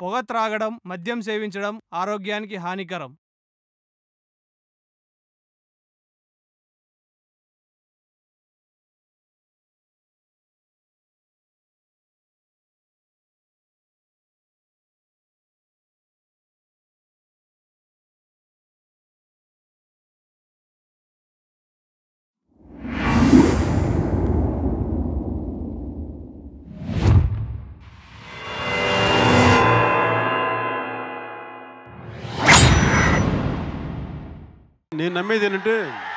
పొగ త్రాగడం మద్యం సేవించడం ఆరోగ్యానికి హానికరం నేను నమ్మేది ఏంటంటే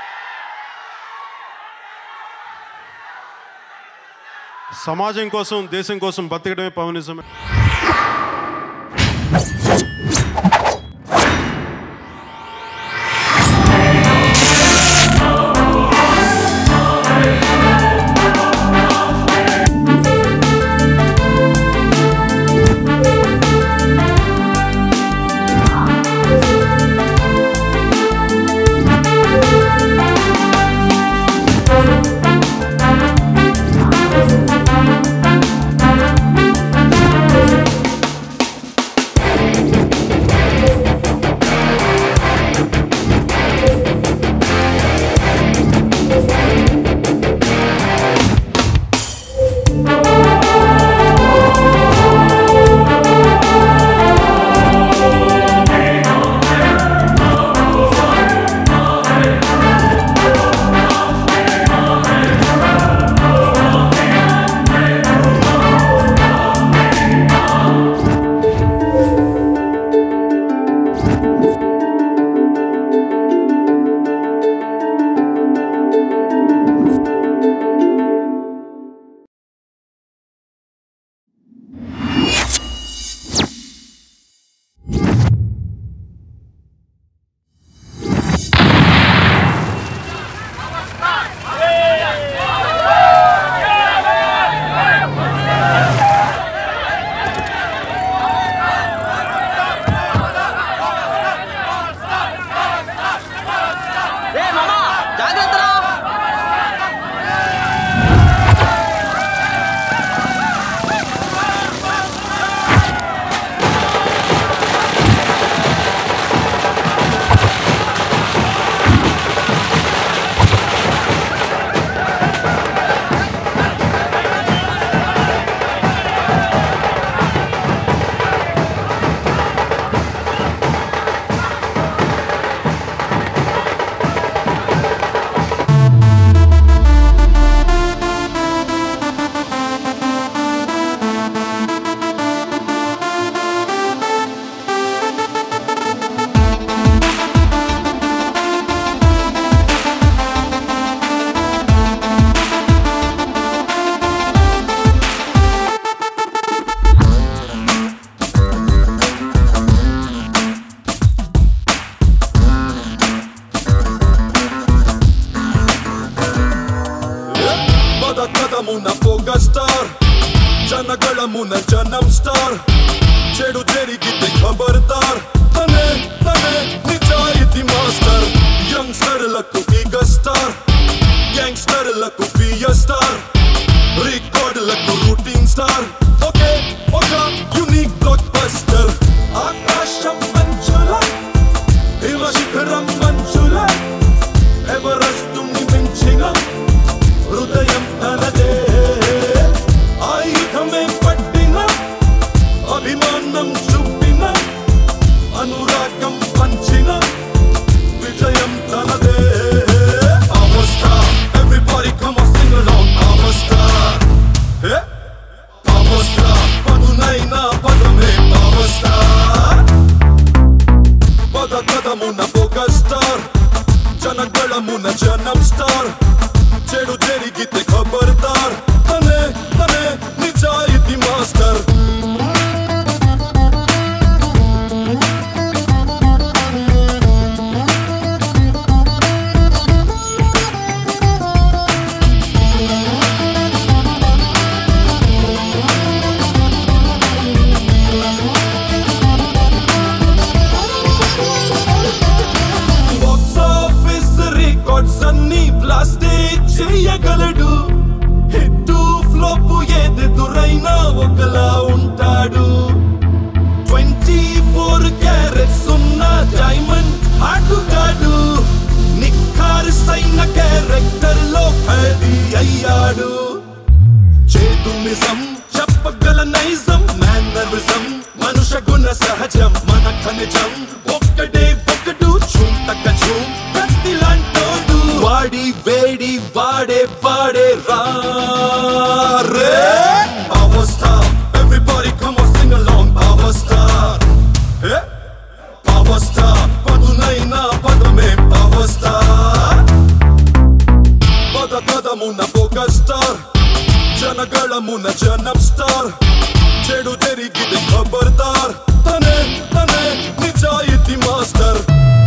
సమాజం కోసం దేశం కోసం బతకడమే పవనిజమే ಪದ ಕದಮುನ ಪೋಗ ಸ್ಟಾರ್ ಜನಗಳ ಮುನ ಜನಂ ಸ್ಟಾರ್ చెడు జరిగితే ఖబర్దార్ తనే తనే నిజాయితీ మాస్టర్ యంగ్స్టర్లకు ఈగ స్టార్ గ్యాంగ్స్టర్లకు ఫియర్ స్టార్ రికార్డులకు రూటింగ్ స్టార్ ఓకే ఒక యునిక్ బ్లాక్ బస్టర్ ఆకాశం మంచుల హిమ శిఖరం మంచుల ఎవరెస్ట్ మించిన హృదయం తనదే ఆయుధమే పట్టిన అభిమానం చూపిన అనురాగం పంచిన విజయం తనదే అవస్థ ఎవ్రీబడి కమ్ సింగ్ along అవస్థ ఏ? అవస్థ పదునైన పదమే అవస్థ పద కదమున ఒక స్టార్ జనగళమున జనం స్టార్ చెడు జరిగితే ఖబర్దార్ తనే తనే నిజాయితీ మాస్టర్ బాక్స్ ఆఫీస్ రికార్డ్స్ అన్ని బ్లాస్ట్ చేయగలడు హిట్ ఫ్లాప్ ఏది దురైనా ఒకలా ఉంటాడు ఆటుగాడు నిఖారిసైన క్యారెక్టర్ లో ఖైదీ అయ్యాడు చేదు నిజం చెప్పగల నైజం మేనరిజం మనుష గుణ సహజం మన ఖనిజం ఒక్కడే ఒకడు చూంతక చూ కత్తి లాంటోడు వాడి వేడి వాడే వాడే రా రే power star everybody come on sing along power star power star పదునైనా పదమే పవర్ స్టార్ పద పదమున ఫోకస్ స్టార్ ಜನಗಳಮುನ ಜನಂ ಸ್ಟಾರ್ చెడు జరిగిది ఖబర్దార్ తనే తనే నిజాయితీ మాస్టర్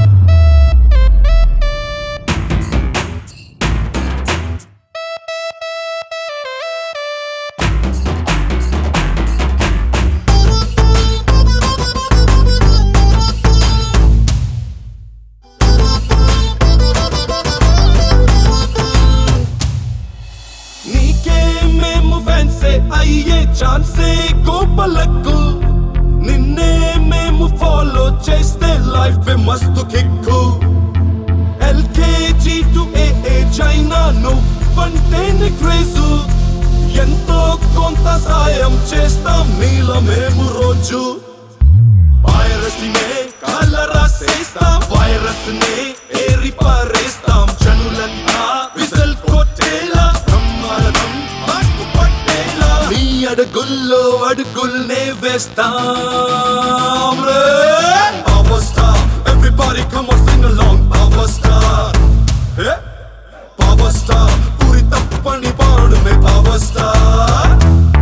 నీకే మేము ఫ్యాన్సే అయ్యే ఛాన్సే గోపలకు నిన్నే మేము ఫాలో చేస్తే లైఫ్ మస్తు కిక్కు ఎల్కేజీ టు ఏఏ చైనా నువ్వంటేనే క్రేజు ఎంతో కొంత సాయం చేస్తాం నీల మేము రోజు వైరస్ నే కళ్ళ రాసేస్తాం వైరస్ నే ఏరి పారేస్తాం జనులంతా విసల్ కొట్టేలా బ్రహ్మాండం పట్టు పట్టేలా నీ అడుగుల్లో అడుగుల్నే వేస్తాం power star everybody come on sing along power star power star పూరి తప్పని పాడుమే పవర్ స్టార్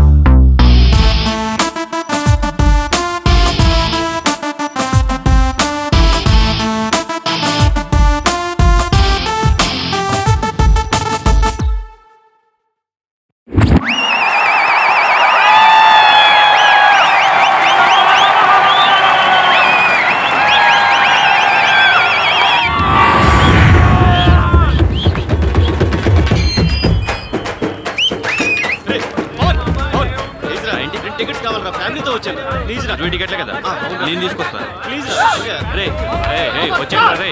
టికెట్స్ కావాలరా ఫ్యామిలీతో వచ్చాను ప్లీజ్ రా ఇరవై టికెట్లే కదా నేను తీసుకొస్తా ప్లీజ్ రే రే రే వచ్చాను రే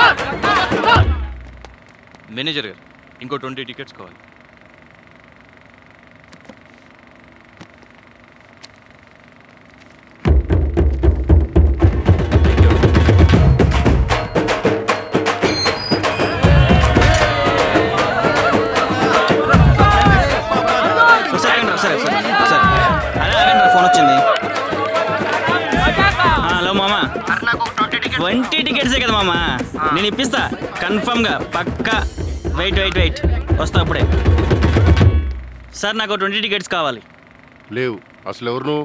మేనేజర్ గారు ఇంకో ట్వంటీ టికెట్స్ కావాలి ఒకసారి ఆగండి, ఒకసారి, ఒకసారి, ఒకసారి. అరే ఆగండి, ఫోన్ వచ్చింది ఆ, హలో మామ ట్వంటీ టికెట్సే కదా మామ నేను ఇప్పిస్తా కన్ఫర్మ్ గా పక్కా వెయిట్ వెయిట్ వెయిట్ వస్తా అప్పుడే సార్ నాకు ట్వంటీ టికెట్స్ కావాలి లేవు అసలు ఎవరు నువ్వు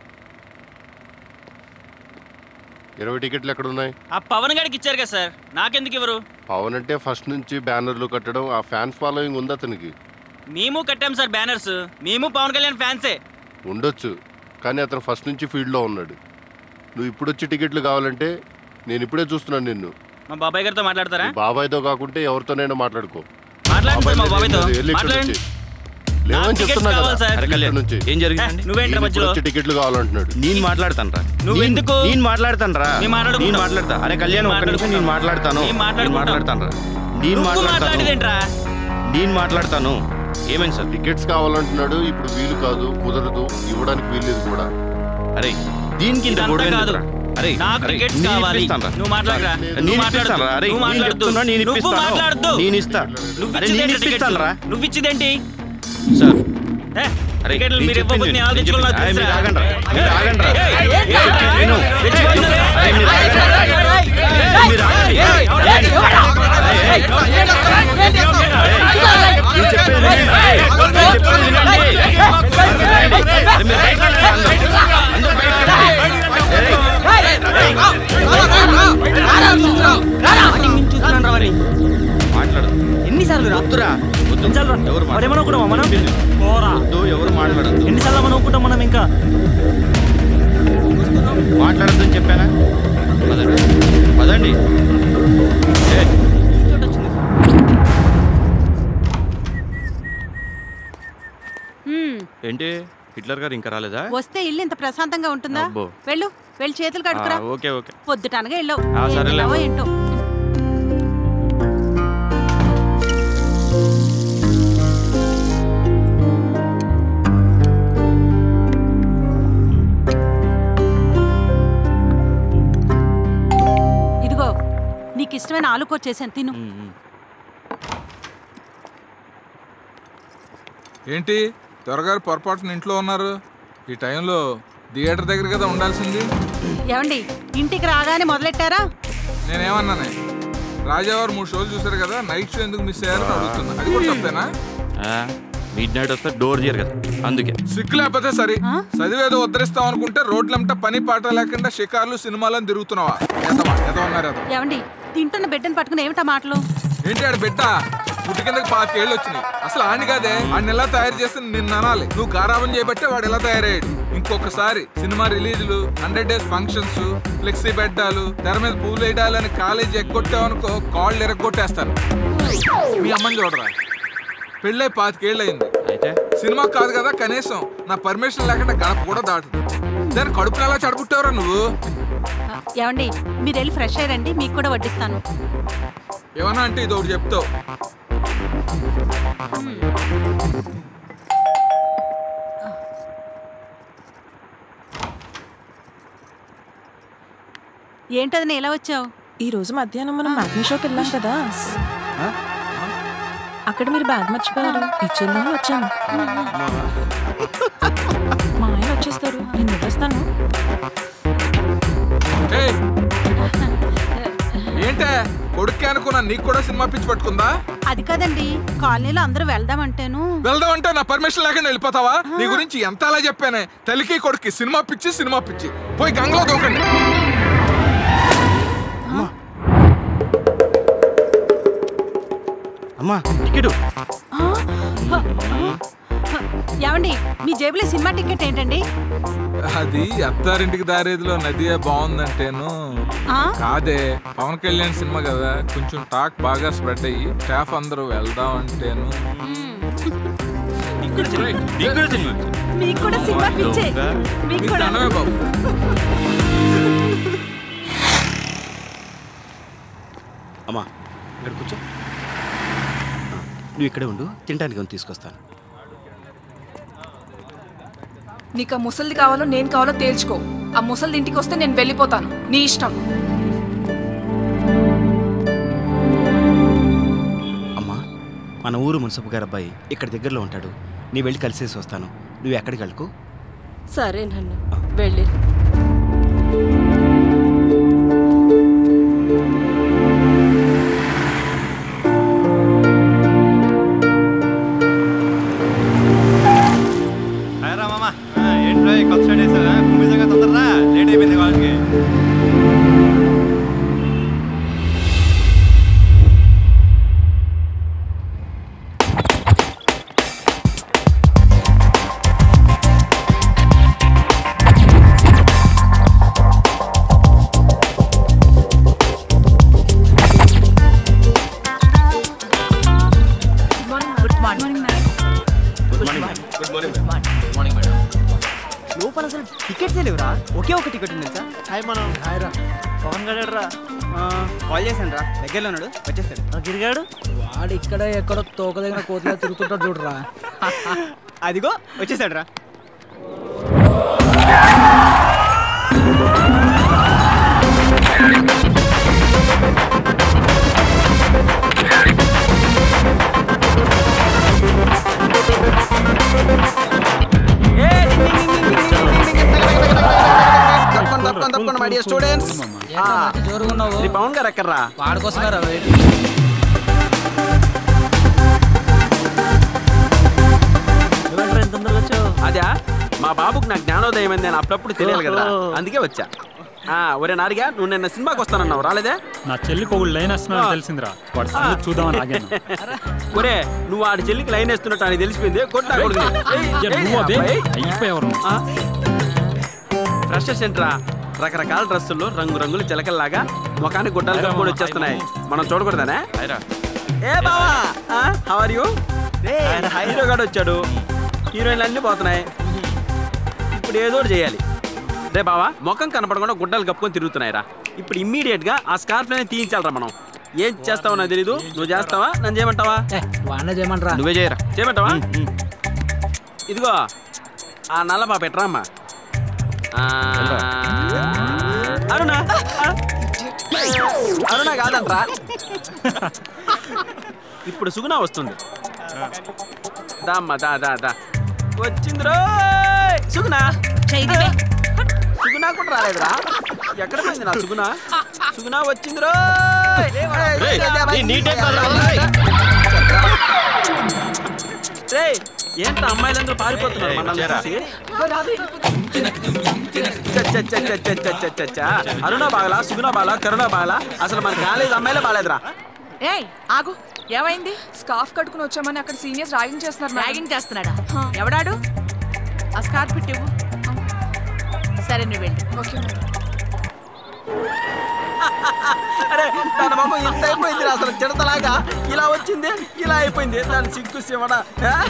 ఇరవై టికెట్లు ఎక్కడున్నాయి ఆ పవన్ గారికి ఇచ్చారు కదా సార్ నాకెందుకు ఇవ్వరు పవన్ అంటే ఫస్ట్ నుంచి బ్యానర్లు కట్టడం ఆ ఫ్యాన్స్ ఫాలోయింగ్ ఉంది అతనికి మేము కట్టాం సార్ బ్యానర్స్ మేము పవన్ కళ్యాణ్ ఫ్యాన్సే ఉండొచ్చు కానీ అతను ఫస్ట్ నుంచి ఫీల్డ్లో ఉన్నాడు నువ్వు ఇప్పుడు వచ్చి టికెట్లు కావాలంటే నేను ఇప్పుడే చూస్తున్నాను నిన్ను మా బాబాయ్ గారితో మాట్లాడతారా నీ బాబాయ్తో కాకుంటే ఎవరితోనైనా మాట్లాడుకో మాట్లాడండి సార్ మా బాబాయ్తో లేదు, వెళ్ళి ఇక్కడి మాట్లాడండి నుంచి. లేవని నాకు tickets చెప్తున్నా కావాలి కదా సార్. అరే ఇక్కడి కళ్యాణ్ నుంచి ఏం జరిగిందండి నువ్వేంట్రా నేను ఇప్పుడు మధ్యలో వచ్చి టికెట్లు కావాలంటున్నాడు నేను మాట్లాడతాను రా నువ్వు ఎందుకు? నేను మాట్లాడతాను రా నేను మాట్లాడుకుంటా. నేను మాట్లాడతా అరే కళ్యాణ్ ఒక్క నిమిషం నేను మాట్లాడతాను నేను మాట్లాడుకుంటా. మాట్లాడతాను రా నేను నువ్వు మాట్లాడతాను మాట్లాడేదేంట్రా నేను మాట్లాడతాను ఏమైంది సార్ టికెట్స్ కావాలంటున్నాడు ఇప్పుడు వీలు కాదు కుదరదు ఇవ్వడానికి వీల్లేదు కూడా అరే దీనికి ఇంత ఇదంతా గొడవ కాదు. ఎందుకురా? అరే నాకు అరే, టికెట్స్ నేను కావాలి ఇప్పిస్తానురా. నువ్వు మాట్లాడరా నేను నువ్వు నేను మాట్లాడొద్దు. ఇప్పిస్తాను రా. అరే, నువ్వు నేను మాట్లాడొద్దు. చెప్తున్నా, నేను నువ్వు ఇప్పిస్తాను. మాట్లాడొద్దు. నేను ఇస్తా నువ్వు అరే ఇచ్చేదేంటి నేను టికెట్స్? ఇప్పిస్తాను రా నువ్వు ఇచ్చేదేంటి సార్ ఏ, అరే టికెట్లు నేను మీరు చెప్పింది ఇవ్వకపోతే నేను నేను ఆలోచించుకోవాలి నాకు చెప్పింది. అరే, తెలుసా? మీరు ఆగండి రా. మీరు ఆగండి రా. ఏయ్, ఏయ్, ఏయ్, చెప్పింది విను. రెచ్చిపోతున్నారా? అరే, మీరు ఆగండి. అరే, మీరు ఆగండి. అరే, ఏయ్, నేను చెప్పేది వినండి. ఏయ్, నేను చెప్పేది వినండి. అరే, మీరు బయటికి వెళ్ళండి అందరూ. అందరూ బయటికి వెళ్ళండి. ఏయ్, చూస్తున్నాను రా మరి. మాట్లాడు ఎన్నిసార్లు రా వద్దురా వద్దు ఎన్నిసార్లు రా? ఎవరు మరి ఏమన్నా కూడా మనం పోరా వద్దు ఎవరు మాట్లాడద్దు ఎన్నిసార్లు మనం ఒప్పుకుంటాం మనం ఇంకా మాట్లాడద్దని చెప్పానా పదండి పదండి ఏయ్, హ్మ్. ఏంటి హిట్లర్ గారు ఇంకా రాలేదా వస్తే ఇల్లు ఇంత ప్రశాంతంగా ఉంటుందా అబ్బో. వెళ్ళు వెళ్ళి చేతులు కడుకురా ఆ, ఓకే ఓకే పొద్దుటనగా వెళ్ళావు ఆ, ఏం సరేలే. వెళ్ళావో ఏంటో ఇదిగో నీకు ఇష్టమైన ఆలుకూర చేశాను తిను ఏంటి త్వరగారు పొరపాటున ఇంట్లో ఉన్నారు ఈ టైంలో థియేటర్ దగ్గర కదా ఉండాల్సింది ఏమండి ఇంటికి రాగానే మొదలెట్టారా నేనేమన్నానే రాజావారు మూడు షోలు చూసారు కదా నైట్ షో ఎందుకు మిస్ అయ్యారని అడుగుతున్నా అది కూడా తప్పేనా మిడ్ నైట్ వస్తే డోర్ చేయరు కదా అందుకే సిక్కు లేకపోతే సరే ఆ? చదివేదో ఉద్ధరిస్తాం అనుకుంటే రోడ్లంట పని పాట లేకుండా షికార్లు సినిమాలను తిరుగుతున్నావా ఎదవా ఎదవన్నారు ఎదవ ఏమండి తింటున్న బిడ్డను పట్టుకుని ఏమిటా మాటలు ఏంటి ఆడ బిడ్డ పుట్టి కిందకి పాతికేళ్ళు వచ్చినాయి అసలు ఆడిని కాదే ఆడిని ఎలా తయారు చేస్తే నిన్ను అనాలి నువ్వు గారాబం చేయబట్టే వాడు ఎలా తయారయ్యాడు ఇంకొకసారి సినిమా రిలీజులు హండ్రెడ్ డేస్ ఫంక్షన్స్ ఫ్లెక్సీ బెడ్డాలు తెర మీద పూలు వేయడాలని కాలేజీ ఎగ్గొట్టావనుకో కాళ్ళు ఎరగొట్టేస్తాను మీ అమ్మని చూడరా పెళ్ళై పాతికేళ్ళు అయింది అయితే సినిమా కాదు కదా కనీసం నా పర్మిషన్ లేకుండా గడప కూడా దాటదు దాని కడుపుని ఎలా చెడగొట్టావురా నువ్వు ఏమండి మీరు వెళ్ళి ఫ్రెష్ అయ్యారండి మీకు కూడా వడ్డిస్తాను ఏమన్నా అంటే ఇది ఒకటి చెప్తావు ఏంటది ఎలా వచ్చావు ఈ రోజు మధ్యాహ్నం మనం మ్యాట్నీ షోకి వెళ్ళాం కదా అక్కడ మీరు బ్యాగ్ మర్చిపోయారు ఇచ్చేద్దామని వచ్చాను మా ఆయన వచ్చేస్తారు నేను వెళ్ళొస్తాను ఏయ్! ఏంటే కొడుకే అనుకున్నా నీకు కూడా సినిమా పిచ్చి పట్టుకుందా అది కాదండి కాలనీలో అందరూ వెళ్దామంటేను వెళ్దాం అంటే నా పర్మిషన్ లేకుండా వెళ్ళిపోతావా నీ గురించి ఎంత అలా చెప్పానే తల్లికి కొడుక్కి సినిమా పిచ్చి సినిమా పిచ్చి పోయి గంగలో దూకండి అమ్మా టికెట్ ఆ? హ, ఆ? హ, ఏమండి మీ జేబులో సినిమా టికెట్ ఏంటండి అది అత్తారింటికి దారేదిలో నదియే బాగుందంటేను ఆ? కాదే పవన్ కళ్యాణ్ సినిమా కదా కొంచెం టాక్ బాగా స్ప్రెడ్ అయ్యి స్టాఫ్ అందరూ వెళ్దాం అంటేను మీకు కూడా సినిమా పిచ్చే మీకు మీకు కూడా దండమే బాబు అమ్మా ఇక్కడ కూర్చో నువ్వు ఇక్కడే ఉండు తినడానికి ఏమైనా తీసుకొస్తాను నీకు ఆ ముసలిది కావాలో నేను కావాలో తేల్చుకో ఆ ముసలిది ఇంటికి వస్తే నేను వెళ్ళిపోతాను నీ ఇష్టం అమ్మా మన ఊరు మున్సబు గారు అబ్బాయి ఇక్కడ దగ్గరలో ఉంటాడు నీ వెళ్ళి కలిసేసి వస్తాను నువ్వు ఎక్కడికి వెళ్ళకు సరే నన్ను వెళ్ళి రా మామ ఏంట్రా కొత్త స్టార్ట్ చేసా కుమ్మిజంగా తొందరరా లేట్ అయిపోయింది కాలేజ్కి లోపల అసలు టికెట్స్ లేవురా ఒకే ఒక టికెట్ ఉంది సార్ హాయ్ మనం హాయ్ రా పవన్ గారు రా కాల్ చేశాను రా దగ్గరలో ఉన్నాడు వచ్చేస్తాడు గిరిగాడు వాడు ఇక్కడ ఎక్కడో తోక దగ్గర కోతిలా తిరుగుతుంటాడు చూడరా అదిగో వచ్చేసాడు రా తప్పకుండా తప్పకుండా తప్పకుండా మై డియర్ స్టూడెంట్స్ జోరుగున్నావు పవన్ గారు ఎక్కర్రా వాడుకోసమేరా వెయిట్ అదే మా బాబుకు నాకు జ్ఞానోదయం అయింది అని అప్పుడప్పుడు తెలియాలి కదా అందుకే వచ్చా ఆ, ఒరే నారిగా నువ్వు నిన్న సినిమాకి వస్తానన్నావు రాలేదే నా చెల్లికి ఒక లైన్ వస్తున్నాడు తెలిసిందిరా వాడు సంగతి చూద్దామని ఆగాను ఒరే నువ్వు ఆడి చెల్లికి లైన్ వేస్తున్నట్టు అని తెలిసిపోయింది కొట్టా కొడుకు అయ్య, నువ్వు అదే అయిపోయావు నువ్వు. ఫ్రెష్ సెంటరా రకరకాల డ్రెస్సుల్లో రంగు రంగులు చిలకల్లాగా ముఖానికి గుడ్డలు కప్పుకొని వచ్చేస్తున్నాయి మనం చూడకూడదానే ఏ బావా హవర్ యూ హీరో గాడు వచ్చాడు హీరోయిన్లు అన్నీ పోతున్నాయి ఇప్పుడు ఏదో ఒకటి చేయాలి రే బావా ముఖం కనపడకుండా గుడ్డలు కప్పుకొని తిరుగుతున్నాయిరా ఇప్పుడు ఇమ్మీడియట్ గా ఆ స్కార్ఫ్ అనేది తీయించాలరా మనం ఏం చేస్తావో నాకు తెలీదు నువ్వు చేస్తావా నన్ను చేయమంటావా వాడినే చేయమంటారా నువ్వే చేయరా చేయమంటావా ఇదిగో ఆ నల్ల బాబు ఎట్రా అమ్మా ఆ, అరుణ ఆ, అరుణ కాదంట్రా ఇప్పుడు సుగుణ వస్తుంది దా అమ్మా దా దా దా వచ్చింది రోయ్ సుగుణ సుగుణ కూడా రాలేదురా ఎక్కడ పోయింది నా సుగుణ సుగుణ వచ్చింది రోయ్ రేయ్, నీ నీటే కాదురా, రేయ్. రేయ్ ఏంట్రా అమ్మాయిలందరూ పారిపోతున్నారు మనల్ని చేరా. చూసి? చ, చ, చ, చ, చ, చ, చ, చ, చ. అరుణ బాగలా సుగుణ బాగలా కరుణ బాగలా అసలు మన కాలేజ్ అమ్మాయిలే బాగాలేదురా ఏయ్ ఆగు ఏమైంది స్కార్ఫ్ కట్టుకుని వచ్చామని అక్కడ సీనియర్స్ ర్యాగింగ్ చేస్తున్నారు ర్యాగింగ్ చేస్తున్నాడా ఎవడాడు ఆ స్కార్ప్ ఇవ్వు సరే నువ్వు వెళ్ళు ఓకే అరే దాని బాబు ఇంత అయిపోయింది అసలు చిడతలాగా ఇలా వచ్చింది ఇలా అయిపోయింది దాని సిగ్గు శివడా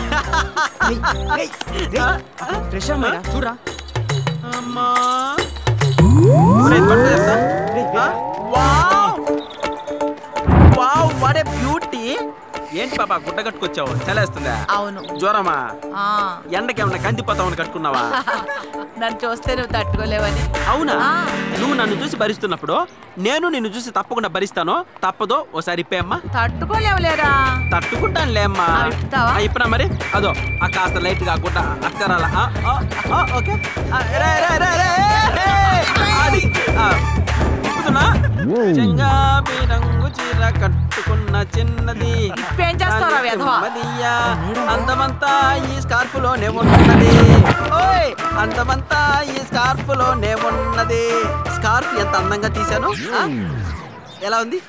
ఫ్రెష్ అమ్మాయిరా చూడరా అమ్మా ఒరేయ్, పట్టు చేస్తా. ఆ? Wow wow what a beauty ఏంటి పాప గుడ్డ కట్టుకొచ్చావు చలేస్తుందా అవును జ్వరమా ఆ, ఎండకి ఏమన్నా కందిపోతామని కట్టుకున్నావా నన్ను చూస్తే నువ్వు తట్టుకోలేవని అవునా ఆ. నువ్వు నన్ను చూసి భరిస్తున్నప్పుడు నేను నిన్ను చూసి తప్పకుండా భరిస్తాను తప్పదో ఓసారి ఇప్పేమ్మా తట్టుకోలేవులేరా తట్టుకుంటాను లేమ్మా ఆ, ఇప్పుతావా? ఇప్పుడా మరి అదో ఆ కాస్త లైట్ గా గుడ్డ అక్కరాల ఓకే ఆ, రే, రే, రే, రే, రే. అది ఆ, ఇప్పుతున్నా చెంగాబి రంగు చీర కట్టుకున్న చిన్నది ఇప్పేం చేస్తావురా వెధవా? మదియా అందమంతా ఈ స్కార్ఫ్ లోనే ఉన్నది ఓయ్ అందమంతా ఈ స్కార్ఫ్ లోనే ఉన్నది స్కార్ఫ్ ఎంత అందంగా తీశాను ఆ? ఎలా ఉంది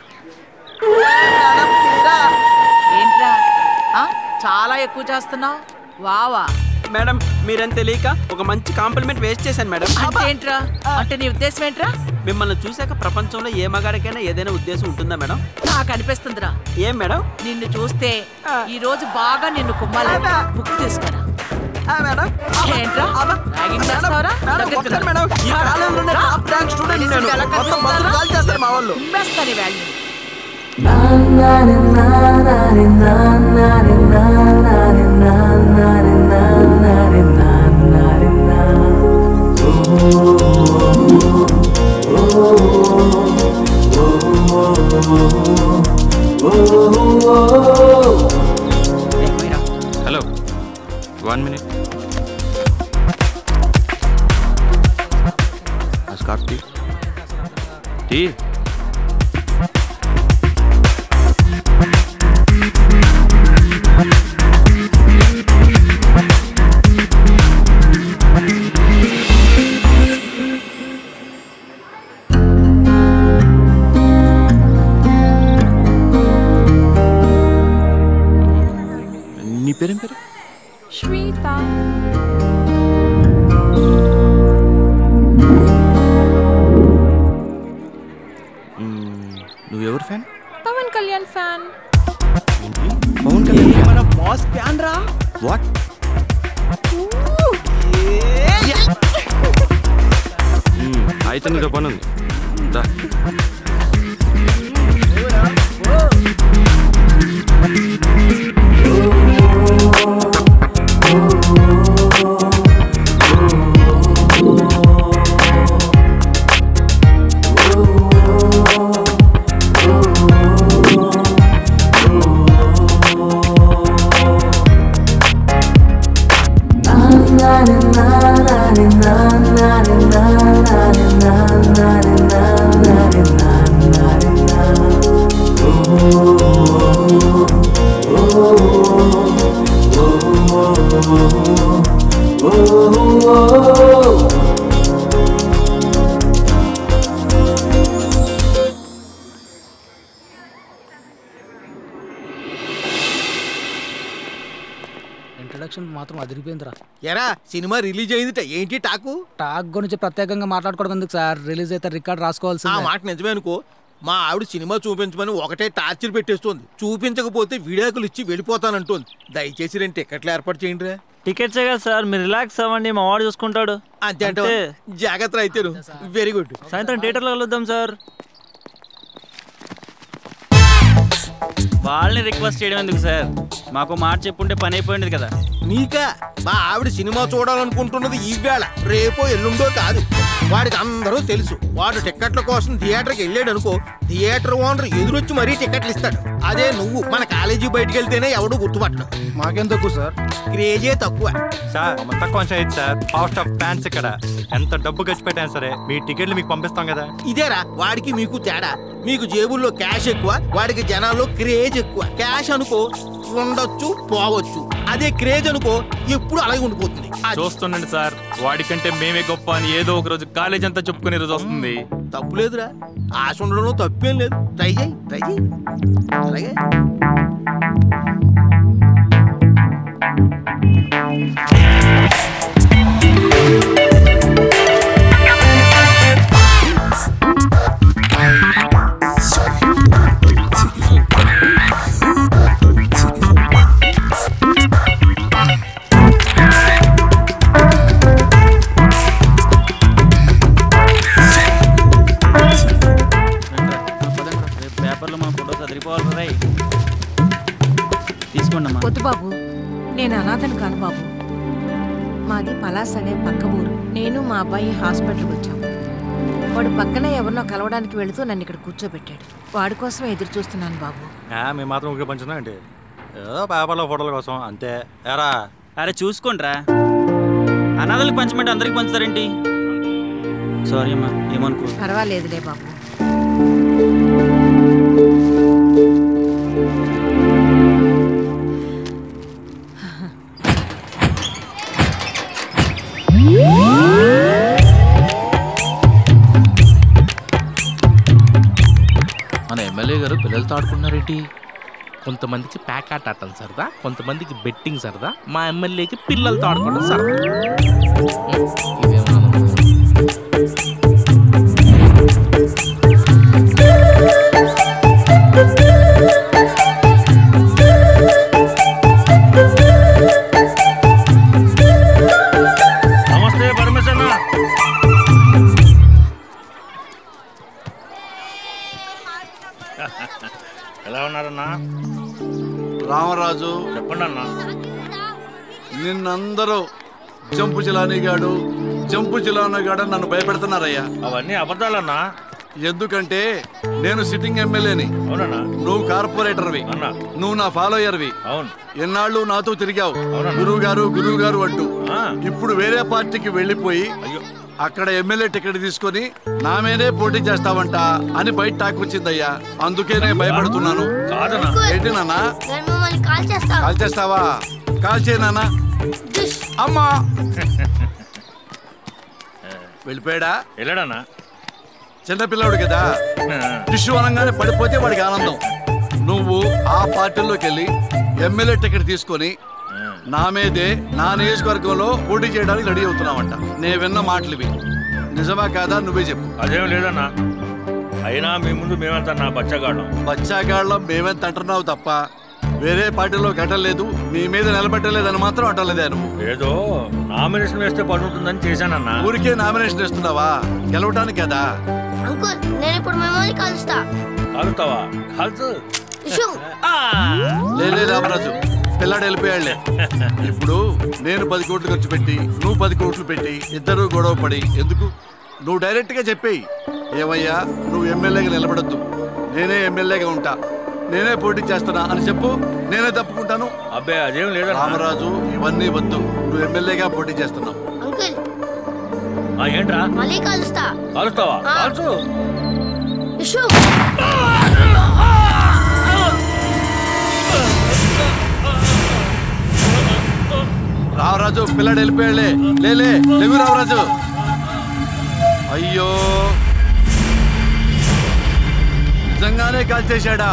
ఏంట్రా ఆ, చాలా ఎక్కువ చేస్తున్నావు వావా మేడం మీరని తెలియక ఒక మంచి కాంప్లిమెంట్ వేస్ట్ చేశాను మేడం అంటే ఏంట్రా అంటే నీ ఉద్దేశం ఏంట్రా మిమ్మల్ని చూశాక ప్రపంచంలో ఏ మగాడికైనా ఏదైనా ఉద్దేశం ఉంటుందా మేడం నాకు అనిపిస్తుందిరా ఏం మేడం నిన్ను చూస్తే ఈ రోజు బాగా నిన్ను కుమ్మాలి బుక్ తీసుకురా మేడం ఏంట్రా ర్యాగింగ్ చేస్తావరా దగ్గరికి రా. మేడం ఈ కాలంలోనే రా. టాప్ ర్యాంక్ స్టూడెంట్ తీసుకుంటే నేను ఎలా మొత్తం కనిపిస్తున్నానా? బస్సులు కాల్ చేస్తారు మా వాళ్ళు కుమ్మేస్తా నీ value hello one minute scarf తీ తీ నీ పేరేం పేరు శ్వేత మ్మ్, నువ్వెవరు ఫ్యాన్ పవన్ కళ్యాణ్ ఫ్యాన్ పవన్ కళ్యాణ్ మన బాస్ ఫ్యాన్ రా వాట్ అయితే నీతో పని ఉంది దా ఇంట్రడక్షన్ మాత్రం అదిరిపోయిందిరా ఎరా సినిమా రిలీజ్ అయిందిట ఏంటి టాకు టాక్ గురించి ప్రత్యేకంగా మాట్లాడుకోవడం ఎందుకు సార్ రిలీజ్ అయితే రికార్డ్ ఆ రాసుకోవాల్సింది మాట నిజమే అనుకో మా ఆవిడ సినిమా చూపించమని ఒకటే టార్చర్ పెట్టేస్తుంది చూపించకపోతే విడాకులు ఇచ్చి వెళ్ళిపోతానంటోంది దయచేసి రెండు టికెట్లు ఏర్పాటు చేయండి రా టికెట్సే కదా సార్ మీరు రిలాక్స్ అవ్వండి మా వాడు చూసుకుంటాడు అంతే అంటే జాగ్రత్త అయితే వెరీ గుడ్ సాయంత్రం థియేటర్లో కలుద్దాం సార్ వాళ్ళని రిక్వెస్ట్ చేయడం ఎందుకు సార్ మాకు మాట చెప్పుంటే పని అయిపోయింది కదా నీకా మా ఆవిడ సినిమా చూడాలనుకుంటున్నది ఈవేళ రేపో ఎల్లుండో కాదు వాడికి అందరూ తెలుసు వాడు టికెట్ల కోసం థియేటర్కి వెళ్ళాడు అనుకో థియేటర్ ఓనర్ ఎదురొచ్చి మరీ టికెట్లు ఇస్తాడు అదే నువ్వు మన కాలేజీ బయటికి వెళ్తేనే ఎవడు గుర్తుపట్టడు మాకేం తక్కువ సార్ క్రేజే తక్కువ సార్ తక్కువ కొంచెం అయింది సార్ ఫాస్ట్ ఆఫ్ ఫ్యాన్స్ ఇక్కడ ఎంత డబ్బు ఖర్చు పెట్టాను సరే మీ టికెట్లు మీకు పంపిస్తాం కదా ఇదేరా వాడికి మీకు తేడా మీకు జేబుల్లో క్యాష్ ఎక్కువ వాడికి జనాల్లో క్రేజ్ ఎక్కువ క్యాష్ అనుకో ఉండొచ్చు పోవచ్చు అదే క్రేజ్ అనుకో ఎప్పుడు అలాగే ఉండిపోతుంది అది చూస్తుండండి సార్ వాడికంటే మేమే గొప్ప అని ఏదో ఒక రోజు కాలేజ్ అంతా చెప్పుకునే రోజు వస్తుంది తప్పులేదురా ఆశ ఉండడంలో తప్పేం లేదు ట్రై చేయి ట్రై చేయి అలాగే రేపు పేపర్లో మా ఫోటోస్ అదిరిపోవాలి రై తీసుకోండి అమ్మా వద్దు బాబు నేను అనాథను కాను బాబు మాది పలాస్ అనే పక్క ఊరు నేను మా అబ్బాయి హాస్పిటల్కి వచ్చాం వాడు పక్కన ఎవరినో కలవడానికి వెళుతూ నన్ను ఇక్కడ కూర్చోబెట్టాడు వాడి కోసం ఎదురు చూస్తున్నాను బాబు మేము మాత్రం ఊరికే పంచున్నా ఏంటి ఏదో పేపర్లో ఫోటోల కోసం అంతే ఎరా అరే చూసుకోండిరా అనాథలకు పంచమంటే అందరికి పంచుతారేంటి సారీ అమ్మా ఏమనుకో పర్వాలేదులే బాబు మన ఎమ్మెల్యే గారు పిల్లలతో ఆడుకున్నారేంటి కొంతమందికి ప్యాక్ ఆట ఆడటం సరదా కొంతమందికి బెట్టింగ్ సరదా మా ఎమ్మెల్యేకి పిల్లలతో ఆడుకోవడం సరదా ఇదేమో నమస్తే పరమేశ్వర ఎలా ఉన్నారన్నా రామరాజు చెప్పండి అన్నా నిన్నందరూ జంపు చిలానిగాడు జంపు చిలానిగాడు అని నన్ను భయపెడుతున్నారయ్యా అవన్నీ అబద్ధాలన్నా ఎందుకంటే నేను సిట్టింగ్ ఎమ్మెల్యేని అవునన్నా నువ్వు కార్పొరేటర్వి అన్నా నువ్వు నా ఫాలోయర్వి అవును ఎన్నాళ్ళు నాతో తిరిగావు గురువు గారు గురువు గారు అంటూ ఇప్పుడు వేరే పార్టీకి వెళ్ళిపోయి అక్కడ ఎమ్మెల్యే టికెట్ తీసుకొని నా మీదే పోటీ చేస్తావంట అని బయట టాక్ వచ్చిందయ్యా అందుకే నేను భయపడుతున్నాను కాదన్నా ఏంటి నాన్న నేను మిమ్మల్ని కాల్ చేస్తాను కాల్ చేస్తావా కాల్ చేయి నాన్న అమ్మా వెళ్ళిపోయాడా వెళ్ళాడన్నా చిన్నపిల్లాడు కదా టిష్యూ అనగానే పడిపోతే వాడికి ఆనందం నువ్వు ఆ పార్టీలోకి వెళ్ళి ఎమ్మెల్యే టికెట్ తీసుకొని నా మీదే నా నియోజకవర్గంలో పోటీ చేయడానికి రెడీ అవుతున్నావంట నేను విన్న మాటలు ఇవి నిజమా కాదా నువ్వే చెప్పు అదేం లేదన్నా అయినా మీ ముందు మేమంతా నా బచ్చగాళ్ళం బచ్చాగాళ్ళం మేమెంత అంటున్నావు తప్ప వేరే పార్టీలో కట్టలేదు మీ మీద నిలబెట్టలేదని మాత్రం అంటలేదే నువ్వు ఏదో నామినేషన్ వేస్తే పడుతుందని చేశానన్నా ఊరికే నామినేషన్ ఇస్తున్నావా గెలవటానికి కదా అంకుల్ నేను ఇప్పుడు మిమ్మల్ని కలుస్తా కాలుతావా కాల్చు ఇషు లేలే రామరాజు పిల్లాడు వెళ్ళిపోయాడులే ఇప్పుడు నేను పది కోట్లు ఖర్చు పెట్టి నువ్వు పది కోట్లు పెట్టి ఇద్దరు గొడవ పడి ఎందుకు నువ్వు డైరెక్ట్ గా చెప్పేయి ఏమయ్యా నువ్వు ఎమ్మెల్యేగా నిలబడద్దు నేనే ఎమ్మెల్యేగా ఉంటా నేనే పోటీ చేస్తున్నా అని చెప్పు నేనే తప్పుకుంటాను అబ్బే అదేం లేదా రామరాజు ఇవన్నీ వద్దు నువ్వు ఎమ్మెల్యేగా పోటీ చేస్తున్నావు అంకుల్ ఏంట్రా మళ్ళీ కలుస్తా కాలుస్తావా ఆ. కాల్చు ఇషు రామరాజు పిల్లాడు వెళ్ళిపోయాడులే లేలే లేవు రామరాజు అయ్యో నిజంగానే కాల్చేశాడా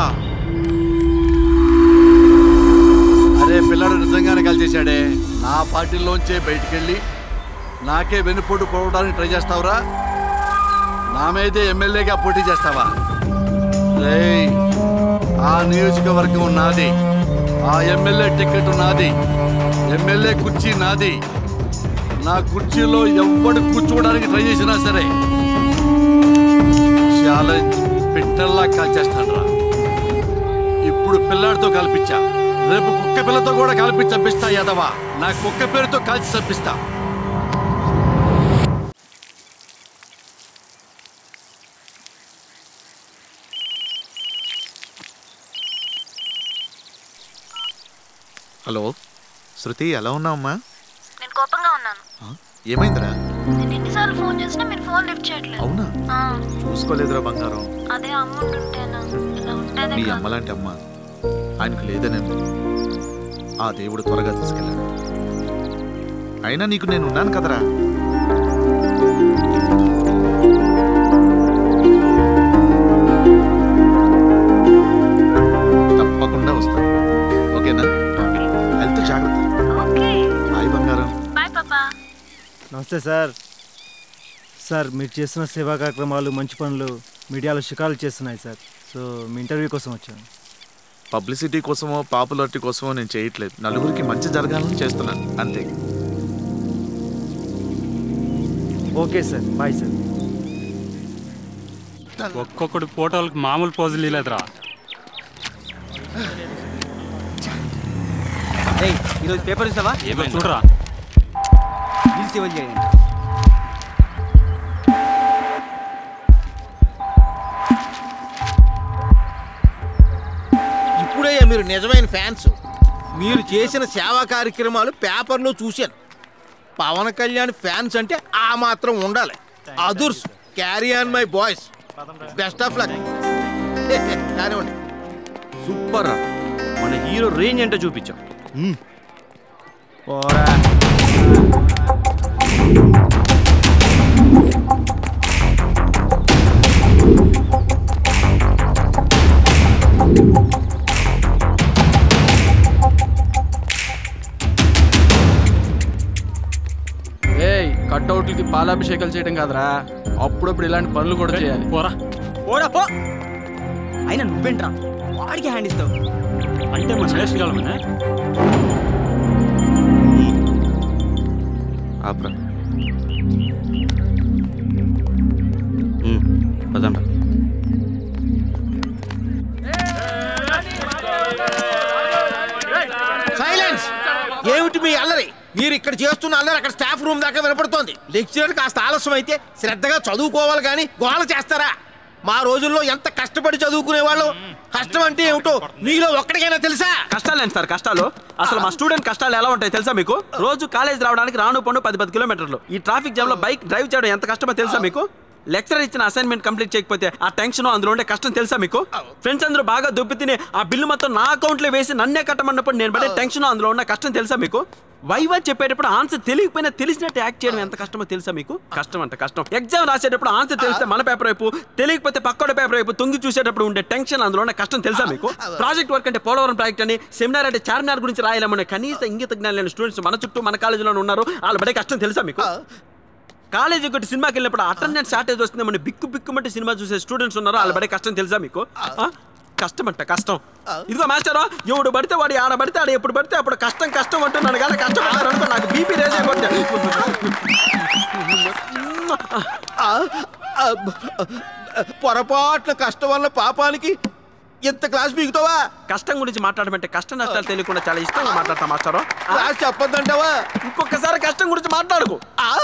అరే పిల్లాడు నిజంగానే కాల్చేశాడే నా పార్టీలోంచే బయటికెళ్ళి నాకే వెనుపోటు పోవడానికి ట్రై చేస్తావురా నా మీదే ఎమ్మెల్యేగా పోటీ చేస్తావా రేయ్ ఆ నియోజకవర్గం నాది ఆ ఎమ్మెల్యే టికెట్ నాది ఎమ్మెల్యే కుర్చీ నాది నా కుర్చీలో ఎవ్వడు కూర్చోవడానికి ట్రై చేసినా సరే ఛాలెంజ్ పిట్టల్లా కాల్చేస్తాను రా ఇప్పుడు పిల్లాడితో కల్పించా రేపు కుక్క పిల్లతో కూడా కలిపి చంపిస్తా యాదవా నా కుక్క పేరుతో కాల్చి చంపిస్తా హలో శృతి ఎలా ఉన్నావమ్మా నేను కోపంగా ఉన్నాను ఏమైందిరా నేను ఎన్నిసార్లు ఫోన్ చేసినా మీరు ఫోన్ లిఫ్ట్ చేయట్లేదు అవునా ఆ, చూసుకోలేదురా బంగారం అదే అమ్మ ఉంటుంటేనా ఇలా ఉంటేనే నీ కాదు. అమ్మలాంటి అమ్మ ఆయనకు లేదని ఆ దేవుడు త్వరగా తీసుకెళ్ళాడు అయినా నీకు నేను ఉన్నాను కదరా తప్పకుండా వస్తాను ఓకేనా హెల్త్ జాగ్రత్త హాయ్ బంగారం బాయ్ పాపా నమస్తే సార్ సార్ మీరు చేస్తున్న సేవా కార్యక్రమాలు మంచి పనులు మీడియాలో షికారులు చేస్తున్నాయి సార్ సో మీ ఇంటర్వ్యూ కోసం వచ్చాను పబ్లిసిటీ కోసమో పాపులారిటీ కోసమో నేను చేయట్లేదు నలుగురికి మంచి జరగాలని చేస్తున్నాను అంతే ఓకే సార్ బాయ్ సార్ ఒక్కొక్కడు ఫోటోలకు మామూలు పోజులు లేదురా ఏయ్ ఈరోజు పేపర్ ఇస్తావా ఏమో చూడరా బిల్ సేవలు చేయండి ఇప్పుడే మీరు నిజమైన ఫ్యాన్స్ మీరు చేసిన సేవా కార్యక్రమాలు పేపర్లో చూశాను పవన్ కళ్యాణ్ ఫ్యాన్స్ అంటే ఆ మాత్రం ఉండాలి అదుర్స్ carry on my boys best of luck కానివ్వండి సూపర్ రా మన హీరో రేంజ్ ఏంటో చూపించాం ఏయ్ కట్అవుట్లకి పాలాభిషేకాలు చేయడం కాదురా అప్పుడప్పుడు ఇలాంటి పనులు కూడా చేయాలి పోరా పోరా పో అయినా నువ్వేంట్రా వాడికి హ్యాండ్ ఇస్తావు అంటే మన వేస్ట్ కాలమనే ఆప్రా పదండ్రా సైలెన్స్ ఏమిటి మీ అల్లరి మీరు ఇక్కడ చేస్తున్న అల్లరి అక్కడ స్టాఫ్ రూమ్ దాకా వినపడుతోంది లెక్చరర్ కాస్త ఆలస్యం అయితే శ్రద్ధగా చదువుకోవాలి కానీ గోల చేస్తారా మా రోజుల్లో ఎంత కష్టపడి చదువుకునేవాళ్ళు కష్టం అంటే ఏమిటో మీలో ఒక్కడికైనా తెలుసా కష్టాలు ఏంటి సార్ కష్టాలు అసలు మా స్టూడెంట్ కష్టాలు ఎలా ఉంటాయి తెలుసా మీకు రోజు కాలేజ్ రావడానికి రాను పండు పది పది కిలోమీటర్లు ఈ ట్రాఫిక్ జామ్ లో బైక్ డ్రైవ్ చేయడం ఎంత కష్టమో తెలుసా మీకు లెక్చరర్ ఇచ్చిన అసైన్మెంట్ కంప్లీట్ చేయకపోతే ఆ టెన్షన్ అందులో ఉండే కష్టం తెలుసా మీకు ఫ్రెండ్స్ అందరూ బాగా దుబ్బి తిని ఆ బిల్లు మొత్తం నా అకౌంట్ లో వేసి నన్నే కట్టమన్నప్పుడు నేను పడే టెన్షన్ అందులో ఉన్న కష్టం తెలుసా మీకు వైవా చెప్పేటప్పుడు ఆన్సర్ తెలియకపోయినా తెలిసినట్టు యాక్ట్ చేయడం ఎంత కష్టమో తెలుసా మీకు కష్టం అంట కష్టం ఎగ్జామ్ రాసేటప్పుడు ఆన్సర్ తెలిస్తే మన పేపర్ వైపు తెలియకపోతే పక్కడ పేపర్ వైపు తొంగి చూసేటప్పుడు ఉండే టెన్షన్ అందులో ఉన్న కష్టం తెలుసా మీకు ప్రాజెక్ట్ వర్క్ అంటే పోలవరం ప్రాజెక్ట్ అని సెమినార్ అంటే చార్మినార్ గురించి రాయాలమనే కనీస ఇంగిత జ్ఞానం లేని స్టూడెంట్స్ మన చుట్టూ మన కాలేజీలో ఉన్నారు వాళ్ళు పడే కష్టం తెలుసా మీకు కాలేజీ ఒకటి సినిమాకి వెళ్ళినప్పుడు అటెండెన్స్ షార్టేజ్ వస్తుందేమని బిక్కు బిక్కుమంటే సినిమా చూసే స్టూడెంట్స్ ఉన్నారు వాళ్ళు పడే కష్టం తెలుసా మీకు ఆ? కష్టం అంట కష్టం ఇదిగో మాస్టర్ ఎవడు పడితే వాడు ఆడ పడితే ఆడ ఎప్పుడు పడితే అప్పుడు కష్టం కష్టం అంటున్నాను కానీ కష్టపడ్డారు అనుకో నాకు బీపీ రేజ్ అయిపోతే ఆ, ఆ, పొరపాట్ల కష్టం వల్ల పాపానికి ఎంత క్లాస్ బిగుతావా కష్టం గురించి మాట్లాడమంటే కష్ట నష్టాలు తెలియకుండా చాలా ఇష్టంగా మాట్లాడతా మాస్టారు క్లాస్ చెప్పొద్దంటావా ఇంకొకసారి కష్టం గురించి మాట్లాడుకో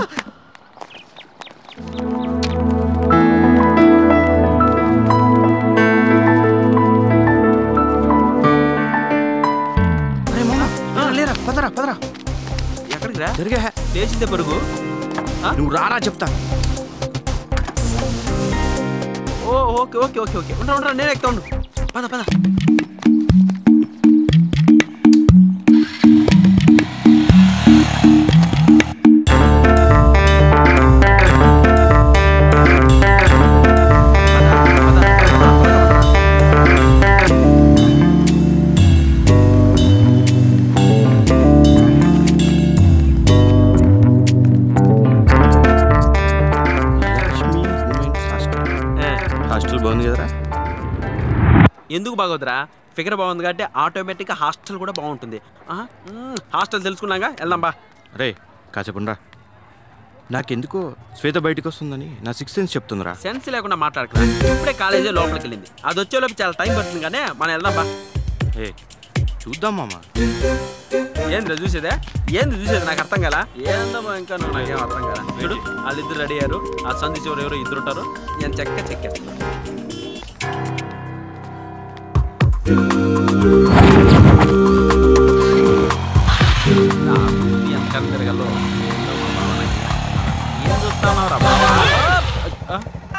లేరా పదరా పదరా ఎక్కడికి రా జరిగా లేచిందే పరుగు నువ్వు రారా చెప్తా ఓ ఓకే ఓకే ఓకే ఓకే ఉండరా ఉండరా నేను ఎక్కుతా ఉండు పద పద హాస్టల్ బాగుంది కదరా ఎందుకు బాగోదురా ఫిగర్ బాగుంది కాబట్టి ఆటోమేటిక్గా హాస్టల్ కూడా బాగుంటుంది ఆహా, మ్మ్, హాస్టల్ తెలుసుకున్నాగా వెళ్దాం బా రే కాసేపుండ్రా నాకెందుకో శ్వేత బయటకు వస్తుందని నా సిక్స్ సెన్స్ చెప్తుందిరా సెన్స్ లేకుండా మాట్లాడకరా ఇప్పుడే కాలేజీ లోపలికి వెళ్ళింది అది వచ్చేలోపు చాలా టైం పడుతుంది కానీ మనం వెళ్దాం బా ఏ చూద్దాం మామ ఏంద్రా చూసేదే ఏంది చూసేది నాకు అర్థం కదా ఏందమ్మా ఇంకా నువ్వు నాకేం అర్థం కదా చూడు వాళ్ళిద్దరు రెడీ అయ్యారు ఆ సంధి చివరు ఎవరో ఇద్దరు ఉంటారు నేను చెక్క చెక్కేస్తాను ఎంత తిరగలో ఏం చూస్తున్నావురా బావా ఆ?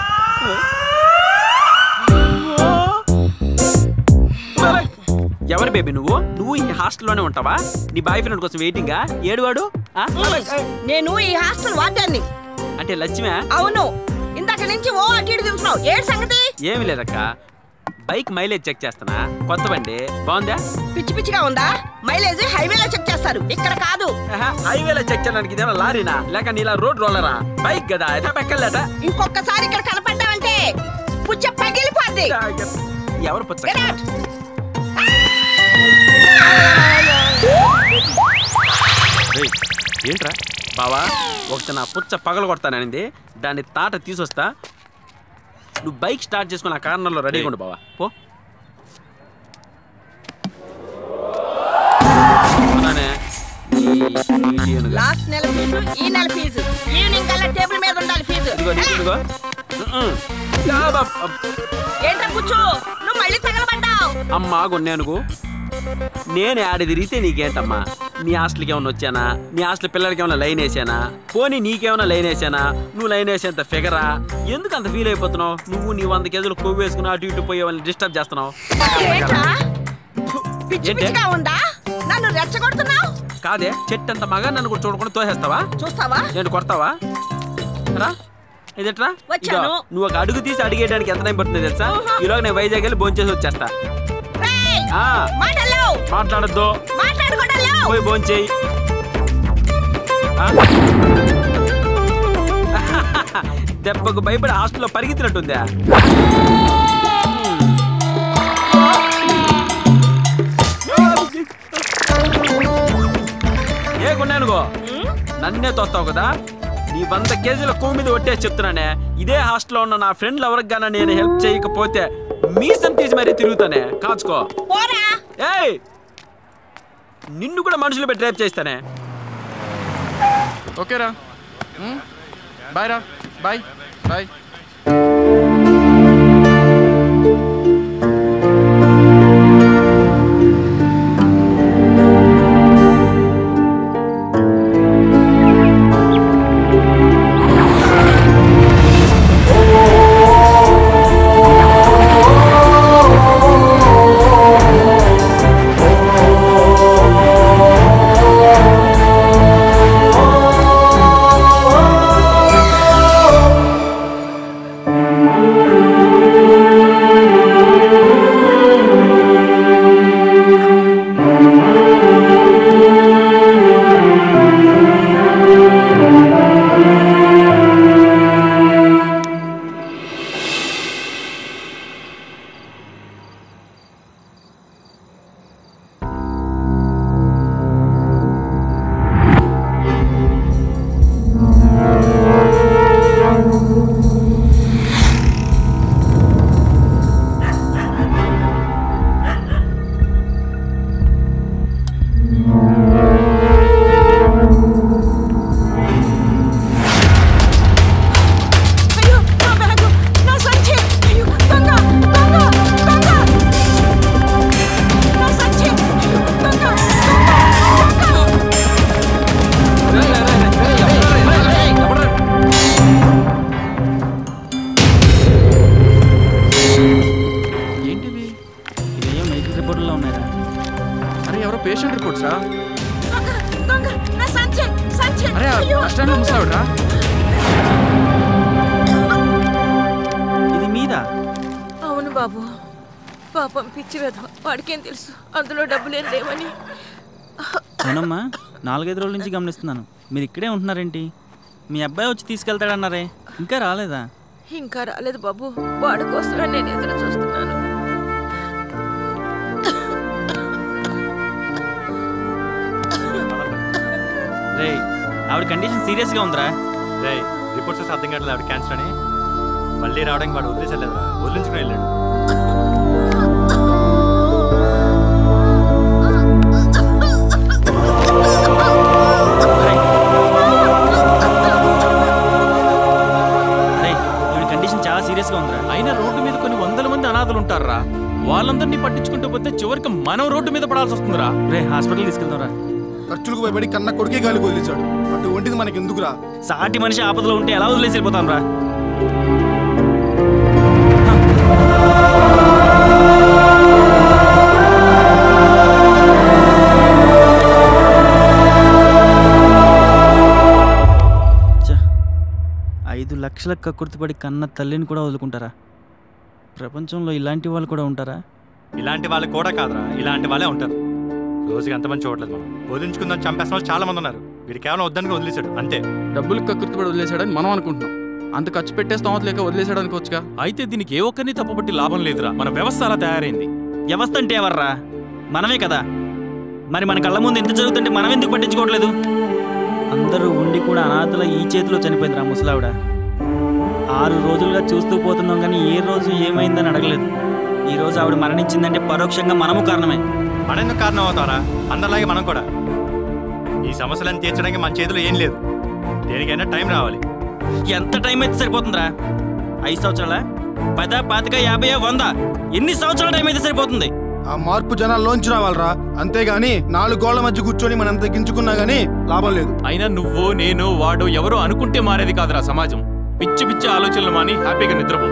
ఎవరు బేబీ నువ్వు నువ్వు ఈ హాస్టల్లోనే ఉంటావా నీ బాయ్ ఫ్రెండ్ కోసం వెయిటింగా ఏడువాడు ఆ? నేను ఈ హాస్టల్ వార్డెన్ని అంటే లక్ష్మే అవును ఇందాక నుంచి ఓ అటు ఇటు తిరుగుతున్నావు ఏడు సంగతి ఏమి లేదక్క బైక్ మైలేజ్ చెక్ చేస్తానా కొత్త బండి బాగుందా పిచ్చి పిచ్చిగా ఉందా మైలేజ్ హైవేలో చెక్ చేస్తారు ఇక్కడ కాదు హైవేలో చెక్ చేయడానికి ఇదేమో లారీనా లేక నీలా రోడ్ రోలరా బైక్ కదా ఎట పెక్కలేట ఇంకొకసారి ఇక్కడ కనపడ్డావంటే పుచ్చ పగిలిపోద్ది ఎవరు పుచ్చ Get out. రేయ్, ఏంట్రా బావా ఒకటి నా పుచ్చ పగల కొడతాననింది దాన్ని తాట తీసుకొస్తా నువ్వు బైక్ స్టార్ట్ చేసుకుని ఆ కార్నర్లో రెడీగా ఉండు బావా పో అవునానే? ఈ- ఈ ఏనుగా. లాస్ట్ నెల ఫీజు ఈ నెల ఫీజు ఈవినింగ్ కల్లా టేబుల్ మీద ఉండాలి ఫీజు ఇదిగో నీకు ఇదిగో ఉమ్మ్. యా బా- ఏంట్రా పుచ్చు నువ్వు మళ్ళీ తగలబడ్డావు అమ్మా గొన్నేనుగు నేను ఆడ తిరిగితే నీకేంటమ్మా నీ హాస్టల్కి ఏమన్నా వచ్చానా నీ హాస్టల్ పిల్లలకి ఏమైనా లైన్ వేసానా పోనీ నీకేమైనా లైన్ వేసానా నువ్వు లైన్ వేసేంత ఫిగరా ఎందుకు అంత ఫీల్ అయిపోతున్నావు నువ్వు నీ వంద కేజీలు కొవ్వు వేసుకుని అటు ఇటు పోయే వాళ్ళని డిస్టర్బ్ చేస్తున్నావు ఏంట్రా పిచ్చి ఏంటి? పిచ్చిగా ఉందా నన్ను రెచ్చగొడుతున్నావు కాదే చెట్టు అంత మగా నన్ను కూడా చూడకుండా తోసేస్తావా చూస్తావా నేను కొడతావా రా ఇదెట్రా వచ్చాను. ఇదిగో, నువ్వు ఒక అడుగు తీసి అడిగేయడానికి ఎంత టైం పడుతుంది తెలుసా ఈలోగా నేను వైజాగ్ వెళ్ళి భోంచేసి వచ్చేస్తా ఆ, మాటల్లో మాట్లాడొద్దు మాట్లాడకూడదు పోయి భోంచేయి ఆ? దెబ్బకు భయపడి హాస్టల్లో పరిగెత్తినట్టుందా ఏ కొన్నానుగో నన్నే తోస్తావు కదా నీ వంద కేజీల కొవ్వు మీద ఒట్టేసి చెప్తున్నానే ఇదే హాస్టల్లో ఉన్న నా ఫ్రెండ్లు ఎవరికి గానా నేను హెల్ప్ చేయకపోతే మీసం తీసి మరీ తిరుగుతానే కాచుకో ఏయ్ నిన్ను కూడా మనుషులు పెట్టి రేపు చేస్తానే ఓకేరా బాయ్ రా బాయ్ బాయ్ అయ్యో నా బ్యాగు నా సంచి అయ్యో దొంగ దొంగ దొంగ నా సంచి అయ్యో దొంగ ఏంటివి ఇదేం మెడికల్ రిపోర్ట్లో ఉన్నాయా అరే ఎవరో పేషెంట్ రిపోర్ట్స్ రా దొంగ దొంగ నా సంచి సంచి అరే ఆ అయ్యో బస్ స్టాండ్ ముసావిడ్రా ఇది మీదా అవును బాబు పాపం పిచ్చి వెధ వాడికేం తెలుసు అందులో డబ్బులేం లేవని అవునమ్మా నాలుగైదు రోజుల నుంచి గమనిస్తున్నాను మీరు ఇక్కడే ఉంటున్నారేంటి మీ అబ్బాయి వచ్చి తీసుకెళ్తాడన్నారే ఇంకా రాలేదా ఇంకా రాలేదు బాబు వాడి కోసమే నేను ఎదురు చూస్తున్నాను ఆవిడ కండిషన్ సీరియస్గా ఉందిరా రే రిపోర్ట్స్ వస్తే అర్థం కావట్లేదు ఆవిడ క్యాన్సర్ అని మళ్ళీ రావడానికి వాడు వదిలేసలేదురా వదిలించుకుని వెళ్ళాడు అరే ఈవిడ కండిషన్ చాలా సీరియస్గా ఉందిరా అయినా రోడ్డు మీద కొన్ని వందల మంది అనాథలు ఉంటారా వాళ్ళందరినీ పట్టించుకుంటూ పోతే చివరికి మనం రోడ్డు మీద పడాల్సి వస్తుందిరా రే హాస్పిటల్ తీసుకెళ్దాంరా ఖర్చులకు భయపడి కన్న కొడుకే గాలి వదిలేశాడు అటువంటిది మనకి ఎందుకురా సాటి మనిషి ఆపదలో ఉంటే ఎలా వదిలేసి వెళ్ళిపోతాం రా ఐదు లక్షల కక్కుర్తిపడి కన్న తల్లిని కూడా వదులుకుంటారా ప్రపంచంలో ఇలాంటి వాళ్ళు కూడా ఉంటారా ఇలాంటి వాళ్ళు కూడా కాదురా ఇలాంటి వాళ్ళే ఉంటారు రోజుకి ఎంతమంది చూడలేదు మనం వదిలించుకుందాం చంపేసిన వాళ్ళు చాలా మంది ఉన్నారు వీడు కేవలం వద్దని వదిలేశాడు అంతే డబ్బులు కక్కుర్తిపడి వదిలేశాడని మనం అనుకుంటున్నాం అంత ఖర్చు పెట్టే స్తోమత లేక వదిలేశాడు అనుకోవచ్చుగా అయితే దీనికి ఏ ఒక్కరిని తప్పుపట్టి లాభం లేదురా మన వ్యవస్థ అలా తయారైంది వ్యవస్థ అంటే ఎవర్రా మనమే కదా మరి మన కళ్ళ ముందు ఎంత జరుగుతుంటే మనం ఎందుకు పట్టించుకోవట్లేదు అందరూ ఉండి కూడా అనాథల ఈ చేతిలో చనిపోయిందిరా ముసలావిడ ఆరు రోజులుగా చూస్తూ పోతున్నాం కానీ ఏ రోజు ఏమైందని అడగలేదు ఈ రోజు ఆవిడ మరణించిందంటే పరోక్షంగా మనము కారణమే మనెందుకు కారణం అవుతారా అందరిలాగే మనం కూడా ఈ సమస్యలను తీర్చడానికి మన చేతిలో ఏం లేదు దేనికైనా టైం రావాలి ఎంత టైం అయితే సరిపోతుందిరా ఐదు సంవత్సరాల పద పాతిక యాభై వంద ఎన్ని సంవత్సరాల టైం అయితే సరిపోతుంది ఆ మార్పు జనాల్లోంచి రావాలరా అంతేగాని నాలుగు గోళ్ల మధ్య కూర్చొని మనం తగ్గించుకున్నా గానీ లాభం లేదు అయినా నువ్వు నేను వాడు ఎవరో అనుకుంటే మారేది కాదురా సమాజం పిచ్చి పిచ్చి ఆలోచనలు మాని హ్యాపీగా నిద్రపో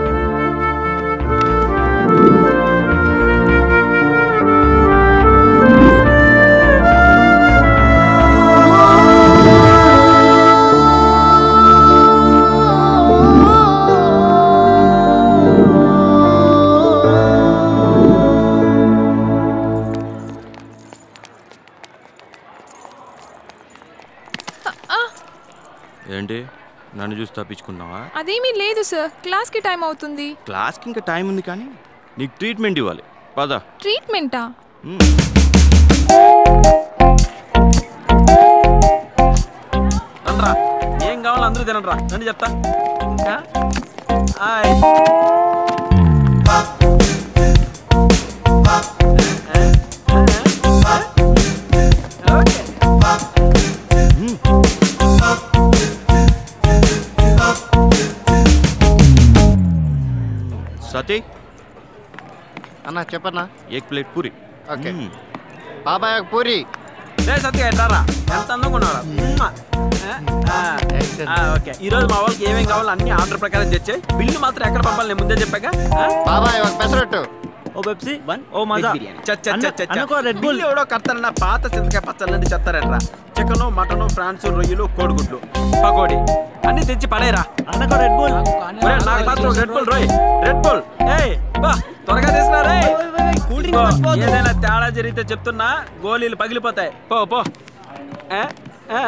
ఏంటి నన్ను చూసి తప్పించుకున్నావా అదేమీ లేదు సార్ క్లాస్కి టైం అవుతుంది క్లాస్కి ఇంకా టైం ఉంది కానీ నీకు ట్రీట్మెంట్ ఇవ్వాలి పద ట్రీట్మెంటా రండ్రా ఏం కావాలో అందరూ తినండిరా రండి చెప్తా ఇంకా హాయ్ సతీ అన్నా చెప్పన్నా ఏక్ ప్లేట్ పూరి ఓకే మ్మ్. బాబాయ్ ఒక పూరి లే సత్య ఎట్టారా ఎంత అందంగా ఉన్నారా మ్మ్. ఆ, ఆ, ఓకే ఈ రోజు మా వాళ్ళకి ఏమేం కావాలో అన్ని ఆర్డర్ ప్రకారం తెచ్చాయి బిల్లు మాత్రం ఎక్కడ పంపాలి నేను ముందే చెప్పాక బాబాయ్ ఒక పెసరట్టు ఓ పెప్సీ వన్ ఓ మజా అన్న- అనుకో రెడ్ బుల్ బిల్లు ఎవడో కడతారన్న పాత చింతకాయ పచ్చళ్ళని చెప్తారట్రా చికెన్ మటన్ ఫ్రాన్స్ రొయ్యలు కోడిగుడ్లు పకోడీ అన్ని తెచ్చి పడేరా అన్నకో రెడ్ బుల్ నాకు మాత్రం రెడ్ బుల్ రోయ్ రెడ్ బుల్ ఏయ్ బా త్వరగా తీసుకురా రే ఇదిగో, ఏదైనా తేడా జరిగితే చెప్తున్నా గోళీలు పగిలిపోతాయి పో పో ఏ? ఏ?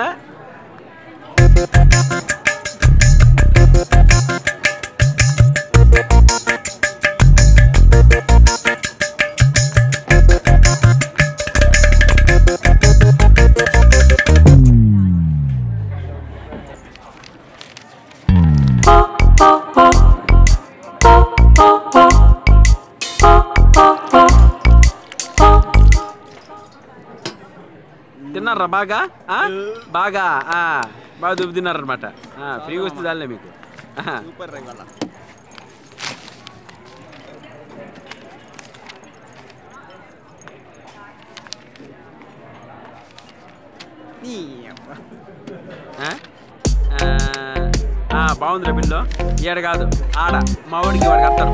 తిన్నారా బాగా ఆ? బాగా ఆ, బాగా దుబ్బు తిన్నారనమాట ఫ్రీగా వస్తే చాలే మీకు సూపర్ బాగుందిరా బిల్లు ఈడ కాదు ఆడ మా వాడికి వాడికి అత్తారు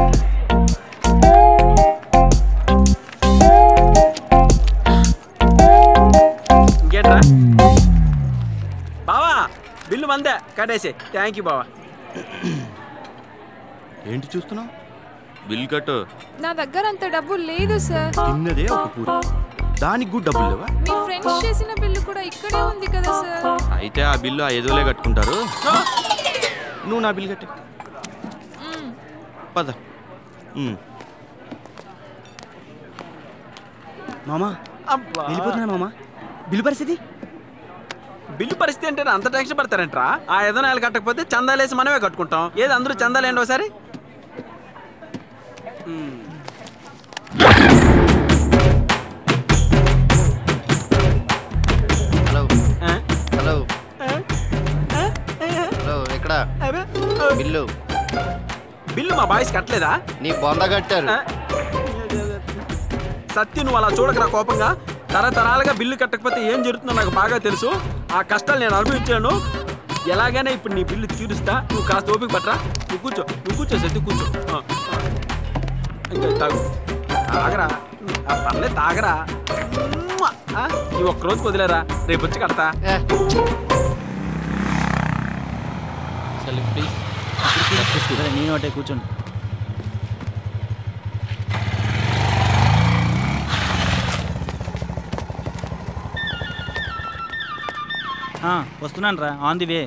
ఇంకేంట్రా బావా బిల్లు మందే కట్టేసి థ్యాంక్ యూ బావా ఏంటి చూస్తున్నావు బిల్ కట్టు నా దగ్గర అంత డబ్బు లేదు సార్ తిన్నదే ఒక పూరి దానికి కూడా డబ్బులు లేవా మీ ఫ్రెండ్స్ చేసిన బిల్లు కూడా ఇక్కడే ఉంది కదా సార్ అయితే ఆ బిల్లు ఆ ఎదువులే కట్టుకుంటారు నువ్వు నా బిల్ కట్టే మ్మ్. పద ఉమ్. మామా వెళ్ళిపోతున్నా మామా బిల్లు పరిస్థితి బిల్లు పరిస్థితి అంటే అంత టెన్షన్ పడతారంట్రా ఆ ఐదు నెలలు కట్టకపోతే చందాలేసి మనమే కట్టుకుంటాం ఏది అందరూ చందాలేండి ఒకసారి మ్మ్. హలో హలో హలో ఎక్కడ బిల్లు బిల్లు మా బాయ్స్ కట్టలేదా నీ బొంద కట్టారు సత్య నువ్వు అలా చూడకరా కోపంగా తరతరాలుగా బిల్లు కట్టకపోతే ఏం జరుగుతుందో నాకు బాగా తెలుసు ఆ కష్టాలు నేను అనుభవించాను ఎలాగైనా ఇప్పుడు నీ బిల్లు తీరుస్తా నువ్వు కాస్త ఓపిక పట్టరా నువ్వు కూర్చో నువ్వు కూర్చో సత్య కూర్చో ఆ, ఆ. ఇంకా తాగు తాగరా ఆ, పర్లేదు తాగరా ఉమ్మా. ఆ, ఈ ఒక్కరోజు వదిలేరా రేపు వచ్చి కడతా నేను ఒకటే కూర్చోండి వస్తున్నాను రా ఆన్ ది వే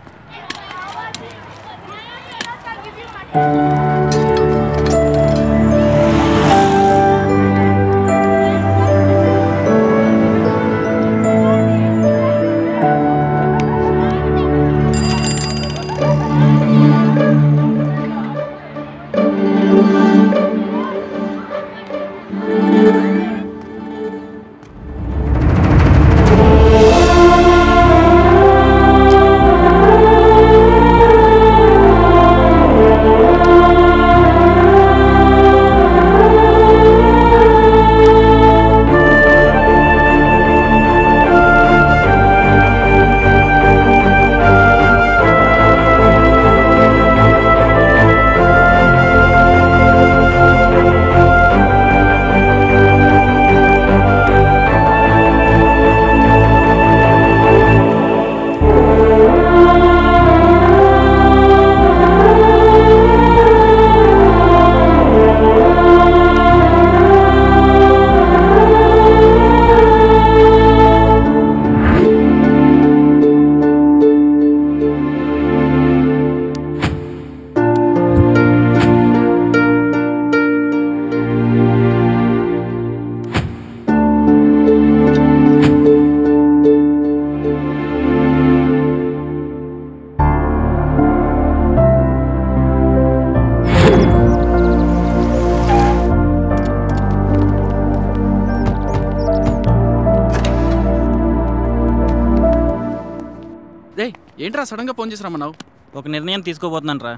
రే ఏంట్రా సడన్ గా ఫోన్ చేసి రమ్మన్నావు ఒక నిర్ణయం తీసుకోబోతున్నాను రా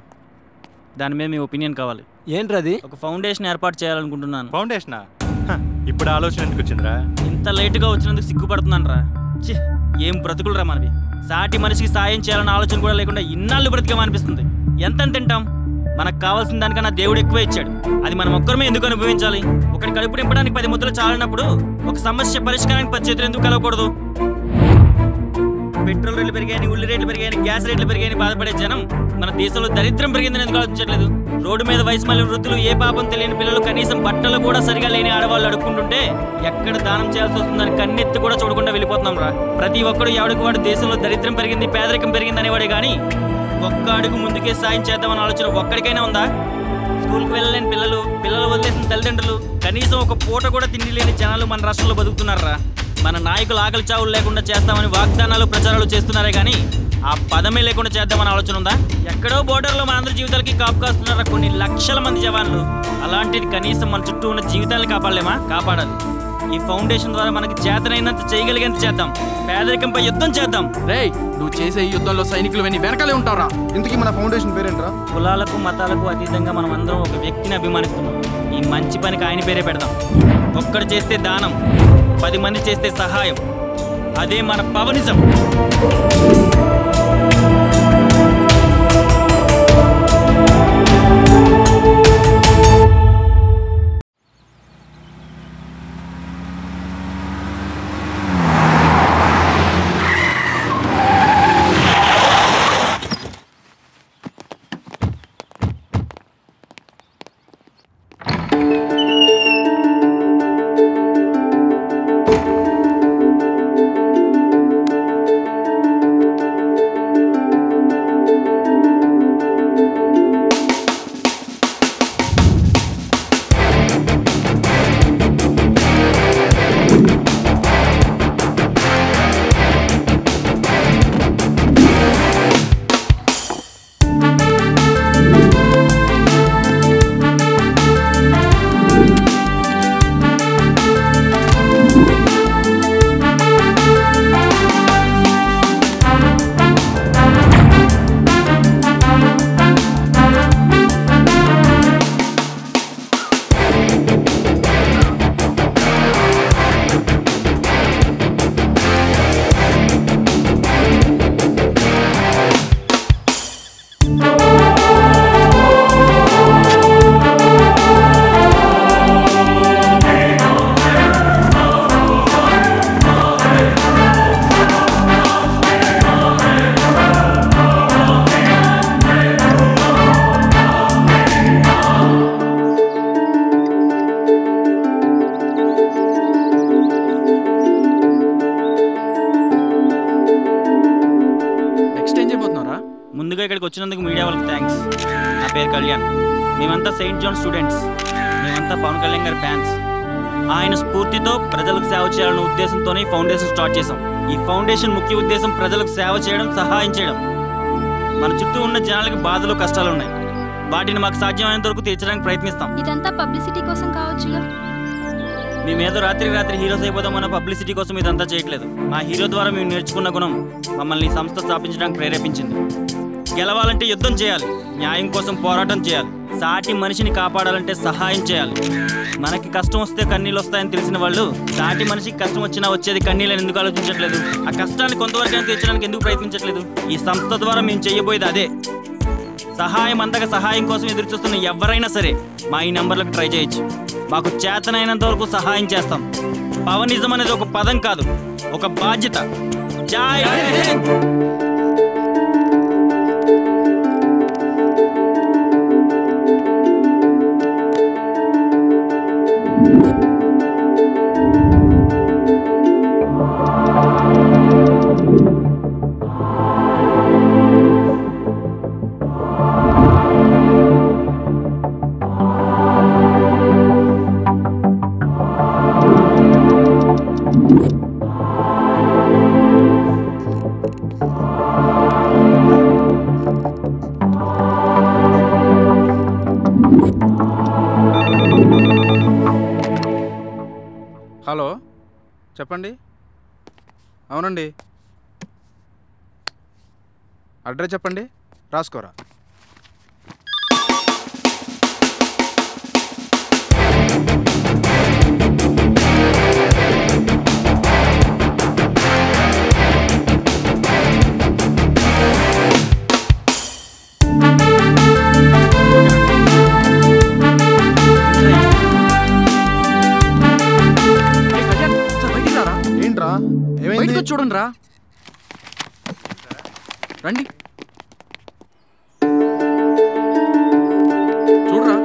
దాని మీద మీ ఒపీనియన్ కావాలి ఏంట్రది ఒక ఫౌండేషన్ ఏర్పాటు చేయాలనుకుంటున్నాను ఫౌండేషనా ఇప్పుడు ఆలోచన ఎందుకు వచ్చిందిరా ఇంత లేటుగా వచ్చినందుకు సిగ్గుపడుతున్నాను రా ఛీ, ఏం బ్రతుకులు రా మనవి సాటి మనిషికి సాయం చేయాలన్న ఆలోచన కూడా లేకుండా ఇన్నాళ్ళు బ్రతికేమనిపిస్తుంది ఎంత తింటాం మనకు కావాల్సిన దానికన్నా దేవుడు ఎక్కువ ఇచ్చాడు అది మనం ఒక్కరమే ఎందుకు అనుభవించాలి ఒకటి కడుపు నింపడానికి పది ముద్దలు చాలినప్పుడు ఒక సమస్య పరిష్కారానికి పది చేతులు ఎందుకు కలవకూడదు పెట్రోల్ రేట్లు పెరిగాయని ఉల్లి రేట్లు పెరిగాయని గ్యాస్ రేట్లు పెరిగాయని బాధపడే జనం మన దేశంలో దరిద్రం పెరిగిందని ఎందుకు ఆలోచించట్లేదు రోడ్డు మీద వయసు మళ్ళీ వృద్ధులు ఏ పాపం తెలియని పిల్లలు కనీసం బట్టలు కూడా సరిగా లేని ఆడవాళ్ళు అడుక్కుంటుంటే ఎక్కడ దానం చేయాల్సి వస్తుందని కన్నెత్తి కూడా చూడకుండా వెళ్ళిపోతున్నాం రా ప్రతి ఒక్కడు ఎవడికి వాడు దేశంలో దరిద్రం పెరిగింది పేదరికం పెరిగింది అనేవాడే కానీ ఒక్క అడుగు ముందుకే సాయం చేద్దామన్న ఆలోచన ఒక్కడికైనా ఉందా స్కూల్కి వెళ్ళలేని పిల్లలు పిల్లలు వదిలేసిన తల్లిదండ్రులు కనీసం ఒక పూట కూడా తిండి లేని జనాలు మన రాష్ట్రంలో బతుకుతున్నారా మన నాయకులు ఆకలి చావులు లేకుండా చేస్తామని వాగ్దానాలు ప్రచారాలు చేస్తున్నారే కానీ ఆ పదమే లేకుండా చేద్దామని ఆలోచన ఉందా ఎక్కడో బోర్డర్లో మనందరి జీవితాలకి కాపు కాస్తున్నారా కొన్ని లక్షల మంది జవాన్లు అలాంటిది కనీసం మన చుట్టూ ఉన్న జీవితాలను కాపాడలేమా కాపాడాలి ఈ ఫౌండేషన్ ద్వారా మనకి చేతనైనంత చేయగలిగేంత చేద్దాం పేదరికంపై యుద్ధం చేద్దాం రేయ్ నువ్వు చేసే ఈ యుద్ధంలో సైనికులు వెని వెనకాలే ఉంటావురా ఇంతకీ మన ఫౌండేషన్ పేరేంట్రా కులాలకు మతాలకు అతీతంగా మనం అందరం ఒక వ్యక్తిని అభిమానిస్తున్నాం ఈ మంచి పనికి ఆయన పేరే పెడదాం ఒక్కడు చేస్తే దానం పది మంది చేస్తే సహాయం అదే మన పవనిజం చేయబోతున్నారా ముందుగా ఇక్కడికి వచ్చినందుకు మీడియా వాళ్ళకి థ్యాంక్స్ నా పేరు కళ్యాణ్ మేమంతా సెయింట్ జాన్ స్టూడెంట్స్ మేమంతా పవన్ కళ్యాణ్ గారి ఫ్యాన్స్ ఆయన స్ఫూర్తితో ప్రజలకు సేవ చేయాలన్న ఉద్దేశంతోనే ఈ ఫౌండేషన్ స్టార్ట్ చేశాం ఈ ఫౌండేషన్ ముఖ్య ఉద్దేశం ప్రజలకు సేవ చేయడం సహాయం చేయడం మన చుట్టూ ఉన్న జనాలకి బాధలు కష్టాలు ఉన్నాయి వాటిని మాకు సాధ్యమైనంత వరకు తీర్చడానికి ప్రయత్నిస్తాం ఇదంతా పబ్లిసిటీ కోసం కావచ్చుగా మేమేదో రాత్రి రాత్రి హీరోస్ అయిపోతామన్న పబ్లిసిటీ కోసం ఇదంతా చేయట్లేదు మా హీరో ద్వారా మేము నేర్చుకున్న గుణం మమ్మల్ని ఈ సంస్థ స్థాపించడానికి ప్రేరేపించింది గెలవాలంటే యుద్ధం చేయాలి న్యాయం కోసం పోరాటం చేయాలి సాటి మనిషిని కాపాడాలంటే సహాయం చేయాలి మనకి కష్టం వస్తే కన్నీళ్ళు వస్తాయని తెలిసిన వాళ్ళు సాటి మనిషికి కష్టం వచ్చినా వచ్చేది కన్నీళ్ళని ఎందుకు ఆలోచించట్లేదు ఆ కష్టాన్ని కొంతవరకైనా తీర్చడానికి ఎందుకు ప్రయత్నించట్లేదు ఈ సంస్థ ద్వారా మేము చేయబోయేది అదే సహాయం అందక సహాయం కోసం ఎదురు చూస్తున్న ఎవరైనా సరే మా ఈ నెంబర్లకు ట్రై చేయొచ్చు మాకు చేతనైనంత వరకు సహాయం చేస్తాం పవనిజం అనేది ఒక పదం కాదు ఒక బాధ్యత జై హింద్ హలో చెప్పండి అవునండి అడ్రస్ చెప్పండి రాసుకోరా ఏంట్రా ఏమైంది బయటకు వచ్చి చూడండి రా రండి చూడరా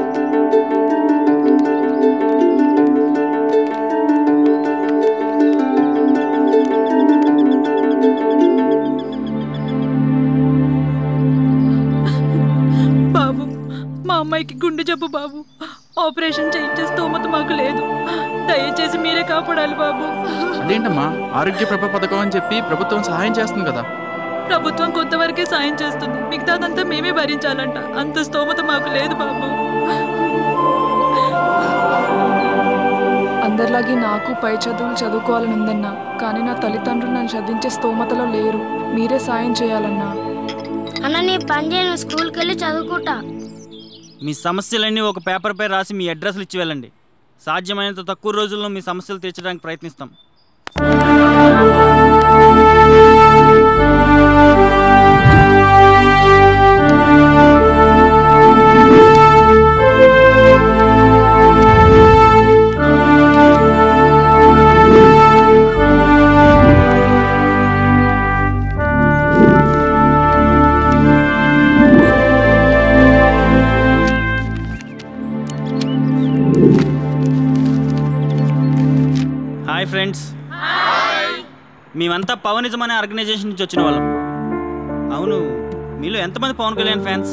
బాబు మా అమ్మాయికి గుండె జబ్బు బాబు ఆపరేషన్ చేయించే స్తోమత మాకు లేదు దయచేసి మీరే కాపాడాలి బాబు అదేంటమ్మా ఆరోగ్య ప్రభ పథకం అని చెప్పి ప్రభుత్వం సహాయం చేస్తుంది కదా ప్రభుత్వం కొంతవరకే సాయం చేస్తుంది మిగతాదంతా మేమే భరించాలంట అంత స్తోమత మాకు లేదు బాబు అందరిలాగే నాకు పై చదువులు చదువుకోవాలని ఉందన్నా కానీ నా తల్లిదండ్రులు నన్ను చదివించే స్తోమతలో లేరు మీరే సాయం చేయాలన్నా అన్న నీ పని చేయను స్కూల్కి వెళ్ళి చదువుకుంటా మీ సమస్యలన్నీ ఒక పేపర్పై రాసి మీ అడ్రస్లు ఇచ్చి వెళ్ళండి సాధ్యమైనంత తక్కువ రోజుల్లో మీ సమస్యలు తీర్చడానికి ప్రయత్నిస్తాం హాయ్ ఫ్రెండ్స్ మేమంతా పవనిజం అనే ఆర్గనైజేషన్ నుంచి వచ్చిన వాళ్ళం అవును మీలో ఎంతమంది పవన్ కళ్యాణ్ ఫ్యాన్స్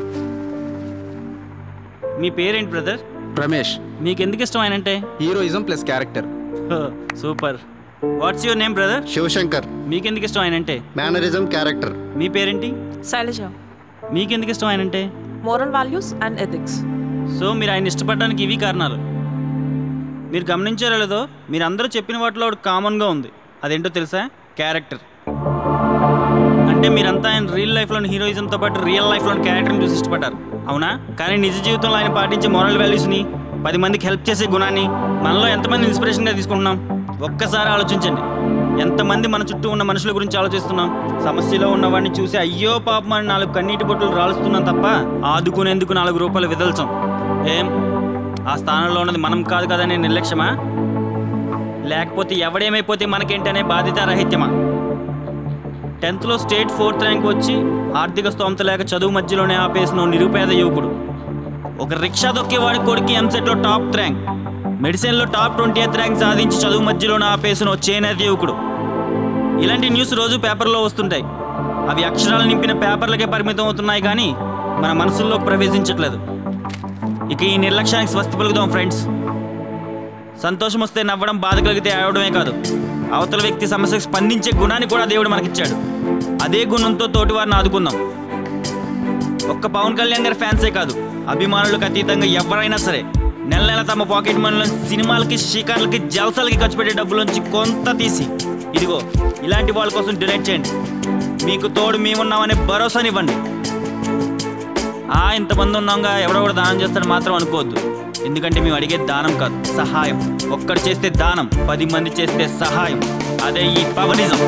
మీ పేరేంటి బ్రదర్ రమేష్ మీకు ఎందుకు ఇష్టం ఆయనంటే heroism plus character super what's your name brother Shivashankar మీకు ఎందుకు ఇష్టం ఆయనంటే మేనరిజం క్యారెక్టర్ మీ పేరేంటి శైలజ మీకు ఎందుకు ఇష్టం ఆయనంటే moral values and ethics so మీరు ఆయన ఇష్టపడడానికి ఇవి కారణాలు మీరు గమనించారో లేదో మీరు అందరూ చెప్పిన వాటిలో ఒకటి కామన్గా ఉంది అదేంటో తెలుసా క్యారెక్టర్ అంటే మీరంతా ఆయన రియల్ లైఫ్లోని హీరోయిజంతో పాటు రియల్ లైఫ్లోని క్యారెక్టర్ని చూసి ఇష్టపడ్డారు అవునా కానీ నిజ జీవితంలో ఆయన పాటించే మోరల్ వాల్యూస్ని పది మందికి హెల్ప్ చేసే గుణాన్ని మనలో ఎంతమంది ఇన్స్పిరేషన్గా తీసుకుంటున్నాం ఒక్కసారి ఆలోచించండి ఎంతమంది మన చుట్టూ ఉన్న మనుషుల గురించి ఆలోచిస్తున్నాం సమస్యలో ఉన్నవాడిని చూసి అయ్యో పాపం అని నాలుగు కన్నీటి బొట్టులు రాలుస్తున్నాం తప్ప ఆదుకునేందుకు నాలుగు రూపాయలు విదల్చాం ఏం ఆ స్థానంలో ఉన్నది మనం కాదు కదనే నిర్లక్ష్యమా లేకపోతే ఎవడేమైపోతే మనకేంటనే బాధ్యత రహిత్యమా టెన్త్లో స్టేట్ ఫోర్త్ ర్యాంక్ వచ్చి ఆర్థిక స్తోమత లేక చదువు మధ్యలోనే ఆపేసిన ఓ నిరుపేద యువకుడు ఒక రిక్షా దొక్కేవాడి కొడుకు ఎంసెట్లో టాప్ ర్యాంక్ మెడిసిన్లో టాప్ ట్వంటీ ఎయిత్ ర్యాంక్ సాధించి చదువు మధ్యలోనే ఆపేసిన ఓ చేనేత యువకుడు ఇలాంటి న్యూస్ రోజు పేపర్లో వస్తుంటాయి అవి అక్షరాలు నింపిన పేపర్లకే పరిమితం అవుతున్నాయి కానీ మన మనసుల్లో ప్రవేశించట్లేదు ఇక ఈ నిర్లక్ష్యానికి స్వస్తి పలుకుదాం ఫ్రెండ్స్ సంతోషం వస్తే నవ్వడం బాధ కలిగితే ఏడవడమే కాదు అవతల వ్యక్తి సమస్యకు స్పందించే గుణాన్ని కూడా దేవుడు మనకిచ్చాడు అదే గుణంతో తోటి వారిని ఆదుకుందాం ఒక్క పవన్ కళ్యాణ్ గారి ఫ్యాన్సే కాదు అభిమానులకు అతీతంగా ఎవరైనా సరే నెల నెల తమ పాకెట్ మనీలో సినిమాలకి షికార్లకి జల్సాలకి ఖర్చు పెట్టే డబ్బులోంచి కొంత తీసి ఇదిగో ఇలాంటి వాళ్ళ కోసం డొనేట్ చేయండి మీకు తోడు మేమున్నామనే భరోసానివ్వండి ఆ ఇంతమంది ఉన్నాగా ఎవడో కూడా దానం చేస్తాడు మాత్రం అనుకోవద్దు ఎందుకంటే మేము అడిగే దానం కాదు సహాయం ఒక్కడు చేస్తే దానం పది మంది చేస్తే సహాయం అదే ఈ పవనిజం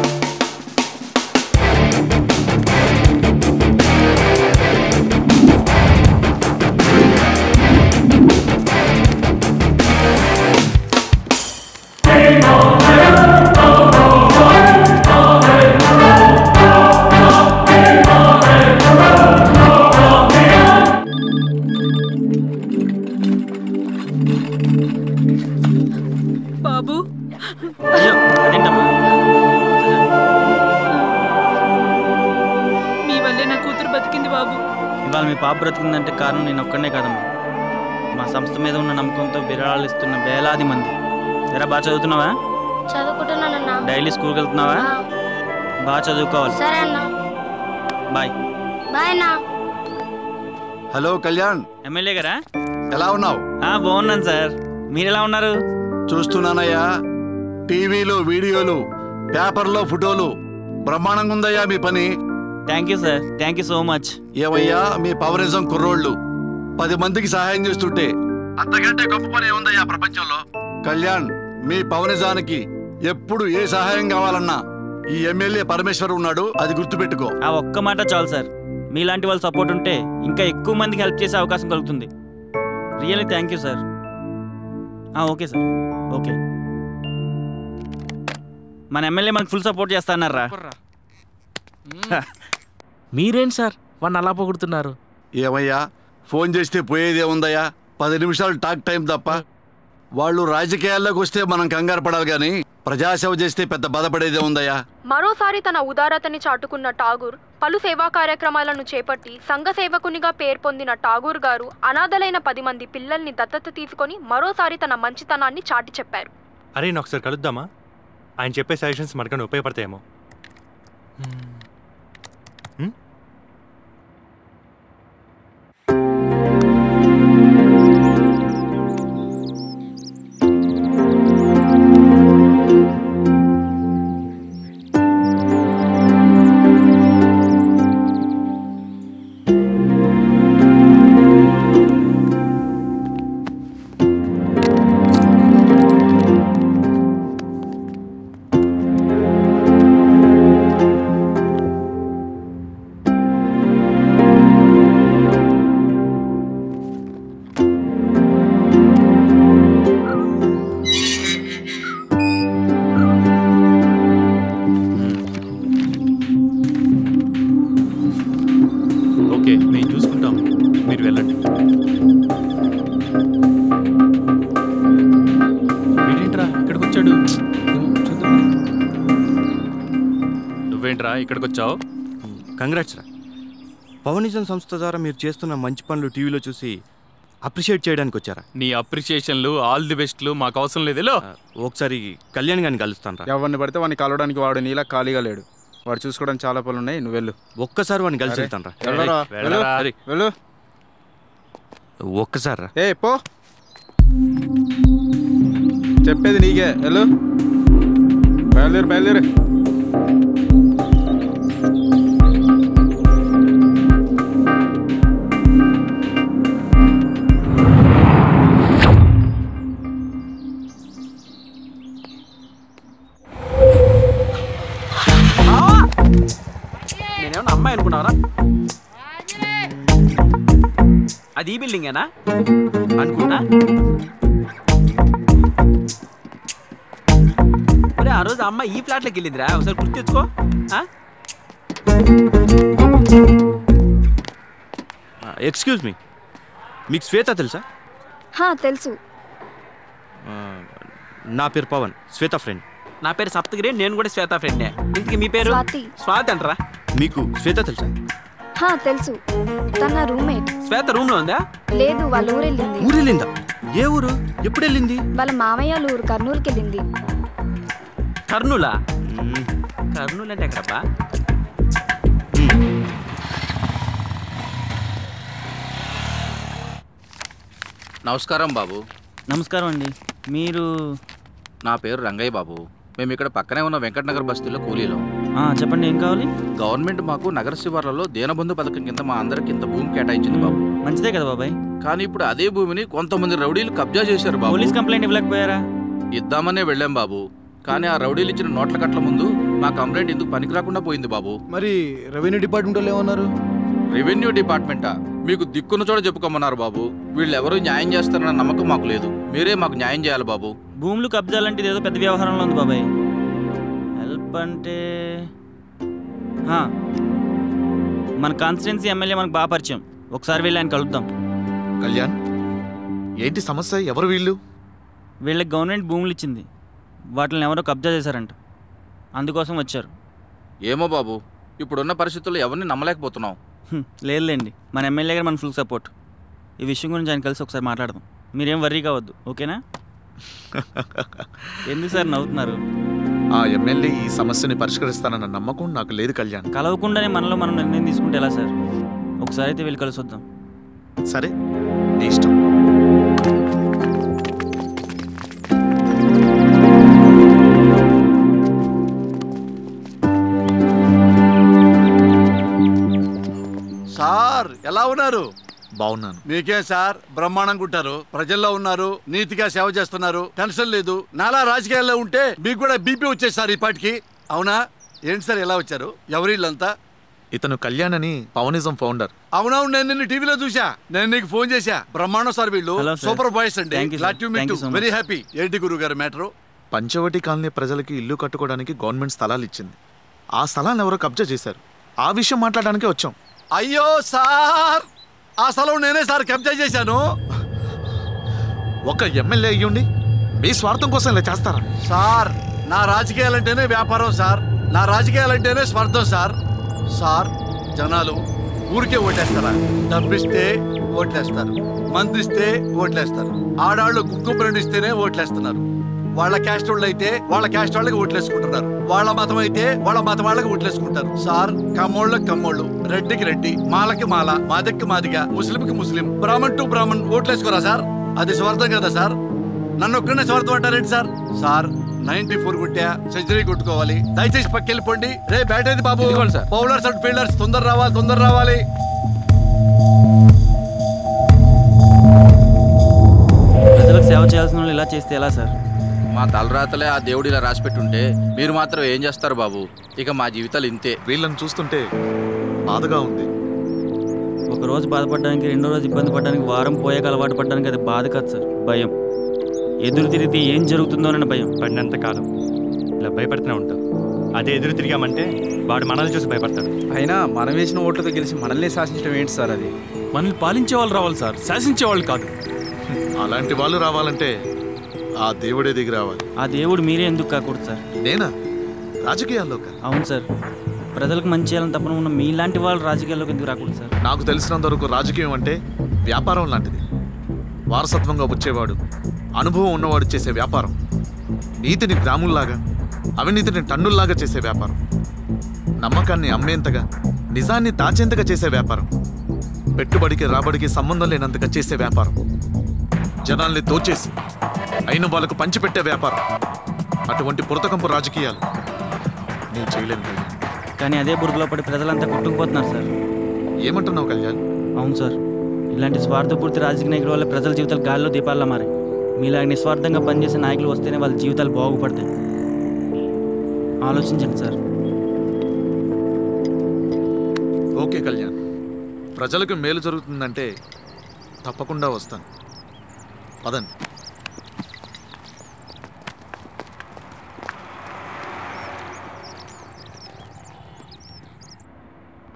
బాబు అయ్యో అదేంటమ్మా మీ వల్లే నా కూతురు బతికింది బాబు ఇవాళ మీ పాప బ్రతికిందంటే కారణం నేను ఒక్కనే కాదమ్మా మా సంస్థ మీద ఉన్న నమ్మకంతో విరాళాలు ఇస్తున్న వేలాది మంది ఎరా బాగా చదువుతున్నావా చదువుకుంటున్నానన్నా డైలీ స్కూల్కి వెళ్తున్నావా బాగా చదువుకోవాలి సరే అన్నా బాయ్ బాయ్ అన్నా హలో కళ్యాణ్ ఎమ్మెల్యే గారా ఎలా ఉన్నావు ఆ, బాగున్నాను సార్ మీరు ఎలా ఉన్నారు చూస్తున్నానయ్యా టీవీలో వీడియోలు పేపర్లో ఫోటోలు బ్రహ్మాండంగా ఉందయ్యా మీ పని thank you sir thank you so much ఏమయ్యా మీ పవరిజం కుర్రోళ్ళు పది మందికి సహాయం చేస్తుంటే అంతకంటే గొప్ప పని ఏముందయ్యా ప్రపంచంలో కళ్యాణ్ మీ పవనిజానికి ఎప్పుడు ఏ సహాయం కావాలన్నా ఈ ఎమ్మెల్యే పరమేశ్వర్ ఉన్నాడు అది గుర్తుపెట్టుకో ఆ ఒక్క మాట చాలు సార్ మీలాంటి వాళ్ళ సపోర్ట్ ఉంటే ఇంకా ఎక్కువ మందికి హెల్ప్ చేసే అవకాశం కలుగుతుంది really thank you sir okay sir okay మన ఎమ్మెల్యే మనకు ఫుల్ సపోర్ట్ చేస్తానన్నారా మీరేంటి సార్ వాడిని అలా పొగుడుతున్నారు ఏమయ్యా ఫోన్ చేస్తే పోయేదే ఉందయ్యా పది నిమిషాలు టాక్ టైం తప్ప వాళ్ళు రాజకీయాల్లోకి వస్తే మనం కంగారు పడాలి కానీ ప్రజాసేవ చేస్తే పెద్ద బాధపడేదే ఉందయ్యా మరోసారి తన ఉదారతని చాటుకున్న ఠాగూర్ పలు సేవా కార్యక్రమాలను చేపట్టి సంఘ సేవకునిగా పేరు పొందిన ఠాగూర్ గారు అనాథలైన పది మంది పిల్లల్ని దత్తత తీసుకొని మరోసారి తన మంచితనాన్ని చాటి చెప్పారు అరే నేను ఒకసారి కలుద్దామా ఆయన చెప్పే సజెషన్స్ మనకన్నా ఉపయోగపడతాయేమో ఓకే మేము చూసుకుంటాం మీరు వెళ్ళండి వీడేంట్రా ఇక్కడికి వచ్చాడు నువ్వేంట్రా ఇక్కడికి వచ్చావు కంగ్రాట్స్ రా పవనిజం సంస్థ ద్వారా మీరు చేస్తున్న మంచి పనులు టీవీలో చూసి అప్రిషియేట్ చేయడానికి వచ్చారా నీ అప్రిషియేషన్లు ఆల్ ది బెస్ట్లు మాకు అవసరం లేదు వెళ్ళు. ఒకసారి కళ్యాణ్ గారిని కలుస్తాను రా ఎవరిని పడితే వాడిని కలవడానికి వాడు నీలా ఖాళీగా లేడు వాడు చూసుకోవడానికి చాలా పనులు ఉన్నాయి నువ్వు వెళ్ళు ఒక్కసారి వాడిని కలిసి అరే, వెళ్తాను రా వెళ్ళరా, వెళ్ళు, అరే, వెళ్ళు ఒక్కసారి రా ఏ పో చెప్పేది నీకే వెళ్ళు బయలుదేరు బయలుదేరు నేనేమన్నా అమ్మాయి అనుకున్నావరా అది ఈ బిల్డింగేనా అనుకున్నా ఒరే, ఆ రోజు అమ్మాయి ఈ ఫ్లాట్లోకి వెళ్ళిందిరా ఒకసారి గుర్తు తెచ్చుకో ఆ? ఎక్స్క్యూజ్ మీ మీకు శ్వేత తెలుసా హా తెలుసు ఆ, నా పేరు పవన్ శ్వేత ఫ్రెండ్ నా పేరు సప్తగిరి నేను కూడా శ్వేత ఫ్రెండే ఇంతకీ మీ పేరు స్వాతి. స్వాతి అంటారా మీకు శ్వేత తెలుసా హా తెలుసు తన నా రూమ్మేట్ శ్వేత రూమ్ లో ఉందా లేదు వాళ్ళ ఊరు వెళ్ళింది ఊరు వెళ్ళిందా ఏ ఊరు ఎప్పుడు వెళ్ళింది వాళ్ళ మామయ్య వాళ్ళ ఊరు కర్నూలుకి వెళ్ళింది కర్నూలా కర్నూలు అంటే ఎక్కడబ్బా నమస్కారం బాబు నమస్కారం అండి మీరు నా పేరు రంగయ్య బాబు మేము ఇక్కడ పక్కనే ఉన్న వెంకటనగర్ బస్తీలో కూలీలో ఆ, చెప్పండి ఏం కావాలి గవర్నమెంట్ మాకు నగర శివార్లలో దీనబంధు పథకం కింద మా అందరికి ఇంత భూమి కేటాయించింది బాబు మంచిదే కదా బాబాయ్ కానీ ఇప్పుడు అదే భూమిని కొంతమంది రౌడీలు కబ్జా చేశారు బాబు పోలీస్ కంప్లైంట్ ఇవ్వలేకపోయారా ఇద్దామనే వెళ్ళాం బాబు కానీ ఆ రౌడీలు ఇచ్చిన నోట్ల కట్ల ముందు మా కంప్లైంట్ ఎందుకు పనికి రాకుండా పోయింది బాబు మరి రెవెన్యూ డిపార్ట్మెంట్ వాళ్ళు ఏమన్నారు రెవెన్యూ డిపార్ట్మెంటా మీకు దిక్కున్న చోట చెప్పుకోమన్నారు బాబు వీళ్ళెవరూ న్యాయం చేస్తారన్న నమ్మకం మాకు లేదు మీరే మాకు న్యాయం చేయాలి బాబు భూములు కబ్జా లాంటిది ఏదో పెద్ద వ్యవహారంలో ఉంది బాబాయ్ హెల్ప్ అంటే ఆ, మన కాన్స్టిట్యున్సీ ఎమ్మెల్యే మనకు బాగా పరిచయం ఒకసారి వెళ్ళి ఆయన కలుద్దాం కళ్యాణ్ ఏంటి సమస్య ఎవరు వీళ్ళు వీళ్ళకి గవర్నమెంట్ భూములు ఇచ్చింది వాటిని ఎవరో కబ్జా చేశారంట అందుకోసం వచ్చారు ఏమో బాబు ఇప్పుడున్న పరిస్థితుల్లో ఎవరిని నమ్మలేకపోతున్నాం హ్మ్, లేదులేండి మన ఎమ్మెల్యే గారు మన ఫుల్ సపోర్ట్ ఈ విషయం గురించి ఆయన కలిసి ఒకసారి మాట్లాడదాం మీరేం వర్రీ కావద్దు ఓకేనా ఎందుకు సార్ నవ్వుతున్నారు ఆ ఎమ్మెల్యే ఈ సమస్యని పరిష్కరిస్తానన్న నమ్మకం నాకు లేదు కళ్యాణ్ కలవకుండానే మనలో మనం నిర్ణయం తీసుకుంటే ఎలా సార్ ఒకసారి అయితే వెళ్ళి కలిసి వద్దాం సరే నీ ఇష్టం సార్ ఎలా ఉన్నారు బాగున్నాను మీకేం సార్ బ్రహ్మాండంగా ఉంటారు ప్రజల్లో ఉన్నారు నీతిగా సేవ చేస్తున్నారు టెన్షన్ లేదు నాలా రాజకీయాల్లో ఉంటే మీకు కూడా బీపీ వచ్చేది సార్ ఈ పాటికి అవునా ఏంటి సార్ ఎలా వచ్చారు ఎవరిల్లంతా ఇతను కళ్యాణ్ అని పవనిజం ఫౌండర్ అవునవును నేను నిన్ను టీవీలో చూసా నేను నీకు ఫోన్ చేశా బ్రహ్మాండం సార్ వీళ్ళు Hello, sir. సూపర్ బాయ్స్ అండి Thank you, sir. Glad to meet Thank you so much. Very happy ఏంటి గురువు గారు మ్యాటరు పంచవటి కాలనీ ప్రజలకి ఇల్లు కట్టుకోవడానికి గవర్నమెంట్ స్థలాలు ఇచ్చింది ఆ స్థలాన్ని ఎవరో కబ్జా చేశారు ఆ విషయం మాట్లాడడానికి వచ్చాం అయ్యో సార్ ఆ స్థలం నేనే సార్ కబ్జా చేశాను ఒక ఎమ్మెల్యే అయ్యుండి మీ స్వార్థం కోసం ఇలా చేస్తారా సార్ నా రాజకీయాలంటేనే వ్యాపారం సార్ నా రాజకీయాలంటేనే స్వార్థం సార్ సార్ జనాలు ఊరికే ఓటేస్తారా డబ్బిస్తే ఓట్లేస్తారు మందిస్తే ఓట్లేస్తారు ఆడాళ్ళు కుంకుమ రెండిస్తేనే ఓట్లేస్తున్నారు వాళ్ళ క్యాస్ట్ వాళ్ళు అయితే వాళ్ళ క్యాస్ట్ వాళ్ళకి ఓట్లేసుకుంటున్నారు వాళ్ళ మతం అయితే వాళ్ళ మతం వాళ్ళకి ఓట్లేసుకుంటారు సార్ కమ్మోళ్ళకి కమ్మోళ్ళు రెడ్డికి రెడ్డి మాలకి మాల మాదికి మాదిగా ముస్లింకి ముస్లిం బ్రాహ్మణ్ టు బ్రాహ్మణ్ ఓట్లేసుకోరా సార్ అది స్వార్థం కదా సార్ నన్ను ఒక్కడనే స్వార్థం అంటారేంటి సార్ సార్ నైన్టీ ఫోర్ కొట్టా సెంచరీ కొట్టుకోవాలి దయచేసి పక్కెళ్ళిపోండి రే బ్యాట్ ఏది బాబు బౌలర్స్ అండ్ ఫీల్డర్స్ తొందర రావాలి తొందర రావాలి ప్రజలకు సేవ చేయాల్సిన వాళ్ళు ఇలా చేస్తే ఎలా సార్ మా తలరాతలే ఆ దేవుడు ఇలా రాసిపెట్టుంటే మీరు మాత్రం ఏం చేస్తారు బాబు ఇక మా జీవితాలు ఇంతే వీళ్ళని చూస్తుంటే బాధగా ఉంది ఒక రోజు బాధపడడానికి రెండో రోజు ఇబ్బంది పడడానికి వారం పోయాక అలవాటు పడడానికి అది బాధ కాదు సార్ భయం ఎదురు తిరిగితే ఏం జరుగుతుందోనని భయం పడినంత కాలం ఇలా భయపడుతూనే ఉంటాం అదే ఎదురు తిరిగామంటే వాడు మనల్ని చూసి భయపడతాడు అయినా మనం వేసిన ఓట్లతో గెలిచి మనల్ని శాసించడం ఏంటి సార్ అది మనల్ని పాలించే వాళ్ళు రావాలి సార్ శాసించే వాళ్ళు కాదు అలాంటి వాళ్ళు రావాలంటే ఆ దేవుడే దిగి రావాలి ఆ దేవుడు మీరే ఎందుకు కాకూడదు సార్ నేనా రాజకీయాల్లో అవును సార్ ప్రజలకు మంచి చేయాలని తప్పన ఉన్న మీలాంటి వాళ్ళు రాజకీయాల్లోకి ఎందుకు రాకూడదు సార్ నాకు తెలిసినంత వరకు రాజకీయం అంటే వ్యాపారం లాంటిది వారసత్వంగా వచ్చేవాడు అనుభవం ఉన్నవాడు చేసే వ్యాపారం నీతిని గ్రాముల్లాగా అవినీతిని టన్నుల్లాగా చేసే వ్యాపారం నమ్మకాన్ని అమ్మేంతగా నిజాన్ని దాచేంతగా చేసే వ్యాపారం పెట్టుబడికి రాబడికి సంబంధం లేనంతగా చేసే వ్యాపారం జనాల్ని దోచేసి అయిన వాళ్ళకు పంచిపెట్టే వ్యాపారం అటువంటి పురతకంపు రాజకీయాలు నేను చేయలేను కళ్యాణ్ కానీ అదే బురదలో పడి ప్రజలంతా కొట్టుకుపోతున్నారు సార్ ఏమంటున్నావు కళ్యాణ్ అవును సార్ ఇలాంటి స్వార్థపూర్తి రాజకీయ నాయకుల వల్ల ప్రజల జీవితాలు గాల్లో దీపాల్లో మారాయి మీలా నిస్వార్థంగా పనిచేసే నాయకులు వస్తేనే వాళ్ళ జీవితాలు బాగుపడతాయి ఆలోచించండి సార్ ఓకే కళ్యాణ్ ప్రజలకు మేలు జరుగుతుందంటే తప్పకుండా వస్తాను పదండి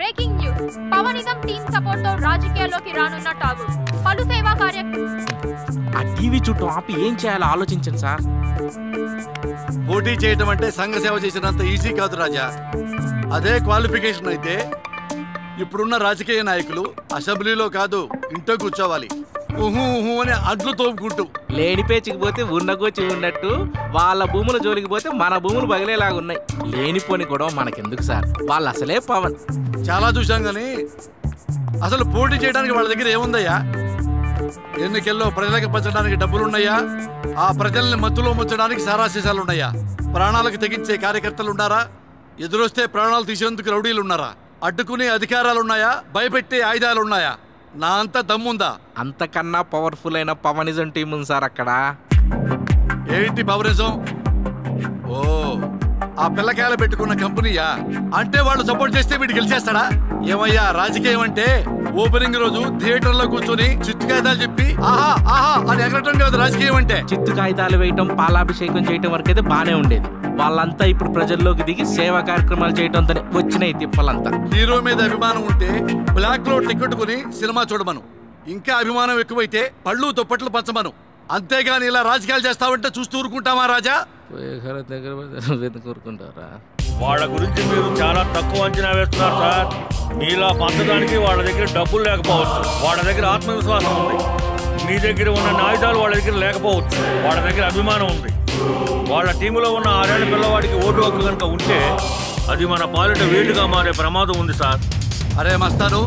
breaking news Pawanism team support తో రాజకీయాల్లోకి రానున్న ఠాగూర్ పలు సేవా కార్య ఆ టీవీ చుట్టూ ఆపి ఏం చేయాలో ఆలోచించండి సార్ పోటీ చేయటం అంటే సంఘ సేవ చేసినంత ఈజీ కాదు రాజా అదే క్వాలిఫికేషన్ అయితే ఇప్పుడున్న రాజకీయ నాయకులు అసెంబ్లీలో కాదు ఇంట్లో కూర్చోవాలి ఊహు ఊహు అని అడ్లు తోపుకుంటూ లేని పేచికి పోతే ఉన్న కూర్చి ఉన్నట్టు వాళ్ళ భూముల జోలికి పోతే మన భూములు పగిలేలాగా ఉన్నాయి లేనిపోని గొడవ మనకెందుకు సార్ వాళ్ళు అసలే పవన్ చాలా చూశాం కానీ అసలు పోటీ చేయడానికి వాళ్ళ దగ్గర ఏముందయ్యా ఎన్నికల్లో ప్రజలకు పంచడానికి డబ్బులున్నాయా ఆ ప్రజల్ని మత్తులో ముంచడానికి సారాశేషాలు ఉన్నాయా ప్రాణాలకు తెగించే కార్యకర్తలు ఉన్నారా ఎదురొస్తే ప్రాణాలు తీసేందుకు రౌడీలు ఉన్నారా అడ్డుకునే అధికారాలు ఉన్నాయా భయపెట్టే ఆయుధాలు ఉన్నాయా నా అంత దమ్ముందా అంతకన్నా పవర్ఫుల్ అయిన పవనిజం టీం ఉంది సార్ అక్కడ ఏంటి పవరిజం ఓ ఆ పిల్లకాయలు పెట్టుకున్న కంపెనీయా అంటే వాళ్ళు సపోర్ట్ చేస్తే వీడు గెలిచేస్తాడా ఏమయ్యా రాజకీయం అంటే ఓపెనింగ్ రోజు థియేటర్ లో కూర్చొని చిట్టు కాగితాలు చెప్పి ఆహా ఆహా అని ఎగరటం కాదు రాజకీయం అంటే చిత్తు కాగితాలు వేయటం పాలాభిషేకం చేయటం వరకు అయితే బానే ఉండేది వాళ్ళంతా ఇప్పుడు ప్రజల్లోకి దిగి సేవా కార్యక్రమాలు చేయటంతోనే వచ్చినాయి తిప్పలంతా హీరో మీద అభిమానం ఉంటే బ్లాక్ లో టికెట్ కొని సినిమా చూడమను ఇంకా అభిమానం ఎక్కువైతే పళ్ళు దుప్పట్లు పంచమను అంతేగాని ఇలా రాజకీయాలు చేస్తావంటే చూస్తూ ఊరుకుంటామా రాజా దగ్గర కోరుకుంటారా వాళ్ళ గురించి మీరు చాలా తక్కువ అంచనా వేస్తున్నారు సార్ మీలా పంచడానికి వాళ్ళ దగ్గర డబ్బులు లేకపోవచ్చు వాళ్ళ దగ్గర ఆత్మవిశ్వాసం ఉంది మీ దగ్గర ఉన్న ఆయుధాలు వాళ్ళ దగ్గర లేకపోవచ్చు వాళ్ళ దగ్గర అభిమానం ఉంది వాళ్ళ టీములో ఉన్న ఆరేళ్ల పిల్లవాడికి ఓటు హక్కు కనుక ఉంటే అది మన పాలిట వేటుగా మారే ప్రమాదం ఉంది సార్ అరే మస్తాను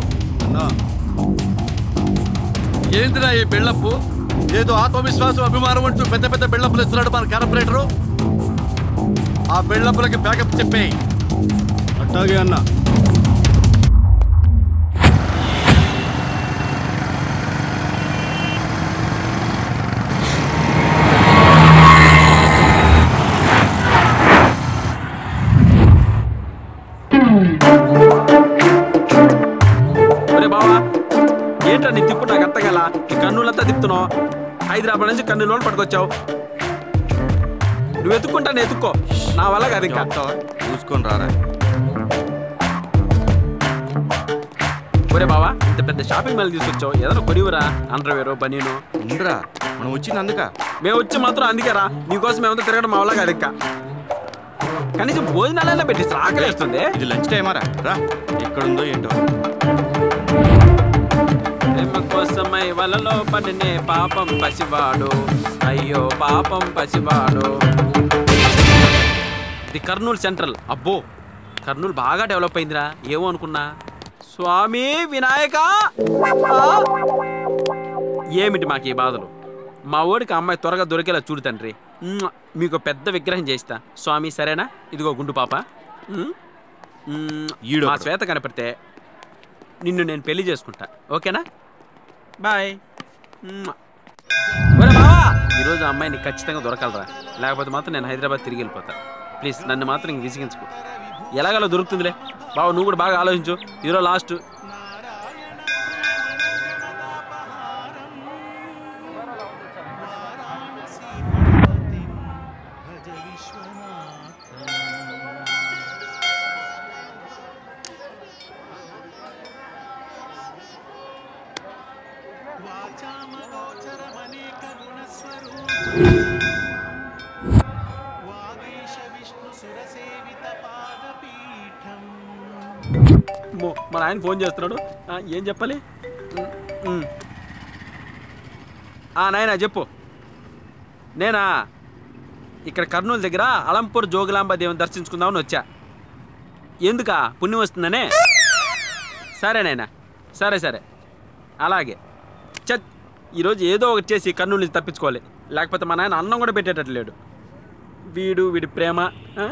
ఏందిరా ఈ బిల్డప్ ఏదో ఆత్మవిశ్వాసం అభిమానం అంటూ పెద్ద పెద్ద బిల్డప్లు ఇస్తున్నాడు మన కార్పొరేటరు ఆ బిల్డప్లకి బ్యాకప్ చెప్పేయి అట్టాగే అన్నా ఒరే బావా ఏంట్రా నీ తిప్పు నాకు అత్తగల ఈ కన్నులంతా తిప్పుతున్నావు హైదరాబాద్ నుంచి కన్నుల వాళ్ళు పట్టుకొచ్చావు నువ్వు ఎత్తుక్కుంటా నేను ఎత్తుక్కో నా వల్ల కాదు ఇంకా చూసుకొని రారా ఒరే బావా ఇంత పెద్ద షాపింగ్ మాల్ తీసుకొచ్చావు ఏదైనా కొనివరా అండర్వేరు బనీను ఉండరా మనం వచ్చింది అందుక మేము వచ్చి మాత్రం అందుకే రా నీకోసం మేమంతా తిరగడం మా వల్ల కాదు ఇంకా కనీసం భోజనాలైనా పెట్టి ఆకలేస్తుంది ఇది లంచ్ టైమారా రా ఎక్కడుందో ఏంటో ప్రేమ కోసమై వలలో పడినే పాపం పసివాడు అయ్యో పాపం పసివాడు ఇది కర్నూలు సెంట్రల్ అబ్బో కర్నూలు బాగా డెవలప్ అయిందిరా ఏమో అనుకున్నా స్వామి వినాయక ఆ! ఏమిటి మాకు ఈ బాధలు మా ఓడికి అమ్మాయి త్వరగా దొరికేలా చూడు తండ్రి మ్మ్. మీకు పెద్ద విగ్రహం చేస్తా స్వామి సరేనా ఇదిగో గుండు పాప మ్మ్. మ్మ్. ఈడొకడు. మా శ్వేత కనపడితే నిన్ను నేను పెళ్లి చేసుకుంటా ఓకేనా బాయ్ మ్మ్. ఒరే బావా ఈరోజు ఆ అమ్మాయిని ఖచ్చితంగా దొరకాలరా లేకపోతే మాత్రం నేను హైదరాబాద్ తిరిగి వెళ్ళిపోతా ప్లీజ్ నన్ను మాత్రం ఇంక విసిగించుకో ఎలాగలా దొరుకుతుందిలే బావ నువ్వు కూడా బాగా ఆలోచించు ఈరోజు లాస్ట్ అమ్మో, మా ఆయన ఫోన్ చేస్తున్నాడు ఆ, ఏం చెప్పాలి ఉమ్, ఉమ్. ఆ నాయనా చెప్పు నేనా ఇక్కడ కర్నూలు దగ్గర అలంపూర్ జోగులాంబ దేవుని దర్శించుకుందామని వచ్చా ఎందుకా పుణ్యం వస్తుందనే సరే నాయనా సరే సరే అలాగే చత్ ఈరోజు ఏదో ఒకటి చేసి కర్నూలు నుంచి తప్పించుకోవాలి లేకపోతే మా నాయన అన్నం కూడా పెట్టేటట్టు లేడు వీడు వీడి ప్రేమ ఆ?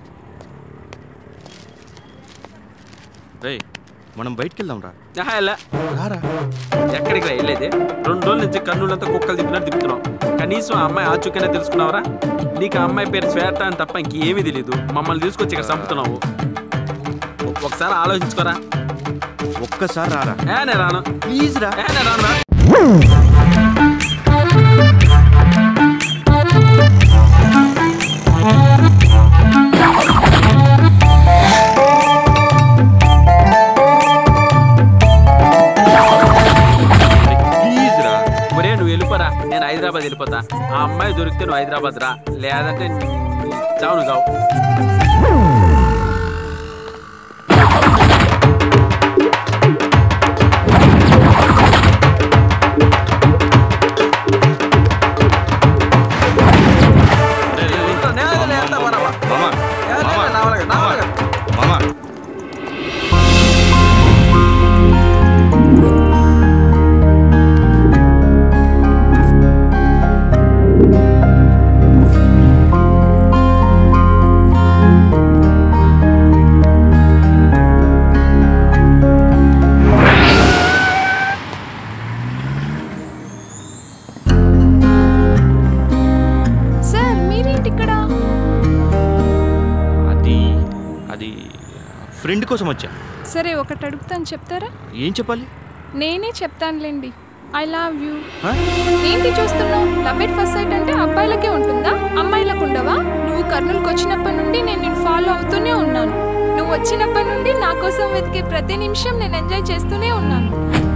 రేయ్ మనం బయటికి వెళ్దాం రా ఆహా, ఎలా? ఎక్కడికి రా వెళ్ళేది రెండు రోజుల నుంచి కర్నూలంతా కుక్కలు తిప్పినట్టు తిప్పుతున్నావు కనీసం ఆ అమ్మాయి ఆచూకైనా తెలుసుకున్నావరా నీకు ఆ అమ్మాయి పేరు శ్వేత అని తప్ప ఇంకేమీ తెలియదు మమ్మల్ని తీసుకొచ్చి ఇక్కడ చంపుతున్నావు ఒ- ఒకసారి ఆలోచించుకోరా ఒక్కసారి రారా ఏ నేను రాను ప్లీజ్ రా ఏ నేను రాను రా వెళ్ళిపోతా ఆ అమ్మాయి దొరికితే నువ్వు హైదరాబాద్ రా లేదంటే చావు నువ్వు చావు సార్ మీరేంటి ఇక్కడ అది అది ఫ్రెండ్ కోసం వచ్చా సరే ఒకటి అడుగుతాను చెప్తారా ఏం చెప్పాలి నేనే చెప్తానులేండి ఐ లవ్ యూ ఆ? ఏంటి చూస్తున్నావు లవ్ ఎట్ ఫస్ట్ సైట్ అంటే అబ్బాయిలకే ఉంటుందా అమ్మాయిలకు ఉండవా నువ్వు కర్నూలుకి వచ్చినప్పటి నుండి నేను నిన్ను ఫాలో అవుతూనే ఉన్నాను నువ్వు వచ్చినప్పటి నుండి నా కోసం వెతికే ప్రతి నిమిషం నేను ఎంజాయ్ చేస్తూనే ఉన్నాను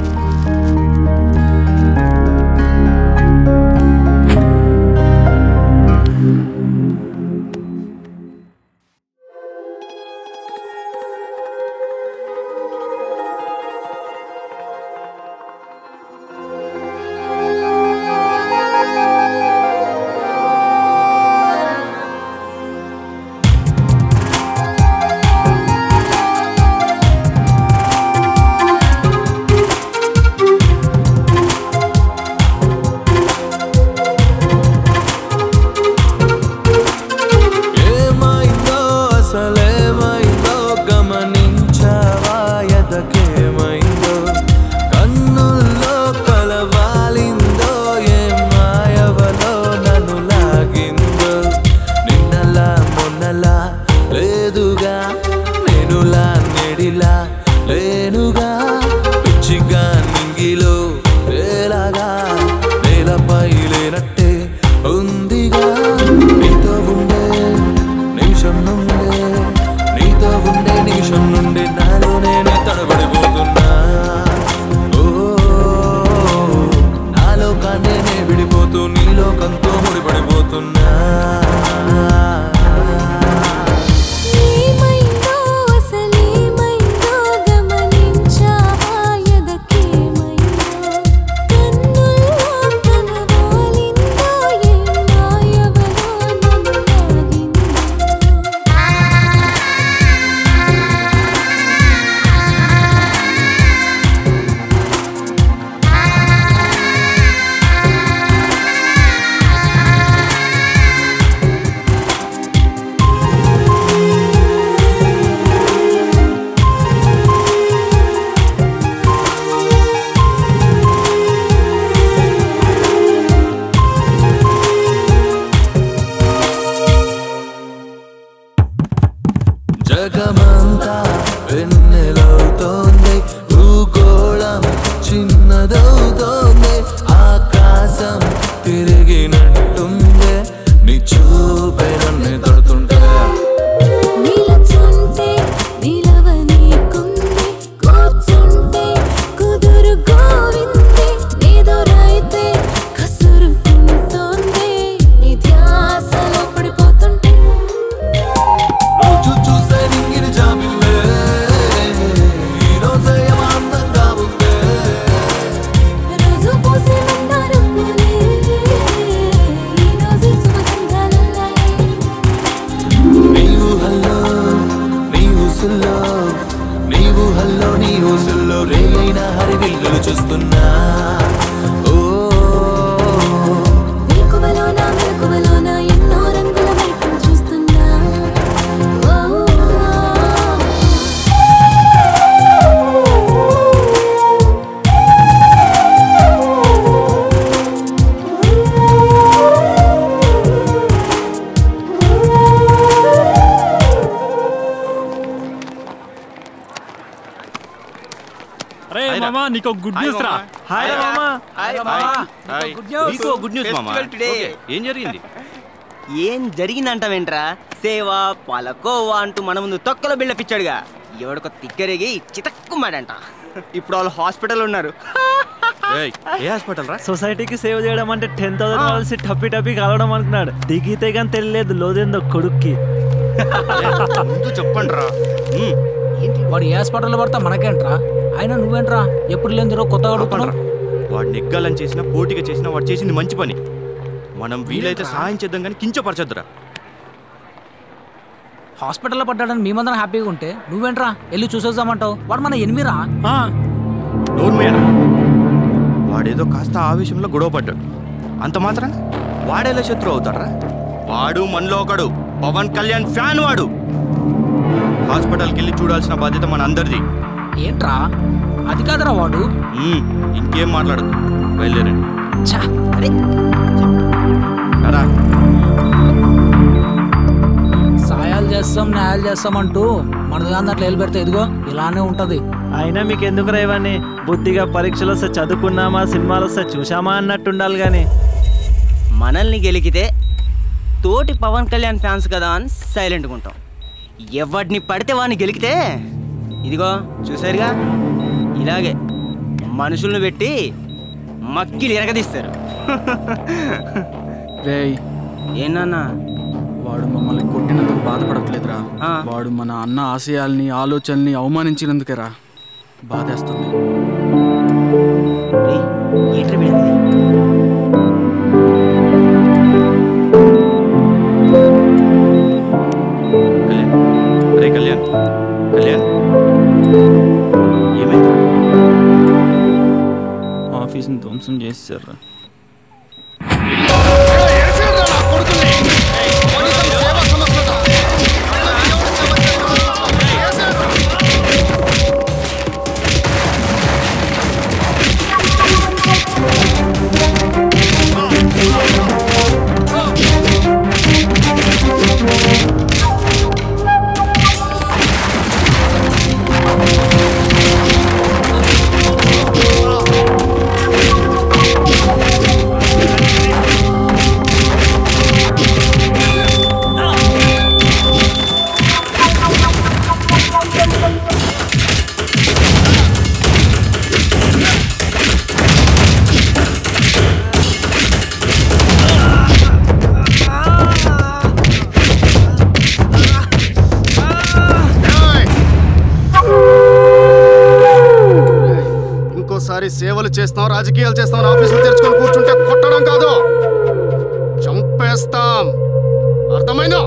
ఏమైందో అసలేమైందో గమనించావా ఎదకేమైందో కన్నుల్లో కలవాలిందో ఏ మాయవలో నన్ను లాగిందో నిన్నలా మొన్నలా లేదుగా నేనులా నెడిలా లేనుగా పిచ్చిగా నింగిలో తేలాగా నేలపై లేనట్టే ఉందిగా నీతో ఉండే నిమిషం నుండే నీతో ఉండే నిమిషం నుండి నాలో నేనే తడబడిపోతున్నా ఓ నాలో కానే నే విడిపోతూ నీలోకంతో ముడిపడిపోతున్నా ఏమైందో అసలేమైందో గమనించావా ఎదకేమైందో కన్నుల్లో కలవాలిందో ఏ మాయవలో నన్ను లాగిందో జగమంతా వెన్నెలవుతోంది భూగోళం చిన్నదవుతోంది ఆకాశం తిరిగినట్టుంది నీ చూపే నన్ను తడుతుంటే నిలచుంటే నిలవనీకుంది కూర్చుంటే కుదురు గోవింది నిదురైతే కసురుకుంటోంది నీ ధ్యాసలో పడిపోతుంటే రోజు చూసే నింగిని జాబిల్లే ఈ రోజే ఏమో అందంగా ఉందే రోజు పూసే మందారం పూలే ఈ రోజు సుగంధాలల్లాయే నీవు హల్లో నీ ఊసుల్లో నీవు హల్లో నీ ఊసుల్లో రేయైన హరివిల్లులు చూస్తున్నా ఓ మెలకువలోన మెలకువలోన ఎన్నో రంగుల వైపు చూస్తున్నా ఓ అరే మామా నీకు గుడ్ న్యూస్ రా హాయ్ రా మామా హాయ్ హాయ్ గుడ్ న్యూస్. నీకు గుడ్ న్యూస్ మామా Festival today. ఓకే, ఏం జరిగింది ఏం జరిగిందంటావేంట్రా సేవ పలకోవా అంటూ మన ముందు తొక్కలో బిల్డప్ ఇచ్చాడుగా ఎవడికో తిక్కరేగి చితక్కుమాడంట ఇప్పుడు వాళ్ళు హాస్పిటల్ ఉన్నారు ఏయ్, ఏ హాస్పిటల్ రా సొసైటీకి సేవ్ చేయడం అంటే టెన్ థౌసండ్ కావాల్సి టప్పి టప్పి కలవడం అనుకున్నాడు దిగితే కానీ తెలియలేదు లోదేందో కొడుక్కి ముందు చెప్పండి రా వాడు ఏ హాస్పిటల్లో పడతా మనకేంట్రా అయినా నువ్వేంట్రా ఎప్పుడు లేనిదిరో కొత్తగా అడుగుతున్నావు వాడు నెగ్గాలని చేసినా పోటీగా చేసినా వాడు చేసింది మంచి పని మనం వీలైతే సహాయం చేద్దాం కానీ కించపరచొద్దురా హాస్పిటల్లో పడ్డాడని మేమందరం హ్యాపీగా ఉంటే నువ్వేంట్రా వెళ్ళి చూసేద్దామంటావు వాడు మన ఎనిమిరా నోర్మేనా వాడేదో కాస్త ఆవేశంలో గొడవ పడ్డాడు అంత మాత్రం వాడేలా శత్రువు అవుతారా వాడు మనలో ఒకడు పవన్ కళ్యాణ్ ఫ్యాన్ వాడు హాస్పిటల్కి వెళ్ళి చూడాల్సిన బాధ్యత మన అందరిది ఏంట్రా అది కాదురా వాడు మ్మ్, ఇంకేం మాట్లాడదు బయలుదేరండి అరే రా సాయాలు చేస్తాం న్యాయాలు చేస్తాం అంటూ మన దాన్ని అట్లా పెడితే ఇదిగో ఇలానే ఉంటది అయినా మీకు ఎందుకు ఇవన్నీ బుద్ధిగా పరీక్షలు వస్తే చదువుకున్నామా సినిమాలు వస్తే చూసామా అన్నట్టు ఉండాలి కానీ మనల్ని గెలికితే తోటి పవన్ కళ్యాణ్ ఫ్యాన్స్ కదా అని సైలెంట్గా ఉంటాం ఎవడిని పడితే వాడిని గెలికితే ఇదిగో చూసారుగా ఇలాగే మనుషులను పెట్టి మక్కిలు ఎరగదీస్తారు రేయ్ ఏనన్నా వాడు మమ్మల్ని కొట్టినందుకు బాధపడట్లేదురా వాడు మన అన్న ఆశయాల్ని ఆలోచనల్ని అవమానించినందుకేరా బాధేస్తుంది ఏంట్రా వీడనేది? కళ్యాణ్ రే కళ్యాణ్ కళ్యాణ్ ఏమైంది ఆఫీస్ని ధ్వంసం చేశారు ఇంకోసారి సేవలు చేస్తాం రాజకీయాలు చేస్తాం ఆఫీసులు తెరుచుకొని కూర్చుంటే కొట్టడం కాదు చంపేస్తాం అర్థమైందా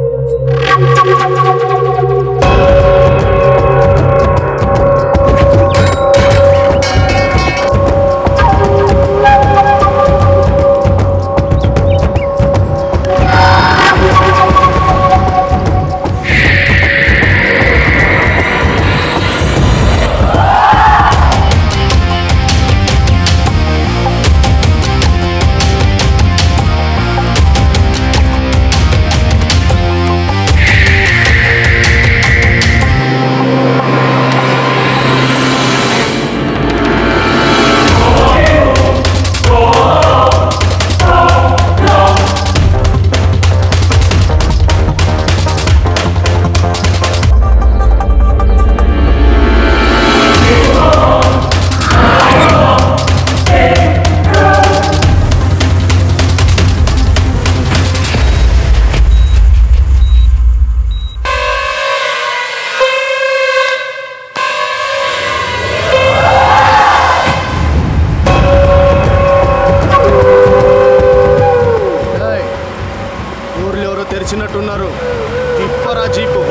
ఏయ్, ఊర్లో ఎవరో తెరిచినట్టున్నారు తిప్పరా జీపు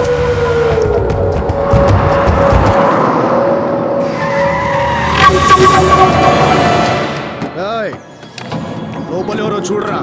ఏయ్, లోపల ఎవరో చూడరా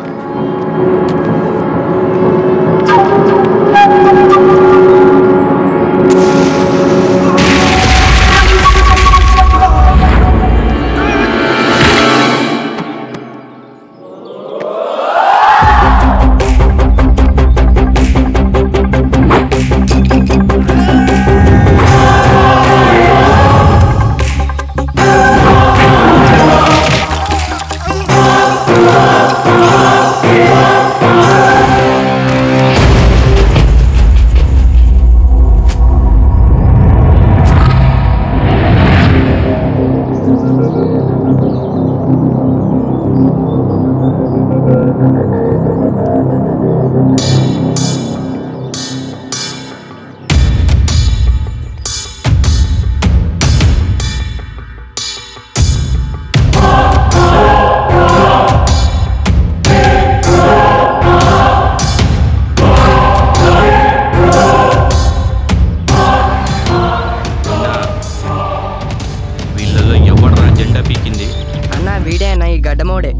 గడ్డమోడే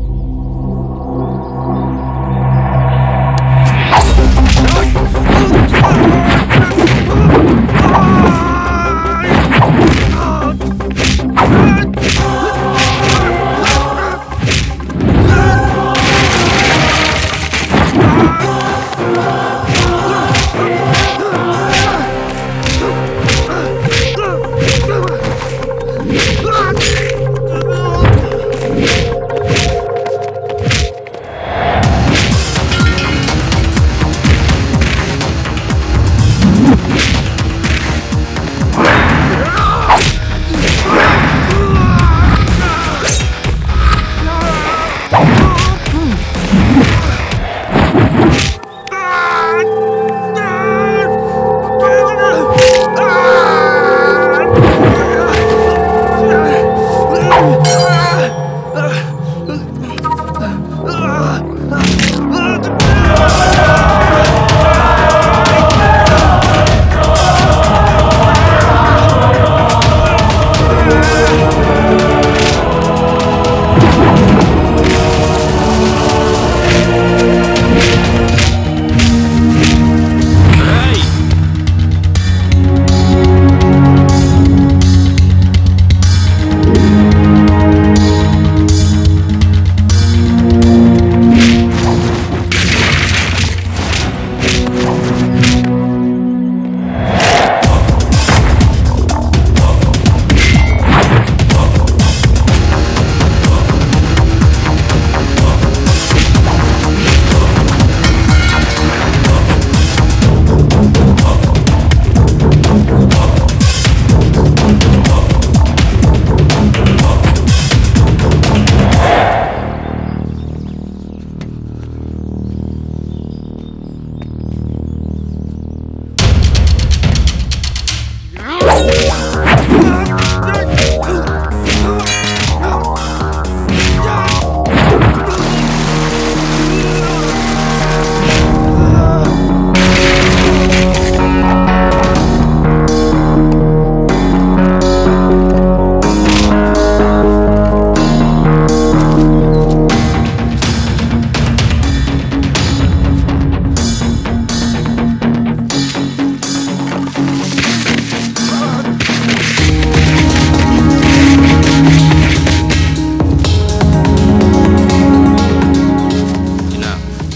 చిన్న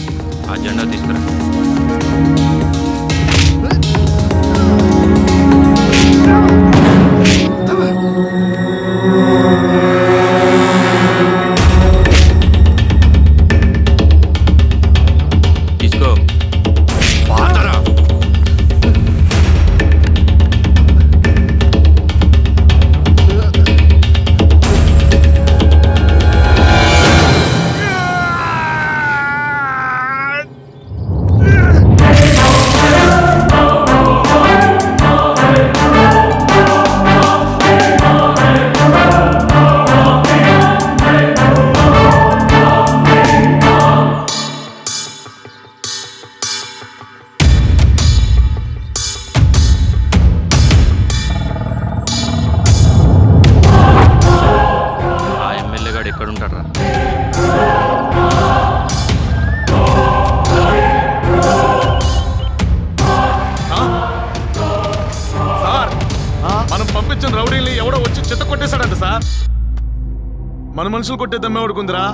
ఆ జెండా తీసుకురా తీసుకో పాతరా ఆ ఎమ్మెల్యే గాడు ఎక్కడ ఉంటాడ్రా సార్ మనం పంపించిన రౌడీని ఎవడో వచ్చి చెత్త కొట్టేశాడంట సార్ మన మనుషులు కొట్టే దమ్మెవడుకుందిరా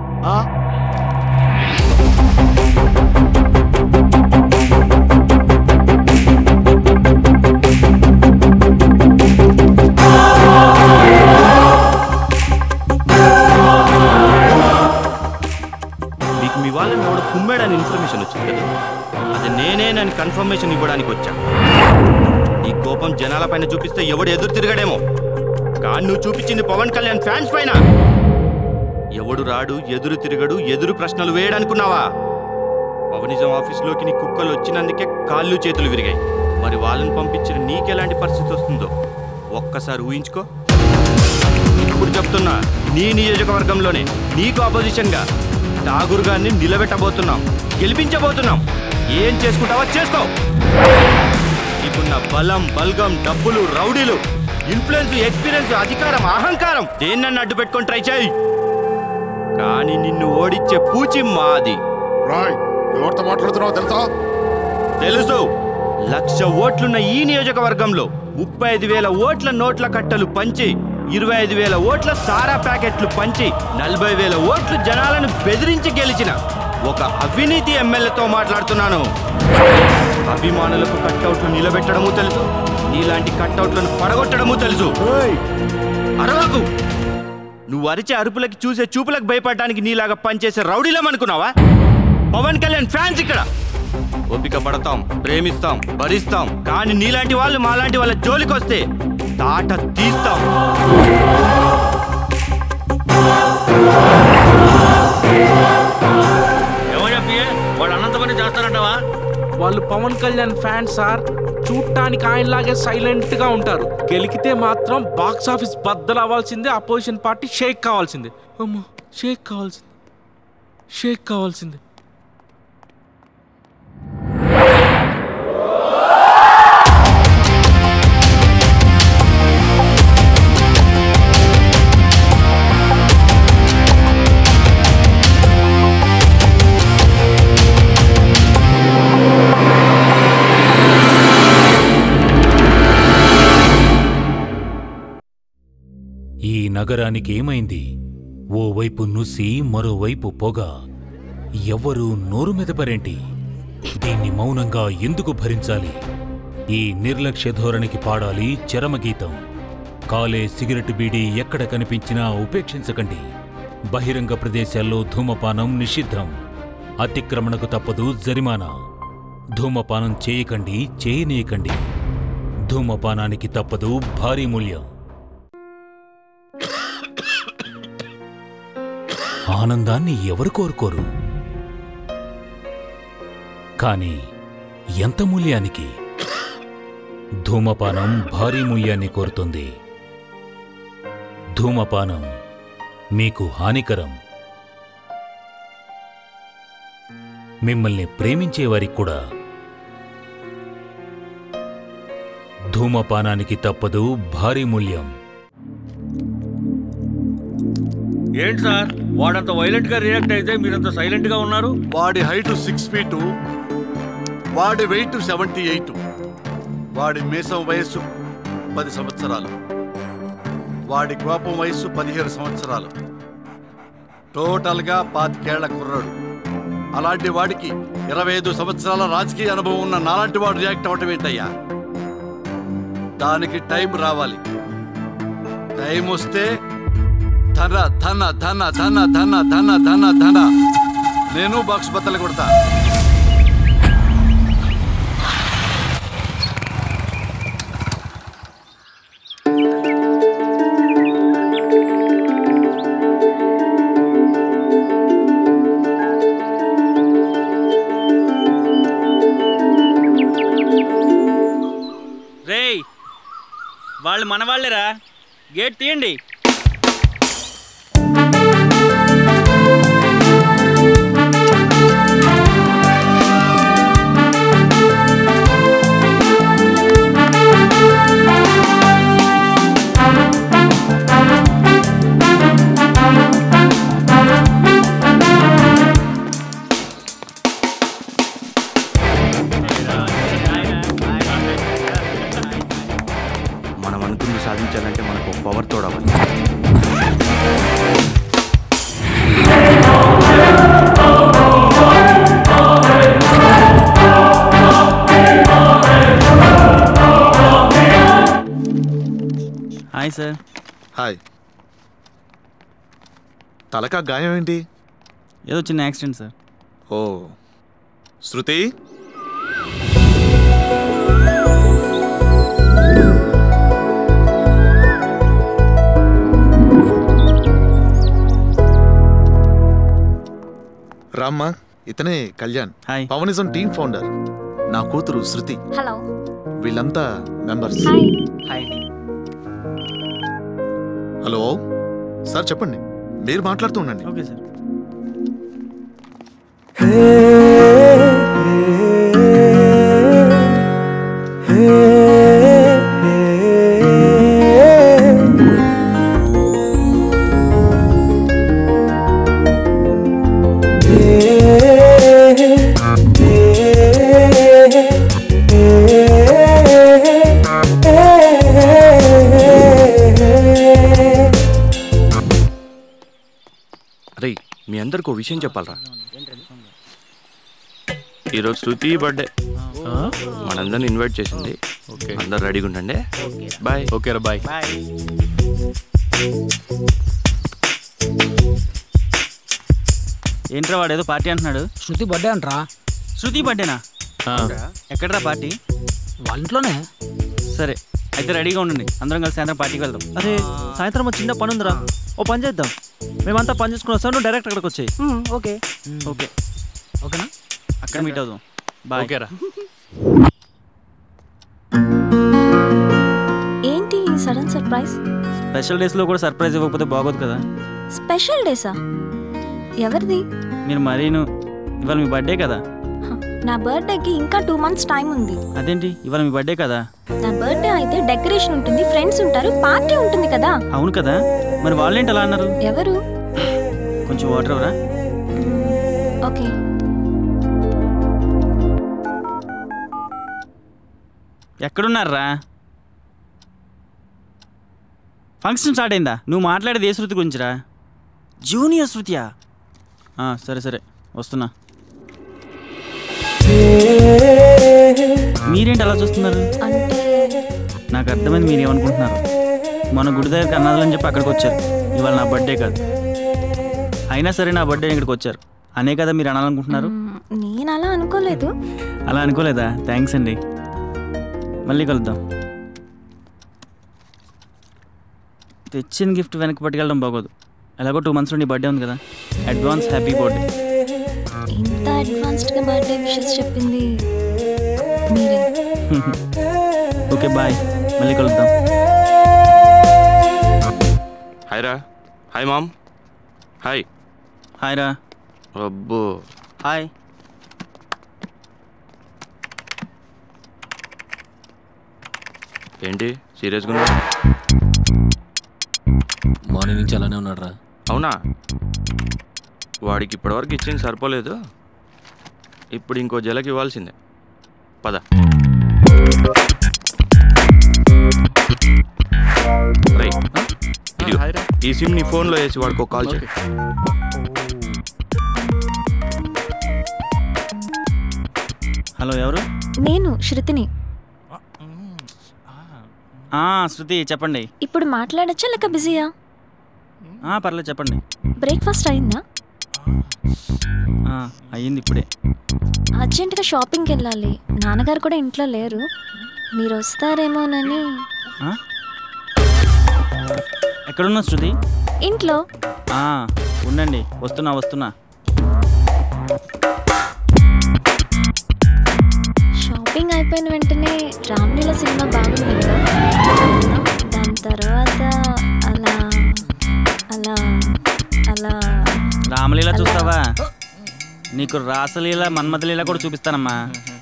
మీకు మీ వాళ్ళని ఎవడో కుమ్మాడని ఇన్ఫర్మేషన్ వచ్చింది కదా అది నేనేనని కన్ఫర్మేషన్ ఇవ్వడానికి వచ్చా నీ కోపం జనాలపైన చూపిస్తే ఎవడు ఎదురు తిరగడేమో కానీ నువ్వు చూపించింది పవన్ కళ్యాణ్ ఫ్యాన్స్ పైన ఎవడు రాడు ఎదురు తిరగడు ఎదురు ప్రశ్నలు వేయడానుకున్నావా పవనిజం ఆఫీస్లోకి నీ కుక్కలు వచ్చినందుకే కాళ్ళు చేతులు విరిగాయి మరి వాళ్ళని పంపించిన నీకెలాంటి పరిస్థితి వస్తుందో ఒక్కసారి ఊహించుకో ఇప్పుడు చెప్తున్నా నీ నియోజకవర్గంలోనే నీకు అపోజిషన్గా ఠాగూర్ గారిని నిలబెట్టబోతున్నాం గెలిపించబోతున్నాం ఏం చేసుకుంటావో చేసుకో నీకున్న బలం బల్గం డబ్బులు రౌడీలు ఇన్ఫ్లుయెన్స్ ఎక్స్పీరియన్స్ అధికారం అహంకారం దేన్నన్ను అడ్డు పెట్టుకొని ట్రై చేయి కానీ నిన్ను ఓడించే పూచి మాది రాయ్ ఎవరితో మాట్లాడుతున్నావు తెలుసా తెలుసు లక్ష ఓట్లున్న ఈ నియోజకవర్గంలో ముప్పై ఐదు వేల ఓట్ల నోట్ల కట్టలు పంచి ఇరవై ఐదు వేల ఓట్ల సారా ప్యాకెట్లు పంచి నలభై వేల ఓట్లు జనాలను బెదిరించి గెలిచిన ఒక అవినీతి ఎమ్మెల్యేతో మాట్లాడుతున్నాను అభిమానులకు కట్అవుట్లు నిలబెట్టడము తెలుసు నీలాంటి కట్అవుట్లను పడగొట్టడము తెలుసు అరవకు నువ్వు అరిచే అరుపులకి చూసే చూపులకు భయపడడానికి నీలాగా పనిచేసే రౌడీలం అనుకున్నావా పవన్ కళ్యాణ్ ఫ్యాన్స్ ఇక్కడ ఓపిక పడతాం ప్రేమిస్తాం భరిస్తాం కానీ నీలాంటి వాళ్ళు మాలాంటి వాళ్ళ జోలికి వస్తే తాట తీస్తాం ఏమో చెప్పి వాడు అన్నంత పని చేస్తారంటావా వాళ్ళు పవన్ కళ్యాణ్ ఫ్యాన్ సార్ చూడటానికి ఆయనలాగే సైలెంట్ గా ఉంటారు గెలికితే మాత్రం బాక్స్ ఆఫీస్ బద్దలు అవ్వాల్సిందే అపోజిషన్ పార్టీ షేక్ కావాల్సిందే అమ్మో షేక్ కావాల్సిందే షేక్ కావాల్సిందే ఈ నగరానికి ఏమైంది ఓవైపు నుసి మరోవైపు పొగ ఎవ్వరూ నోరు మెదపరేంటి దీన్ని మౌనంగా ఎందుకు భరించాలి ఈ నిర్లక్ష్య ధోరణికి పాడాలి చరమగీతం కాలే సిగరెట్ బీడీ ఎక్కడ కనిపించినా ఉపేక్షించకండి బహిరంగ ప్రదేశాల్లో ధూమపానం నిషిద్ధం అతిక్రమణకు తప్పదు జరిమానా ధూమపానం చేయకండి చేయనీయకండి ధూమపానానికి తప్పదు భారీ మూల్యం ఆనందాన్ని ఎవరు కోరుకోరు కానీ ఎంత మూల్యానికి ధూమపానం భారీ మూల్యాన్ని కోరుతుంది ధూమపానం మీకు హానికరం మిమ్మల్ని ప్రేమించేవారికి కూడా ధూమపానానికి తప్పదు భారీ మూల్యం ఏంటి సార్ వాడంత వైలెంట్ గా రియాక్ట్ అయితే మీరంత సైలెంట్ గా ఉన్నారు వాడి హైట్ సిక్స్ ఫీటు వాడి వెయిట్ సెవెంటీ ఎయిట్ వాడి మీసం వయస్సు పది సంవత్సరాలు వాడి కోపం వయస్సు పదిహేను సంవత్సరాలు టోటల్గా పాతికేళ్ల కుర్రాడు అలాంటి వాడికి ఇరవై ఐదు సంవత్సరాల రాజకీయ అనుభవం ఉన్న నాలాంటి వాడు రియాక్ట్ అవ్వటం ఏంటయ్యా దానికి టైం రావాలి టైం వస్తే ధన ధన ధన ధన ధన ధన ధన ధన నేను బాక్స్ బద్దలు కొడతా రేయ్ వాళ్ళు మన వాళ్ళేరా గేట్ తీయండి మనం అనుకుంది సాధించాలంటే మనకు పవర్ తోడవాలి హాయ్ సార్ హాయ్ తలకా గాయం ఏంటి ఏదో చిన్న యాక్సిడెంట్ సార్ ఓ శృతి రామ్మా ఇతనే Kalyan hi Pawanism team founder నా కూతురు శృతి హలో వీళ్ళంతా members hi hi hello sir చెప్పండి మీరు మాట్లాడుతూ ఉండండి ఓకే సార్ మీ అందరికి ఒక విషయం చెప్పాలరా ఈరోజు శృతి బర్త్డే మనందరిని ఇన్వైట్ చేసింది అందరు రెడీగా ఉండండి బాయ్ ఓకే రా బాయ్ ఏంట్రా వాడు ఏదో పార్టీ అంటున్నాడు శృతి బర్త్డే అంటరా శృతి బర్త్డేనా ఎక్కడరా పార్టీ వాళ్ళ ఇంట్లోనే సరే అయితే రెడీగా ఉండండి అందరం కలిసి సాయంత్రం పార్టీకి వెళ్దాం అరే సాయంత్రం ఒక చిన్న పని ఉందిరా ఓ పని చేద్దాం మేమంతా పని చేసుకుని వస్తాం నువ్వు డైరెక్ట్ అక్కడికి వచ్చాయి ఓకే ఓకే ఓకేనా అక్కడ మీట్ అవుదాం బాయ్ ఓకేరా ఏంటి సడన్ సర్ప్రైజ్ స్పెషల్ డేస్లో కూడా సర్ప్రైజ్ ఇవ్వకపోతే బాగోదు కదా స్పెషల్ డేసా ఎవరిది మీరు మరీను ఇవాళ మీ బర్త్డే కదా నా బర్త్డేకి ఇంకా టూ మంత్స్ టైం ఉంది అదేంటి ఇవాళ మీ బర్త్డే కదా నా బర్త్డే అయితే డెకరేషన్ ఉంటుంది ఫ్రెండ్స్ ఉంటారు పార్టీ ఉంటుంది కదా అవును కదా మరి వాళ్ళేంటి అలా అన్నారు ఎవరు కొంచెం వాటర్ ఎవరా ఓకే ఎక్కడున్నారా ఫంక్షన్ స్టార్ట్ అయిందా నువ్వు మాట్లాడేది ఏ శృతి గురించిరా జూనియర్ శృతియా ఆ, సరే సరే వస్తున్నా మీరేంటి అలా చూస్తున్నారు అంటే నాకు అర్థమైంది మీరు ఏమనుకుంటున్నారు మన గుడి దగ్గరికి అన్నదాలని చెప్పి అక్కడికి వచ్చారు ఇవాళ నా బర్త్డే కాదు అయినా సరే నా బర్త్డే ఇక్కడికి వచ్చారు అనే కదా మీరు అనాలనుకుంటున్నారు నేను అలా అనుకోలేదు అలా అనుకోలేదా థ్యాంక్స్ అండి మళ్ళీ కలుద్దాం తెచ్చిన గిఫ్ట్ వెనక్కి పట్టుకెళ్ళడం బాగోదు ఎలాగో టూ మంత్స్ నుండి బర్త్డే ఉంది కదా అడ్వాన్స్ హ్యాపీ బర్త్డే ఇంత అడ్వాన్స్డ్గా బర్త్డే విషెస్ చెప్పింది మీరే ఓకే బాయ్ మళ్ళీ కలుద్దాం హాయ్ రా హాయ్ మామ్ హాయ్ హాయ్ రా అబ్బో హాయ్ ఏంటి సీరియస్గా ఉన్నా మార్నింగ్ నుంచి అలానే ఉన్నాడు రా అవునా వాడికి ఇప్పటివరకు ఇచ్చింది సరిపోలేదు ఇప్పుడు ఇంకో జలకి ఇవ్వాల్సిందే పద రేయ్, ఇదిగో, ఈ సిమ్ నీ ఫోన్లో వేసి వాడికి ఒక కాల్ చేయి హలో ఎవరు నేను శృతిని ఆ, శృతి చెప్పండి ఇప్పుడు మాట్లాడచ్చా లేక బిజీయా ఆ, పర్లేదు చెప్పండి బ్రేక్ఫాస్ట్ అయిందా ఆ, అయ్యింది ఇప్పుడే అర్జెంటుగా షాపింగ్కి వెళ్ళాలి నాన్నగారు కూడా ఇంట్లో లేరు మీరు వస్తారేమోనని ఆ? ఎక్కడున్నా శృతి ఇంట్లో ఆ, ఉండండి వస్తున్నా వస్తున్నా షాపింగ్ అయిపోయిన వెంటనే రామ్లీల సినిమా బాగుంది కదా దాని తర్వాత అలా అలా అలా రామలీల చూస్తావా నీకు రాసలీల మన్మథలీల కూడా చూపిస్తానమ్మా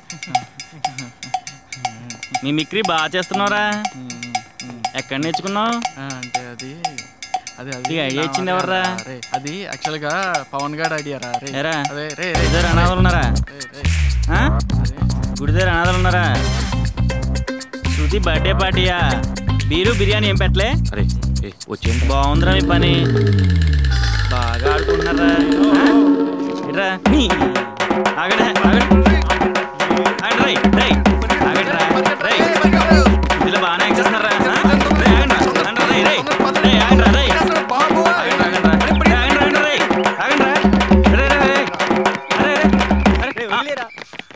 మీ మిక్రీ బాగా చేస్తున్నావురా ఎక్కడ నేర్చుకున్నావు అంటే అది అది ఈ ఐడియా ఇచ్చింది ఎవర్రా? రే అది యాక్చువల్గా పవన్ గారి ఐడియా రా రే ఏరా అదే రే ఇద్దరు అనాథలు ఉన్నారా ఆ? గుడి దగ్గర అనాథలు ఉన్నారా శృతి బర్త్డే పార్టీయా బీరు బిర్యానీ ఏం పెట్టలే అరే వచ్చేయండి బాగుందిరా మీ పని బాగా ఆడుకుంటున్నారా ఆ? ఇట్రా నీ. ఆగండి ఆగండి ఆగండి రేయ్, రేయ్. ఆగండి రా, రేయ్. ఇందులో బాగానే యాక్ట్ చేస్తున్నారా ఆ? రేయ్, ఆగండి రా, ఆగండి రా, రేయ్, రేయ్. రేయ్, ఆగండి రా, రేయ్. ఆగండి, ఆగండి రా. రేయ్, ఆగండి రా, ఆగండి రా, రేయ్. ఆగండి రా. రేయ్, రేయ్, రేయ్. అరే, అరే, అరే. ఆ.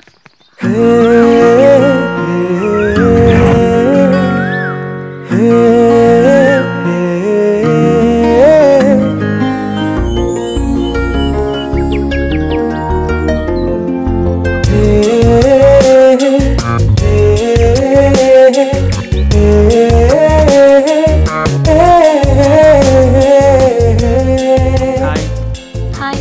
Hi hi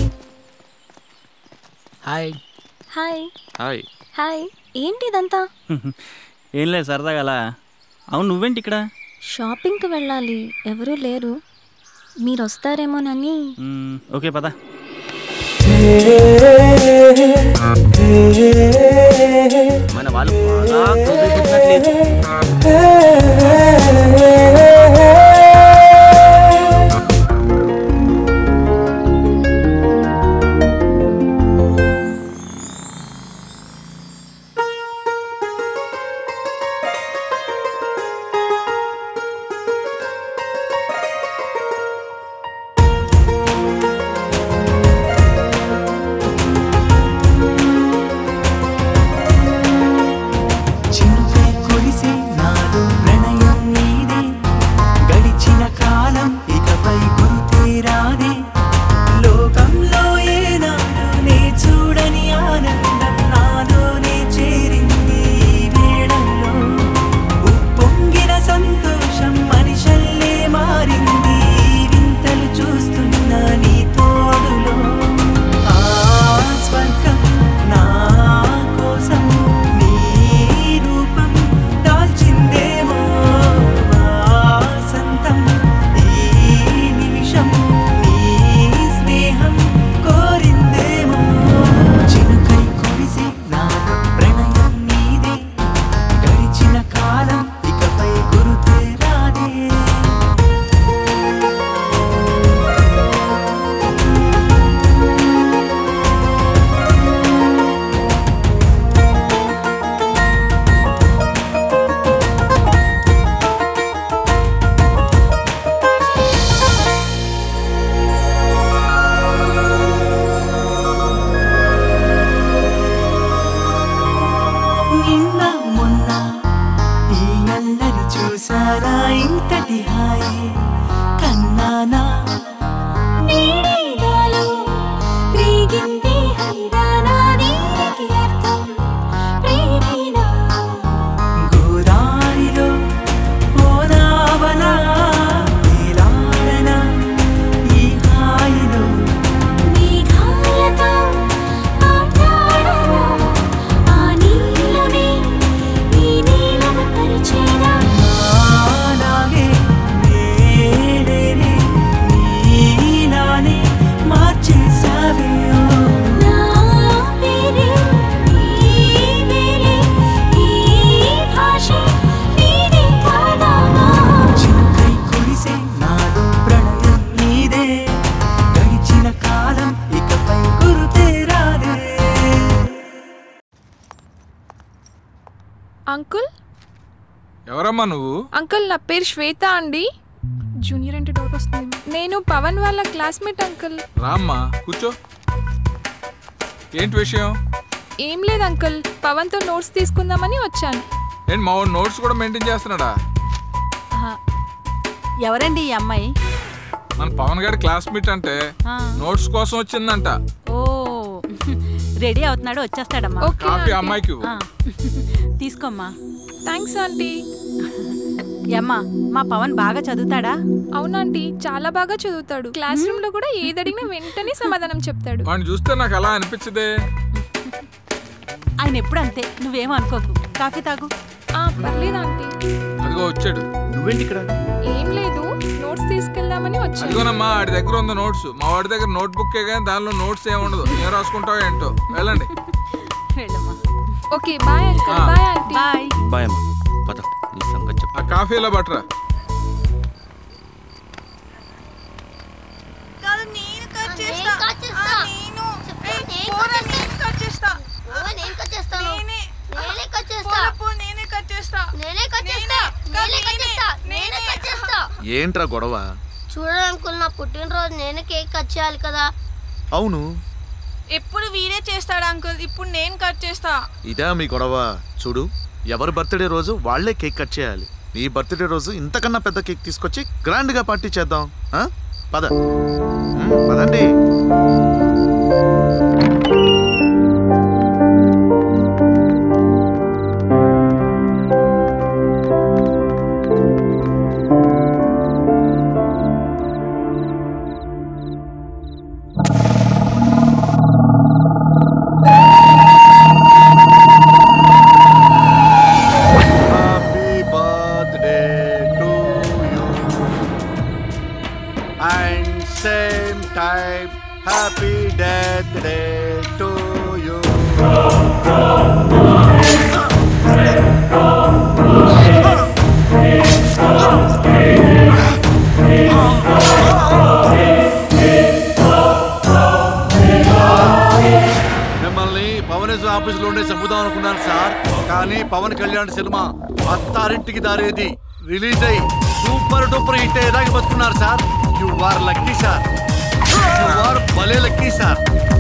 hi hi hi hi ఏంటి ఇదంతా ఏం లేదు సరదాగా అలా అవును నువ్వేంటి ఇక్కడ షాపింగ్కి వెళ్ళాలి ఎవరూ లేరు మీరు వస్తారేమోనని మ్మ్, ఓకే పద మన వాళ్ళు బాగా క్లోజ్ అయిపోతున్నట్లేదు అంకుల్ ఎవరమ్మా నువ్వు అంకుల్ నా పేరు శ్వేత అండి జూనియర్ అంటే డౌట్ వస్తుంది నేను పవన్ వాళ్ళ క్లాస్మేట్ అంకుల్ రామ్మా కూర్చో ఏంటి విషయం ఏం లేదు అంకుల్ పవన్తో నోట్స్ తీసుకుందామని వచ్చాను ఏంటి మా వాడు నోట్స్ కూడా మెయింటైన్ చేస్తున్నాడా ఎవరండి ఈ అమ్మాయి మన పవన్ గారి క్లాస్మేట్ అంటే ఆ. నోట్స్ కోసం వచ్చిందంట ఓ రెడీ అవుతున్నాడు వచ్చేస్తాడమ్మా కాఫీ అమ్మాయికి ఇవ్వు. ఆ. తీసుకోమ్మా థ్యాంక్స్ ఆంటీ ఏమ్మా మా పవన్ బాగా చదువుతాడా అవునాంటీ చాలా బాగా చదువుతాడు క్లాస్ రూమ్ లో కూడా ఏది అడిగినా వెంటనే సమాధానం చెప్తాడు వాడిని చూస్తే నాకు అలా అనిపించదే ఆయన ఎప్పుడు అంతే నువ్వేమో అనుకోకు కాఫీ తాగు ఆ పర్లేదు ఆంటీ అదిగో వచ్చాడు నువ్వేంటి ఇక్కడ ఏం లేదు నోట్స్ తీసుకెళ్దామని వచ్చాను అదిగోనమ్మా ఆడి దగ్గర ఉంది నోట్స్ మా వాడి దగ్గర నోట్ బుక్ కానీ దానిలో నోట్స్ ఏమి ఉండదు ఏం రాసుకుంటావో ఏంటో వెళ్ళండి వెళ్ళమ్మా ఓకే బాయ్ అంకుల్ ఆ. బాయ్ ఆంటీ బాయ్ బాయ్ అమ్మా పద నీ సంగతి చెప్పు ఆ కాఫీలో బట్టరా నేను కట్ చేస్తా ఆ, నేను ఏయ్, పోరా, నేను కట్ చేస్తా నేను కట్ చేస్తా నేనే నేనే కట్ చేస్తా పోరా, పో, నేనే కట్ చేస్తా నేనే కట్ చేస్తా నేనే కట్ చేస్తా నేనే కట్ చేస్తా ఏంట్రా గొడవ చూడండి అంకుల్ నా పుట్టినరోజు నేనే కేక్ కట్ చేయాలి కదా అవును ఎప్పుడు వీడే చేస్తాడు అంకుల్ ఇప్పుడు నేను కట్ చేస్తా ఇదా మీ గొడవ చూడు ఎవరి బర్త్డే రోజు వాళ్ళే కేక్ కట్ చేయాలి నీ బర్త్డే రోజు ఇంతకన్నా పెద్ద కేక్ తీసుకొచ్చి గ్రాండ్గా పార్టీ చేద్దాం ఆ? పద ఉమ్, పదండి Happy birthday to you. And same time, happy death day to you. మిమ్మల్ని పవనేశ్వర ఆఫీసులో ఉండే చంపుదాం అనుకున్నాను సార్ కానీ పవన్ కళ్యాణ్ సినిమా అత్తారింటికి దారేది రిలీజ్ అయ్యి సూపర్ డూపర్ హిట్ అయ్యేదాకా బతుకున్నారు sir you are lucky sir you are భలే లక్కీ సార్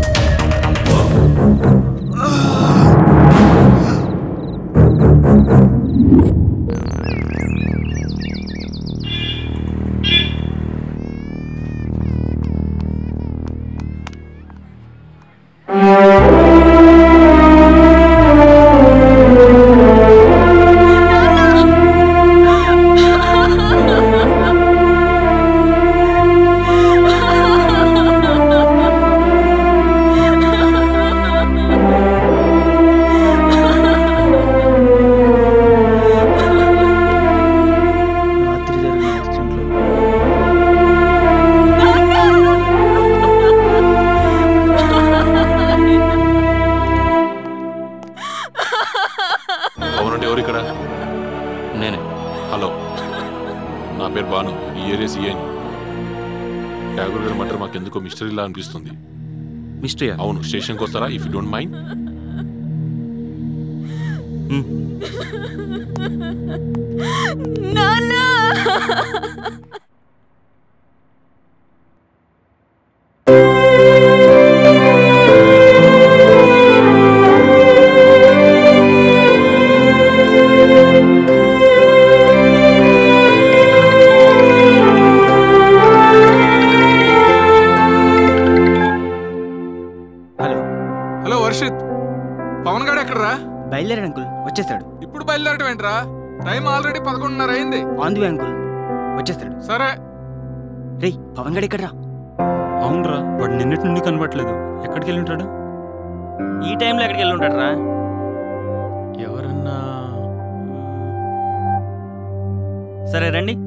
రాత్రి జరిగిన యాక్సిడెంట్లో అవునండి ఎవరు ఇక్కడ నేనే హలో నా పేరు బాను ఈ ఏరియా సీఎన్ ఠాగూర్ గారి మటర్ మాకు ఎందుకో మిస్టరీలా అనిపిస్తుంది మిస్టరీ అవును స్టేషన్కి వస్తారా ఇఫ్ యూ డోంట్ మైండ్ నాన్న హలో హలో వర్షిత్ పవన్ గారు ఎక్కడరా బయలుదేరాడు అంకుల్ వచ్చేస్తాడు ఇప్పుడు బయలుదేరటం ఏంట్రా టైం ఆల్రెడీ పదకొండున్నర అయింది ఆన్ ది వే అంకుల్ వచ్చేస్తాడు సరే రే పవన్ గడ్ ఎక్కడ్రా అవునరా వాడు నిన్నటి నుండి కనబట్లేదు ఎక్కడికి వెళ్ళి ఉంటాడు ఈ టైంలో ఎక్కడికి వెళ్ళి ఉంటాడు రా ఎవరన్నా సరే రండి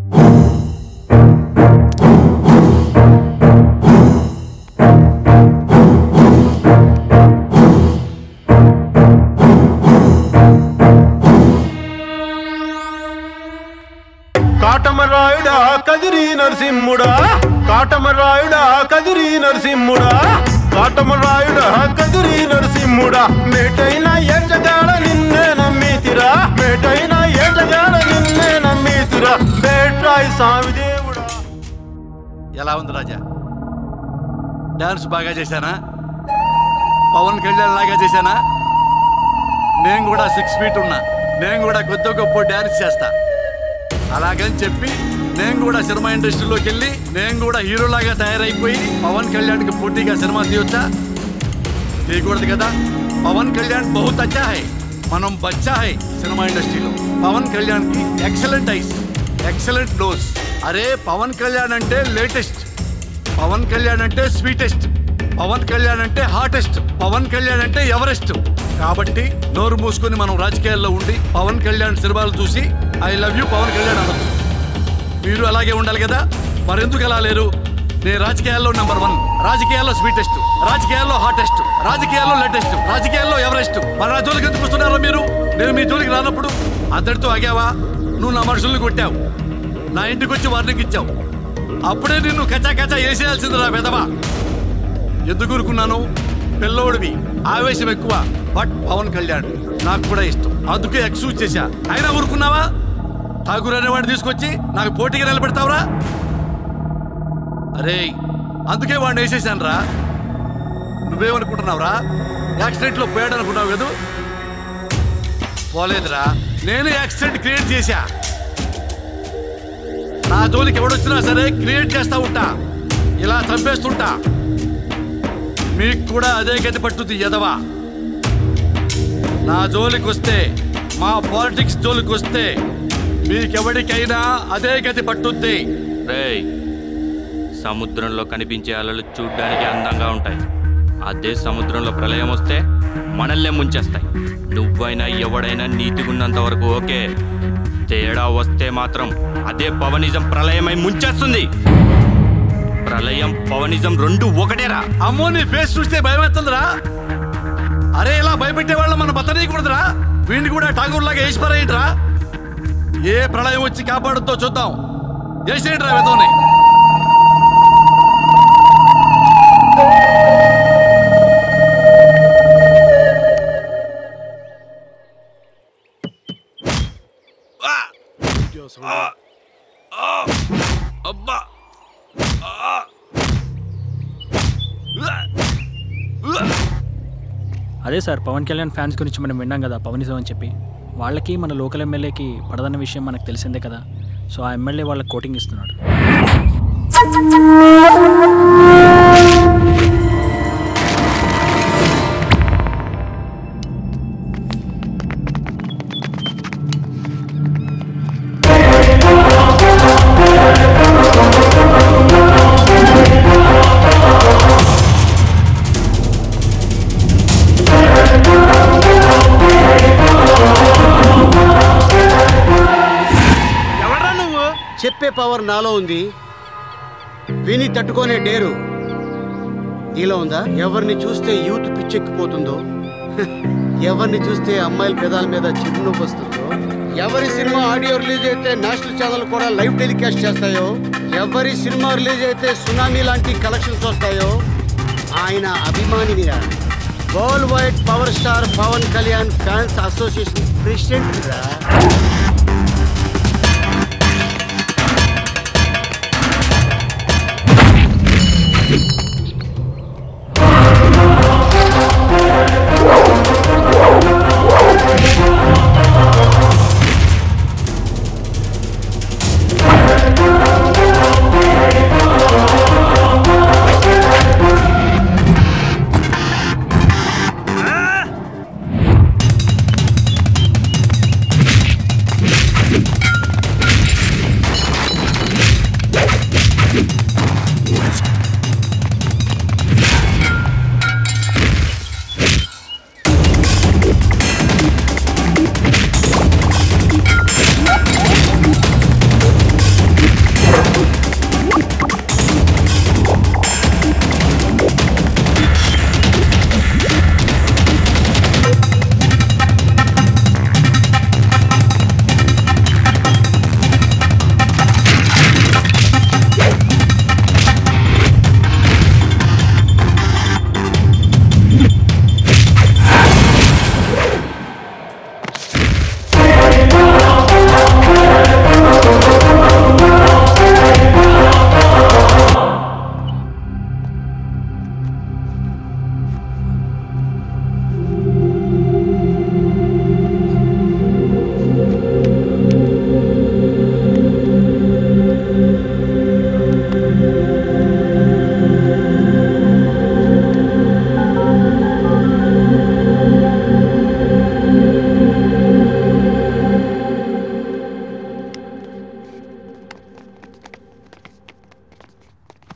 కాటమరాయుడా కదిరి నరసింహుడా కాటమరాయుడా కదిరి నరసింహుడా కాటమరాయుడా కదిరి నరసింహుడా మేటైన ఎంజగాడ నిన్నే నమ్మి నమ్మీతురా మేటైన ఏటగాడ నిన్నే నమ్మీతురా బేట్రాయి స్వామి దేవుడా ఎలా ఉంది రాజా డాన్స్ బాగా చేశానా పవన్ కళ్యాణ్ లాగా చేశానా నేను కూడా సిక్స్ ఫీట్ ఉన్నా నేను కూడా కొద్ది గొప్ప డాన్స్ చేస్తా అలాగని చెప్పి నేను కూడా సినిమా ఇండస్ట్రీలోకి వెళ్ళి నేను కూడా హీరోలాగా తయారైపోయి పవన్ కళ్యాణ్కి పోటీగా సినిమా తీయొచ్చా తీయకూడదు కదా పవన్ కళ్యాణ్ బహుత్ అచ్చా హై మనం బచ్చా హై సినిమా ఇండస్ట్రీలో పవన్ కళ్యాణ్ కి ఎక్సలెంట్ ఐస్ ఎక్సలెంట్ నోస్ అరే పవన్ కళ్యాణ్ అంటే లేటెస్ట్ పవన్ కళ్యాణ్ అంటే స్వీటెస్ట్ పవన్ కళ్యాణ్ అంటే హాటెస్ట్ పవన్ కళ్యాణ్ అంటే ఎవరెస్ట్ కాబట్టి నోరు మూసుకొని మనం రాజకీయాల్లో ఉండి పవన్ కళ్యాణ్ సినిమాలు చూసి I love you Pawan Kalyan అనొచ్చు మీరు అలాగే ఉండాలి కదా మరెందుకు అలా లేరు నేను రాజకీయాల్లో నంబర్ వన్ రాజకీయాల్లో స్వీటెస్ట్ రాజకీయాల్లో హాటెస్ట్ రాజకీయాల్లో లేటెస్ట్ రాజకీయాల్లో ఎవరెస్ట్ మరి నా జోలికి ఎందుకు వస్తున్నారో మీరు నేను మీ జోలికి రానప్పుడు అందరితో ఆగావా నువ్వు నా మనుషుల్ని కొట్టావు నా ఇంటికి వచ్చి వార్నింగ్ ఇచ్చావు అప్పుడే నిన్ను కచ్చా కచ్చా వేసేయాల్సింది రా పెదవా ఎందుకు ఊరుకున్నాను పిల్లోడివి ఆవేశం ఎక్కువ బట్ పవన్ కళ్యాణ్ నాకు కూడా ఇష్టం అందుకే ఎక్స్క్యూజ్ చేశా అయినా ఊరుకున్నావా ఠాగూర్ అనేవాడిని తీసుకొచ్చి నాకు పోటీగా నిలబెడతావురా అరే అందుకే వాడిని వేసేసాను రా నువ్వేమనుకుంటున్నావురా యాక్సిడెంట్లో పోయాడు అనుకున్నావు కదూ పోలేదురా నేను యాక్సిడెంట్ క్రియేట్ చేశా నా జోలికి ఎవడొచ్చినా సరే క్రియేట్ చేస్తా ఉంటా ఇలా చంపేస్తుంటా మీకు కూడా అదే గతి పట్టుద్ది ఎదవా నా జోలికి వస్తే మా పాలిటిక్స్ జోలికి వస్తే మీకెవడికైనా అదే గతి పట్టుద్ది రేయ్ సముద్రంలో కనిపించే అలలు చూడ్డానికి అందంగా ఉంటాయి అదే సముద్రంలో ప్రళయం వస్తే మనల్నే ముంచేస్తాయి నువ్వైనా ఎవడైనా నీతిగున్నంత వరకు ఓకే తేడా వస్తే మాత్రం అదే పవనిజం ప్రళయమై ముంచేస్తుంది ప్రళయం పవనిజం రెండు ఒకటేరా అమ్మో నీ ఫేస్ చూస్తే భయం ఎత్తుందిరా అరే ఇలా భయపెట్టే వాళ్ళు మన బతనీయకూడదురా వీడిని కూడా ఠాగూర్ లాగా వేసిపారేయండిరా ఏ ప్రళయం వచ్చి కాపాడుతో చూద్దాం వేసేయండిరా వెదవని అబ్బా అదే సార్ పవన్ కళ్యాణ్ ఫ్యాన్స్ గురించి మనం విన్నాం కదా పవనిజం అని చెప్పి వాళ్ళకి మన లోకల్ ఎమ్మెల్యేకి పడదన్న విషయం మనకు తెలిసిందే కదా సో ఆ ఎమ్మెల్యే వాళ్ళకి కోటింగ్ ఇస్తున్నాడు ఎవడ్రా నువ్వు చెప్పే పవర్ నాలో ఉంది విని తట్టుకోనే డేరు నీలో ఉందా ఎవరిని చూస్తే యూత్ పిచ్చెక్కిపోతుందో ఎవరిని చూస్తే అమ్మాయిల పెదాల మీద చిరునవ్వు వస్తుందో ఎవరి సినిమా ఆడియో రిలీజ్ అయితే నేషనల్ ఛానల్ కూడా లైవ్ టెలికాస్ట్ చేస్తాయో ఎవరి సినిమా రిలీజ్ అయితే సునామీ లాంటి కలెక్షన్స్ వస్తాయో ఆయన అభిమానినిరా worldwide power star Pawan Kalyan fans association president రా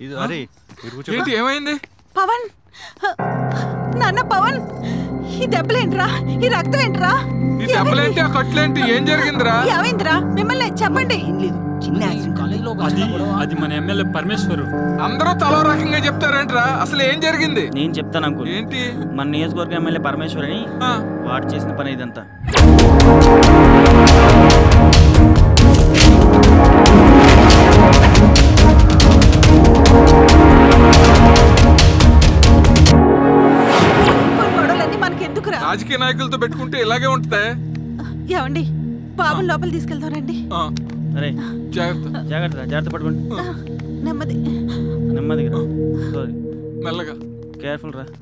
ఇది అరే ఏంటి ఏమైంది పవన్ నాన్న పవన్ ఈ దెబ్బలేంట్రా ఈ రక్తం ఏంట్రా ఈ దెబ్బలేంటి ఆ కట్లేంటి ఏం జరిగిందిరా ఏమైందిరా మిమ్మల్ని చెప్పండి చిన్న అది అది మన ఎమ్మెల్యే పరమేశ్వరు అందరూ తలో రకంగా చెప్తారేంట్రా అసలు ఏం జరిగింది నేను చెప్తాను అంకుల్ ఏంటి మన నియోజకవర్గ ఎమ్మెల్యే పరమేశ్వర్ అని వాడు చేసిన పని ఇదంతా గొడవలన్నీ మనకెందుకురా రాజకీయ నాయకులతో పెట్టుకుంటే ఇలాగే ఉంటుందా ఏమండి బాబుని లోపల తీసుకెళ్తారండి అరే జాగ్రత్త జాగ్రత్త జాగ్రత్త పట్టుకోండి నెమ్మది నెమ్మదిగా రా. సారీ మెల్లగా కేర్ఫుల్ రా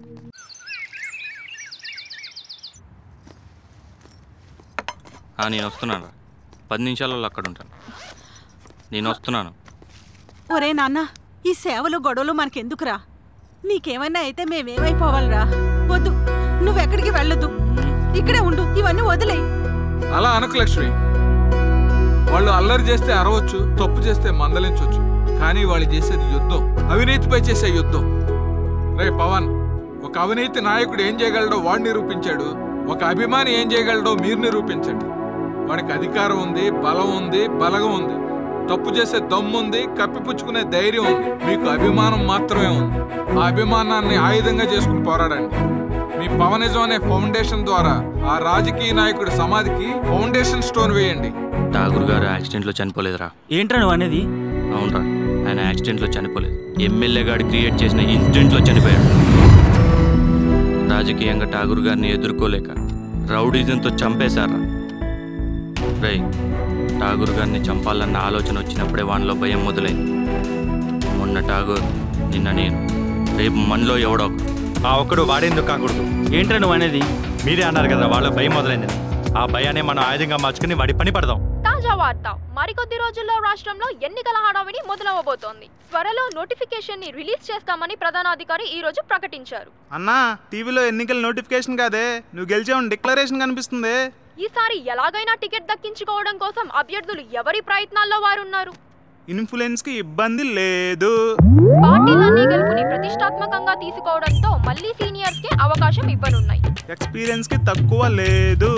ఆ, నేను వస్తున్నాను రా పది నిమిషాలలో అక్కడ ఉంటాను నేను వస్తున్నాను ఒరే నాన్న ఈ సేవలు గొడవలు మనకెందుకురా నీకేమైనా అయితే మేమేమైపోవాలిరా వద్దు నువ్వెక్కడికి వెళ్ళొద్దు ఇక్కడే ఉండు ఇవన్నీ వదిలేయి అలా అనకు లక్ష్మి వాళ్ళు అల్లరి చేస్తే అరవచ్చు తప్పు చేస్తే మందలించవచ్చు కానీ వాళ్ళు చేసేది యుద్ధం అవినీతిపై చేసే యుద్ధం రే పవన్ ఒక అవినీతి నాయకుడు ఏం చేయగలడో వాడు నిరూపించాడు ఒక అభిమాని ఏం చేయగలడో మీరు నిరూపించండి వాడికి అధికారం ఉంది బలం ఉంది బలగం ఉంది తప్పు చేసే దమ్ము ఉంది కప్పిపుచ్చుకునే ధైర్యం ఉంది మీకు అభిమానం మాత్రమే ఉంది ఆ అభిమానాన్ని ఆయుధంగా చేసుకుని పోరాడండి మీ పవనిజం అనే ఫౌండేషన్ ద్వారా ఆ రాజకీయ నాయకుడి సమాధికి ఫౌండేషన్ స్టోన్ వేయండి ఠాగూర్ గారు యాక్సిడెంట్లో చనిపోలేదురా ఏంట్రా నువ్వు అనేది అవునరా ఆయన యాక్సిడెంట్లో చనిపోలేదు ఎమ్మెల్యే గారు క్రియేట్ చేసిన ఇన్సిడెంట్లో చనిపోయాడు రాజకీయంగా ఠాగూర్ గారిని ఎదుర్కోలేక రౌడీజంతో చంపేశారా రై ఠాగూర్ గారిని చంపాలన్న ఆలోచన వచ్చినప్పుడే వానిలో భయం మొదలైంది మొన్న ఠాగూర్ నిన్న నేను రేపు మనలో ఎవడో ఒకడు. ఆ ఒక్కడు వాడేందుకు కాకూడదు ఏంట్రా నువ్వు అనేది మీరే అన్నారు కదా వాళ్ళ భయం మొదలైంది ఆ భయాన్ని మనం ఆయుధంగా మార్చుకుని వాడి పని పడదాం తాజా వార్త మరికొద్ది రోజుల్లో రాష్ట్రంలో ఎన్నికల హడావిడి మొదలవబోతోంది త్వరలో నోటిఫికేషన్ ని రిలీజ్ చేస్తామని ప్రధానాధికారి ఈ రోజు ప్రకటించారు అన్నా టీవీలో ఎన్నికల నోటిఫికేషన్ కాదే నువ్వు గెలిచావని డిక్లరేషన్ కనిపిస్తుంది ఈసారి ఎలాగైనా టికెట్ దక్కించుకోవడం కోసం అభ్యర్థులు ఎవరి ప్రయత్నాల్లో వారున్నారు ఇన్ఫ్లుయెన్స్ కి ఇబ్బంది లేదు పార్టీలన్నీ గెలుపుని ప్రతిష్టాత్మకంగా తీసుకోవడంతో మళ్ళీ సీనియర్స్ కి అవకాశం ఇవ్వనున్నాయి ఎక్స్పీరియన్స్ కి తక్కువ లేదు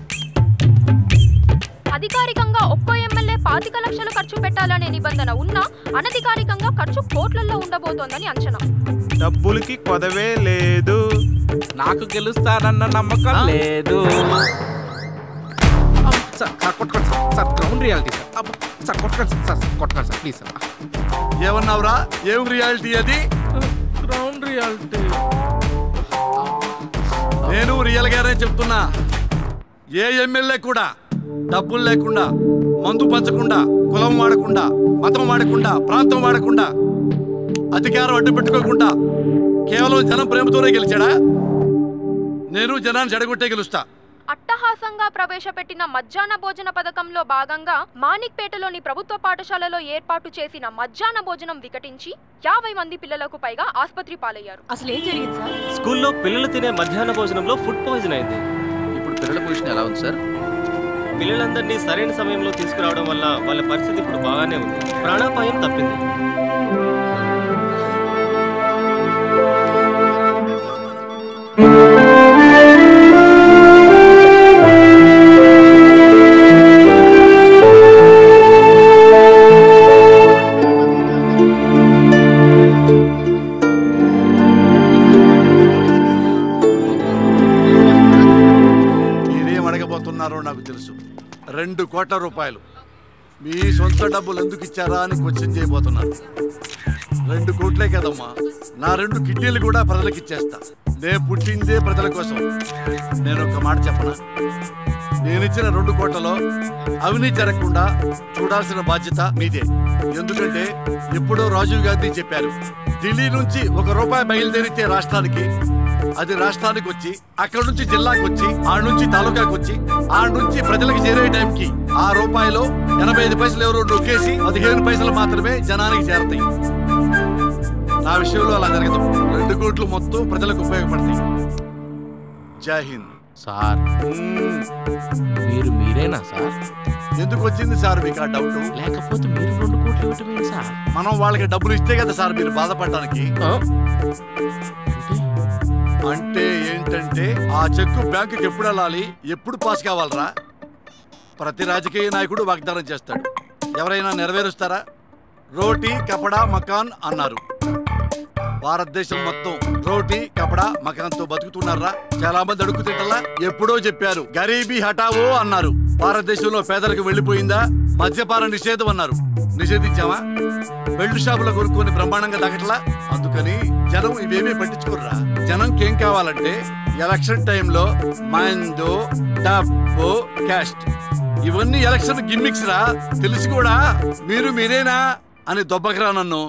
అధికారికంగా ఒక్కో ఎమ్మెల్యే పాతిక లక్షలు ఖర్చు పెట్టాలనే నిబంధన ఉన్నా అనధికారికంగా ఖర్చు కోట్లలో ఉండబోతోందని అంచనా డబ్బులకి కొదవే లేదు నాకు గెలుస్తానన్న నమ్మకం లేదు సార్ సార్ కొట్టుకోండి sir sir ground reality sir అబ్బ, సార్ కొట్టుకోండి సార్ సార్ కొట్టుకోండి సార్ ప్లీజ్ సార్ ఏమన్నావురా ఏం రియాలిటీ అది గ్రౌండ్ రియాలిటీ నేను రియల్ గానే చెప్తున్నా ఏ ఎమ్మెల్యే కూడా డబ్బులు లేకుండా మందు పంచకుండా కులం వాడకుండా మతం వాడకుండా ప్రాంతం వాడకుండా అధికారం అడ్డు పెట్టుకోకుండా కేవలం జనం ప్రేమతోనే గెలిచాడా నేను జనాన్ని చెడగొట్టే గెలుస్తా అట్టహాసంగా ప్రవేశపెట్టిన మధ్యాహ్న భోజన పథకంలో భాగంగా మాణిక్పేటలోని ప్రభుత్వ పాఠశాలలో ఏర్పాటు చేసిన మధ్యాహ్న భోజనం వికటించి యాభై మంది పిల్లలకు పైగా ఆసుపత్రి పాలయ్యారు అసలు ఏం జరిగింది సార్ స్కూల్లో పిల్లలు తినే మధ్యాహ్న భోజనంలో ఫుడ్ పాయిజన్ అయింది ఇప్పుడు పిల్లల పొజిషన్ ఎలా ఉంది సార్ పిల్లలందరినీ సరైన సమయంలో తీసుకురావడం వల్ల వాళ్ళ పరిస్థితి ఇప్పుడు బాగానే ఉంది ప్రాణాపాయం తప్పింది మీరేం అడగబోతున్నారో నాకు తెలుసు రెండు కోట్ల రూపాయలు మీ సొంత డబ్బులు ఎందుకు ఇచ్చారా అని క్వశ్చన్ చేయబోతున్నారు రెండు కోట్లే కదమ్మా నా రెండు కిడ్నీలు కూడా ప్రజలకు ఇచ్చేస్తా నే పుట్టిందే ప్రజల కోసం నేను ఒక మాట చెప్పనా నేను ఇచ్చిన రెండు కోట్లలో అవినీతి జరగకుండా చూడాల్సిన బాధ్యత మీదే ఎందుకంటే ఎప్పుడో రాజీవ్ గాంధీ చెప్పారు ఢిల్లీ నుంచి ఒక రూపాయి బయలుదేరితే రాష్ట్రానికి అది రాష్ట్రానికి వచ్చి అక్కడ నుంచి జిల్లాకు వచ్చి ఆ నుంచి తాలూకాకు వచ్చి ఆ నుంచి ప్రజలకు చేరే టైంకి ఆ రూపాయలు ఎనభై ఐదు పైసలు ఎవరో నొక్కేసి పదిహేను పైసలు మాత్రమే జనానికి చేరతాయి నా విషయంలో అలా జరగదు రెండు కోట్లు మొత్తం ప్రజలకు ఉపయోగపడతాయి జై హింద్ సార్ మీరు మీరేనా సార్ ఎందుకు వచ్చింది సార్ మీకు ఆ డౌట్ లేకపోతే మీరు రెండు కోట్లు ఇవ్వటమేంటి సార్ మనం వాళ్ళకి డబ్బులు ఇస్తే కదా సార్ మీరు బాధపడడానికి అంటే ఏంటంటే ఆ చెక్కు బ్యాంకుకి ఎప్పుడు వెళ్ళాలి ఎప్పుడు పాస్ కావాలరా ప్రతి రాజకీయ నాయకుడు వాగ్దానం చేస్తాడు ఎవరైనా నెరవేరుస్తారా రోటీ కపడా మకాన్ అన్నారు భారతదేశం మొత్తం రోటీ కపడా మకాన్తో బతుకుతున్నారా చాలా మంది అడుగు తింటలా ఎప్పుడో చెప్పారు గరీబీ హటావో అన్నారు భారతదేశంలో పేదలకు వెళ్ళిపోయిందా మద్యపాన నిషేధం అన్నారు నిషేధించామా బెల్ట్ షాపులో కొనుక్కొని బ్రహ్మాండంగా తగ్గట్లా అందుకని జనం ఇవేమీ పట్టించుకోర్రా జనంకి ఏం కావాలంటే ఎలక్షన్ టైంలో మందు డబ్బు క్యాస్ట్ ఇవన్నీ ఎలక్షన్ గిమ్మిక్స్ రా తెలిసి కూడా మీరు మీరేనా అని దొబ్బకరా నన్ను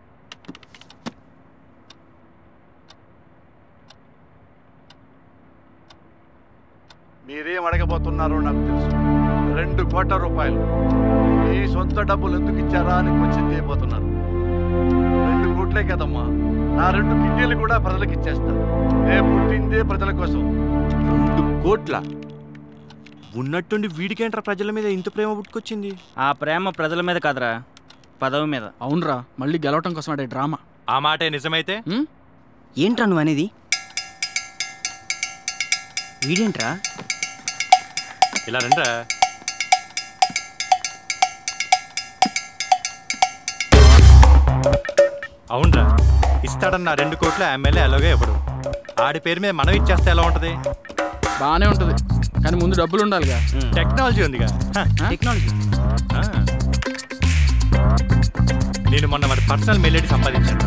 మీరేం అడగబోతున్నారో నాకు తెలుసు రెండు కోట్ల రూపాయలు మీ సొంత డబ్బులు ఎందుకు ఇచ్చారా అని క్వశ్చన్ చేయబోతున్నారు రెండు కోట్లే కదమ్మా నా రెండు కిడ్నీలు కూడా ప్రజలకు ఇచ్చేస్తా నేను పుట్టిందే ప్రజల కోసం రెండు కోట్ల ఉన్నట్టుండి వీడికేంట్రా ప్రజల మీద ఇంత ప్రేమ పుట్టుకొచ్చింది ఆ ప్రేమ ప్రజల మీద కాదురా పదవి మీద అవునరా మళ్ళీ గెలవటం కోసం ఆడే డ్రామా ఆ మాటే నిజమైతే ఏంట్రా నువ్వు అనేది వీడేంట్రా ఇలా రండ్రా అవునరా ఇస్తాడన్న రెండు కోట్ల ఎమ్మెల్యే అలాగే ఇవ్వడు ఆడి పేరు మీద మనం ఇచ్చేస్తే ఎలా ఉంటది బాగానే ఉంటది కానీ ముందు డబ్బులు ఉండాలిగా టెక్నాలజీ ఉందిగా టెక్నాలజీ నేను మొన్న వాడి పర్సనల్ మెయిల్ ఐడి సంపాదించాను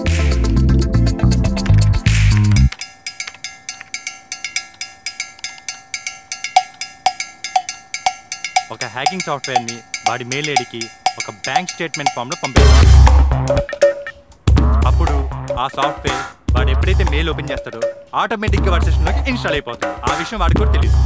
ఒక హ్యాకింగ్ సాఫ్ట్వేర్ని వాడి మెయిల్ ఐడికి ఒక బ్యాంక్ స్టేట్మెంట్ ఫామ్లో పంపిస్తాను అప్పుడు ఆ సాఫ్ట్వేర్ వాడు ఎప్పుడైతే మెయిల్ ఓపెన్ చేస్తాడో ఆటోమేటిక్గా వాడి సిస్టంలోకి ఇన్స్టాల్ అయిపోతుంది ఆ విషయం వాడికి కూడా తెలియదు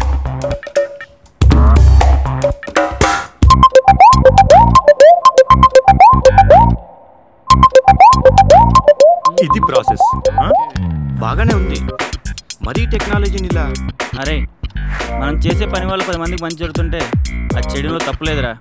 ఇది ప్రాసెస్ బాగానే ఉంది మరీ టెక్నాలజీని ఇలా అరే మనం చేసే పని వల్ల పది మందికి మంచి జరుగుతుంటే అది చెడులో తప్పులేదురా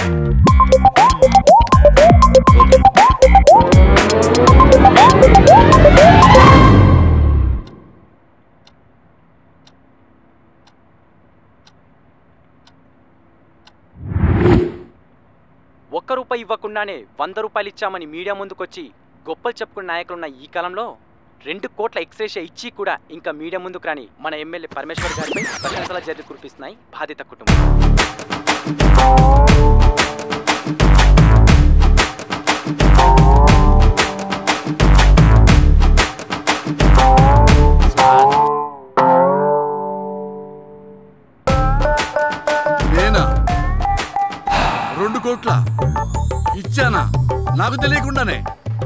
ఒక్క రూపాయి ఇవ్వకుండానే వంద రూపాయలు ఇచ్చామని మీడియా ముందుకొచ్చి గొప్పలు చెప్పుకున్న నాయకులున్న ఈ కాలంలో రెండు కోట్ల ఎక్స్రేషియా ఇచ్చి కూడా ఇంకా మీడియా ముందుకు రాని మన ఎమ్మెల్యే పరమేశ్వర్ గారిపై ప్రశంసల జల్లి కురిపిస్తున్నాయి బాధిత కుటుంబం నేనా రెండు కోట్ల ఇచ్చానా నాకు తెలియకుండానే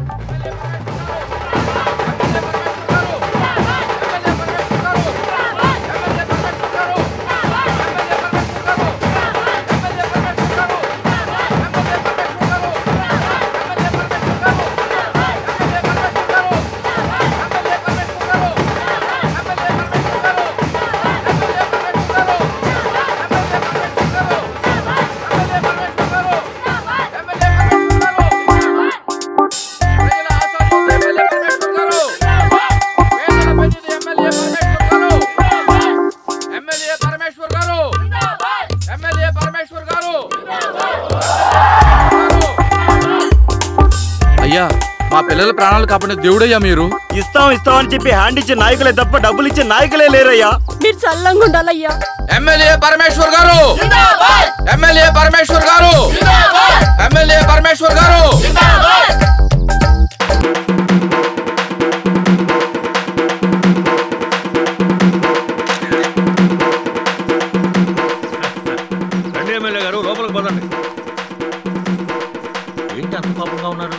ఎమ్మెల్యే పరమేశ్వర్ గారు ఎమ్మెల్యే పరమేశ్వర్ గారు అయ్యా మా పిల్లల ప్రాణాలు కాపాడే దేవుడయ్యా మీరు ఇస్తాం ఇస్తాం అని చెప్పి హ్యాండ్ ఇచ్చే నాయకులే తప్ప డబ్బులు ఇచ్చే నాయకులే లేరయ్యా మీరు చల్లంగా ఉండాలయ్యా ఎమ్మెల్యే పరమేశ్వర్ గారు ఎమ్మెల్యే పరమేశ్వర్ గారు ఎమ్మెల్యే పరమేశ్వర్ గారు రండి ఎమ్మెల్యే గారు లోపలికి పదండి ఏంటి అంత కోపంగా ఉన్నారు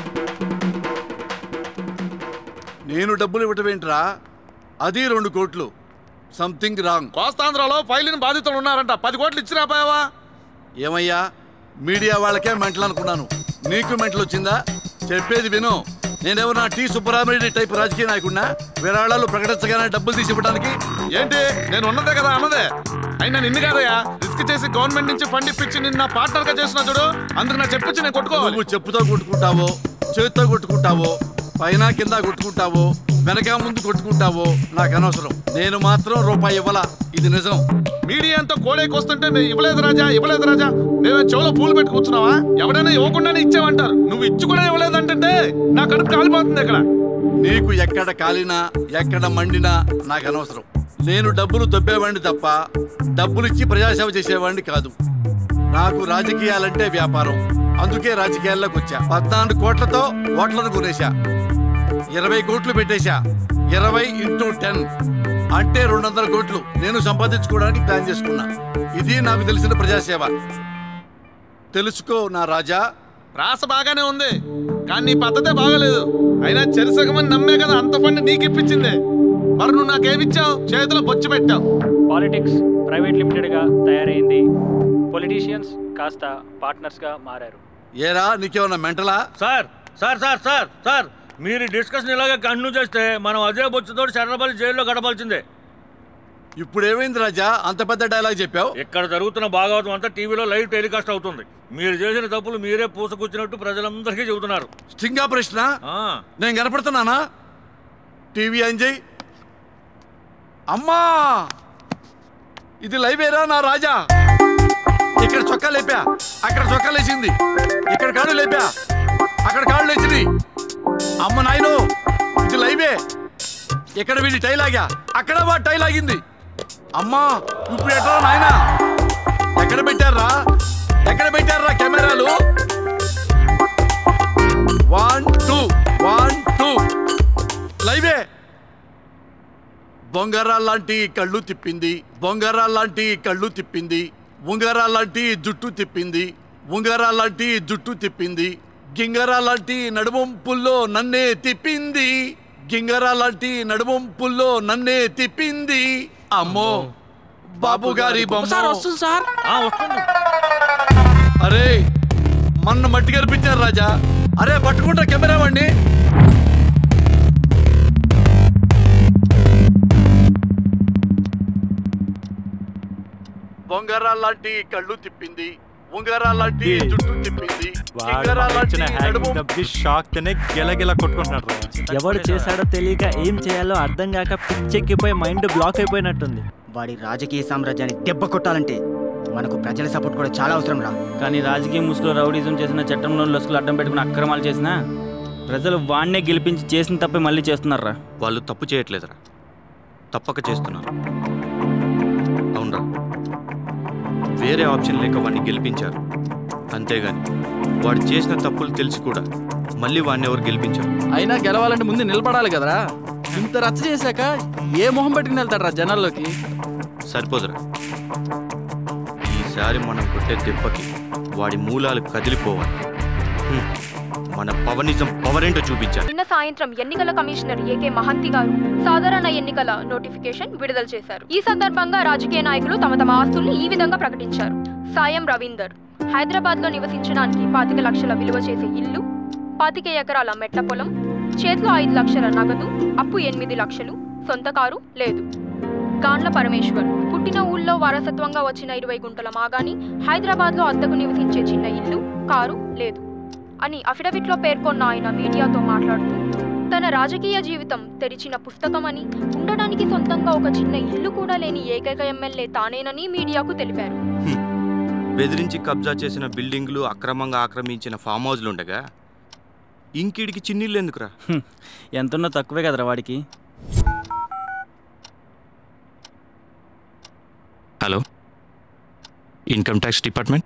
నేను డబ్బులు ఇవ్వటం ఏంట్రా అది రెండు కోట్లు సంథింగ్ రాంగ్ కోస్తాంధ్రలో ఫైలిన్ బాధితులు ఉన్నారంట పది కోట్లు ఇచ్చినా పోయావా ఏమయ్యా మీడియా వాళ్ళకే మెంటలు అనుకున్నాను నీకు మెంటలు వచ్చిందా చెప్పేది విను నేనేమన్నా టీ సుబ్బరామరెడ్డి టైప్ రాజకీయ నాయకుడినా విరాళాలు ప్రకటించగానే డబ్బులు తీసి ఇవ్వడానికి ఏంటి నేను ఉన్నదే కదా అన్నదే అయినా నిన్ను కాదయ్యా రిస్క్ చేసి గవర్నమెంట్ నుంచి ఫండ్ ఇప్పించి నిన్న పార్ట్నర్ గా చేసిన చూడు అందుకు నా చెప్పించి నేను కొట్టుకోవాలి నువ్వు చెప్పుతో కొట్టుకుంటావో చేతితో కొట్టుకుంటావో పైన కింద కొట్టుకుంటావో వెనక ముందు కొట్టుకుంటావో నాకు అనవసరం నేను మాత్రం రూపాయి ఇవ్వాల ఇది నిజం మీడియా అంతా కోడేకి వస్తుంటే నేను ఇవ్వలేదు రాజా ఇవ్వలేదు రాజా నేను చెవులో పూలు పెట్టి కూర్చున్నావా ఎవడైనా ఇవ్వకుండానే ఇచ్చావంటారు నువ్వు ఇచ్చి కూడా ఇవ్వలేదంటే నా కడుపు కాలిపోతుంది ఇక్కడ నీకు ఎక్కడ కాలినా ఎక్కడ మండినా నాకు అనవసరం నేను డబ్బులు దొబ్బేవాడిని తప్ప డబ్బులు ఇచ్చి ప్రజాసేవ చేసేవాడిని కాదు నాకు రాజకీయాలంటే వ్యాపారం అందుకే రాజకీయాల్లోకి వచ్చా పద్నాలుగు కోట్లతో ఓట్లను కొనేశా ఇరవై కోట్లు పెట్టేశా ఇరవై ఇంటూ టెన్ అంటే రెండు వందల కోట్లు నేను సంపాదించుకోవడానికి ప్లాన్ చేసుకున్నా ఇది నాకు తెలిసిన ప్రజాసేవ తెలుసుకో నా రాజా రాస బాగానే ఉంది కానీ నీ పద్ధతే బాగలేదు అయినా చెరసగమని నమ్మే కదా అంత ఫండ్ నీకు ఇప్పించింది మరి నువ్వు నాకేమిచ్చావు చేతిలో బొచ్చు పెట్టావు పాలిటిక్స్ ప్రైవేట్ లిమిటెడ్గా తయారైంది పొలిటీషియన్స్ కాస్త పార్ట్నర్స్గా మారారు ఏరా నీకేమన్నా మెంటలా sir sir sir sir sir మీరు డిస్కషన్ ఇలాగే కంటిన్యూ చేస్తే మనం అదే బొచ్చుతో శరణపల్లి జైల్లో గడపాల్సిందే ఇప్పుడు ఏమైంది రాజా అంత పెద్ద డైలాగ్ చెప్పావు ఇక్కడ జరుగుతున్న భాగవతం అంతా టీవీలో లైవ్ టెలికాస్ట్ అవుతుంది మీరు చేసిన తప్పులు మీరే పూసకూర్చినట్టు ప్రజలందరికీ చెబుతున్నారు స్టింగ్ ఆపరేషనా నేను కనపడుతున్నానా టీవీ ఆన్ చేయి అమ్మా ఇది లైవేరా నా రాజా ఇక్కడ చొక్కా లేపా అక్కడ చొక్కా లేచింది ఇక్కడ కాళ్ళు లేపా అక్కడ కాళ్ళు లేచింది అమ్మ నాయను ఇది లైవే ఇక్కడ వీడి టై లాగా అక్కడ వా టై లాగింది అమ్మా ఇప్పుడు ఎట్లా నాయనా ఎక్కడ పెట్టారా ఎక్కడ పెట్టారా కెమెరాలు వన్ టూ వన్ టూ లైవే బొంగరాల్లాంటి కళ్ళు తిప్పింది బొంగరాల్లాంటి కళ్ళు తిప్పింది ఉంగరాల్లాంటి జుట్టు తిప్పింది ఉంగరాల్లాంటి జుట్టు తిప్పింది గింగరాల్లాంటి నడుమొంపుల్లో నన్నే తిప్పింది గింగరాల్లాంటి నడుమొంపుల్లో నన్నే తిప్పింది అమ్మో బాబు గారి బొమ్మ సార్ వస్తుంది సార్ అరే మొన్న మట్టి కనిపించారు రాజా అరే పట్టుకుంటా కెమెరా వాడిని బొంగరాల్లాంటి కళ్ళు తిప్పింది ఉంగరాల్లాంటి జుట్టు తిప్పింది గింగరాల్లాంటి నడుము షాక్ తోనే గిలగిల కొట్టుకుంటున్నాడు రా. ఎవడు చేశాడో తెలియక ఏం చేయాలో అర్థం కాక పిచ్చెక్కిపోయి మైండ్ బ్లాక్ అయిపోయినట్టుంది వాడి రాజకీయ సామ్రాజ్యాన్ని దెబ్బ కొట్టాలంటే మనకు ప్రజల సపోర్ట్ కూడా చాలా అవసరం రా కానీ రాజకీయ ముసుగులో రౌడీజం చేసిన చట్టంలో లొసుకులు అడ్డం పెట్టుకుని అక్రమాలు చేసినా ప్రజలు వాణ్ణే గెలిపించి చేసిన తప్పే మళ్ళీ చేస్తున్నారా వాళ్ళు తప్పు చేయట్లేదురా తప్పక చేస్తున్నారు అవునరా వేరే ఆప్షన్ లేక వాడిని గెలిపించారు అంతేగాని వాడు చేసిన తప్పులు తెలిసి కూడా మళ్ళీ వాడిని ఎవరు గెలిపించారు అయినా గెలవాలంటే ముందు నిలబడాలి కదరా ఇంత రచ్చ చేశాక ఏ మొహం పెట్టుకుని వెళ్తాడు రా జనాల్లోకి సరిపోదురా ఈసారి మనం కొట్టే దెబ్బకి వాడి మూలాలు కదిలిపోవాలి హ్మ్. మన పవనిజం పవర్ ఏంటో చూపించాలి నిన్న సాయంత్రం ఎన్నికల కమిషనర్ ఏకే మహంతి గారు సాధారణ ఎన్నికల నోటిఫికేషన్ విడుదల చేశారు ఈ సందర్భంగా రాజకీయ నాయకులు తమ తమ ఆస్తుల్ని ఈ విధంగా ప్రకటించారు సాయం రవీందర్ హైదరాబాద్ లో నివసించడానికి పాతిక లక్షల విలువ చేసే ఇల్లు పాతిక ఎకరాల మెట్ల పొలం చేతిలో ఐదు లక్షల నగదు అప్పు ఎనిమిది లక్షలు సొంత కారు లేదు గాండ్ల పరమేశ్వర్ పుట్టిన ఊళ్ళో వారసత్వంగా వచ్చిన ఇరవై గుంటల మాగాని హైదరాబాద్ లో అద్దెకు నివసించే చిన్న ఇల్లు కారు లేదు అని అఫిడవిట్లో పేర్కొన్న ఆయన మీడియాతో మాట్లాడుతూ తన రాజకీయ జీవితం తెరిచిన పుస్తకమని ఉండడానికి సొంతంగా ఒక చిన్న ఇల్లు కూడా లేని ఏకైక ఎమ్మెల్యే తానేనని మీడియాకు తెలిపారు బెదిరించి కబ్జా చేసిన బిల్డింగ్లు అక్రమంగా ఆక్రమించిన ఫామ్ హౌస్లు ఉండగా ఇంకిడికి చిన్నిళ్ళు ఎందుకురా ఎంతున్నా తక్కువే కదరా వాడికి hello income tax department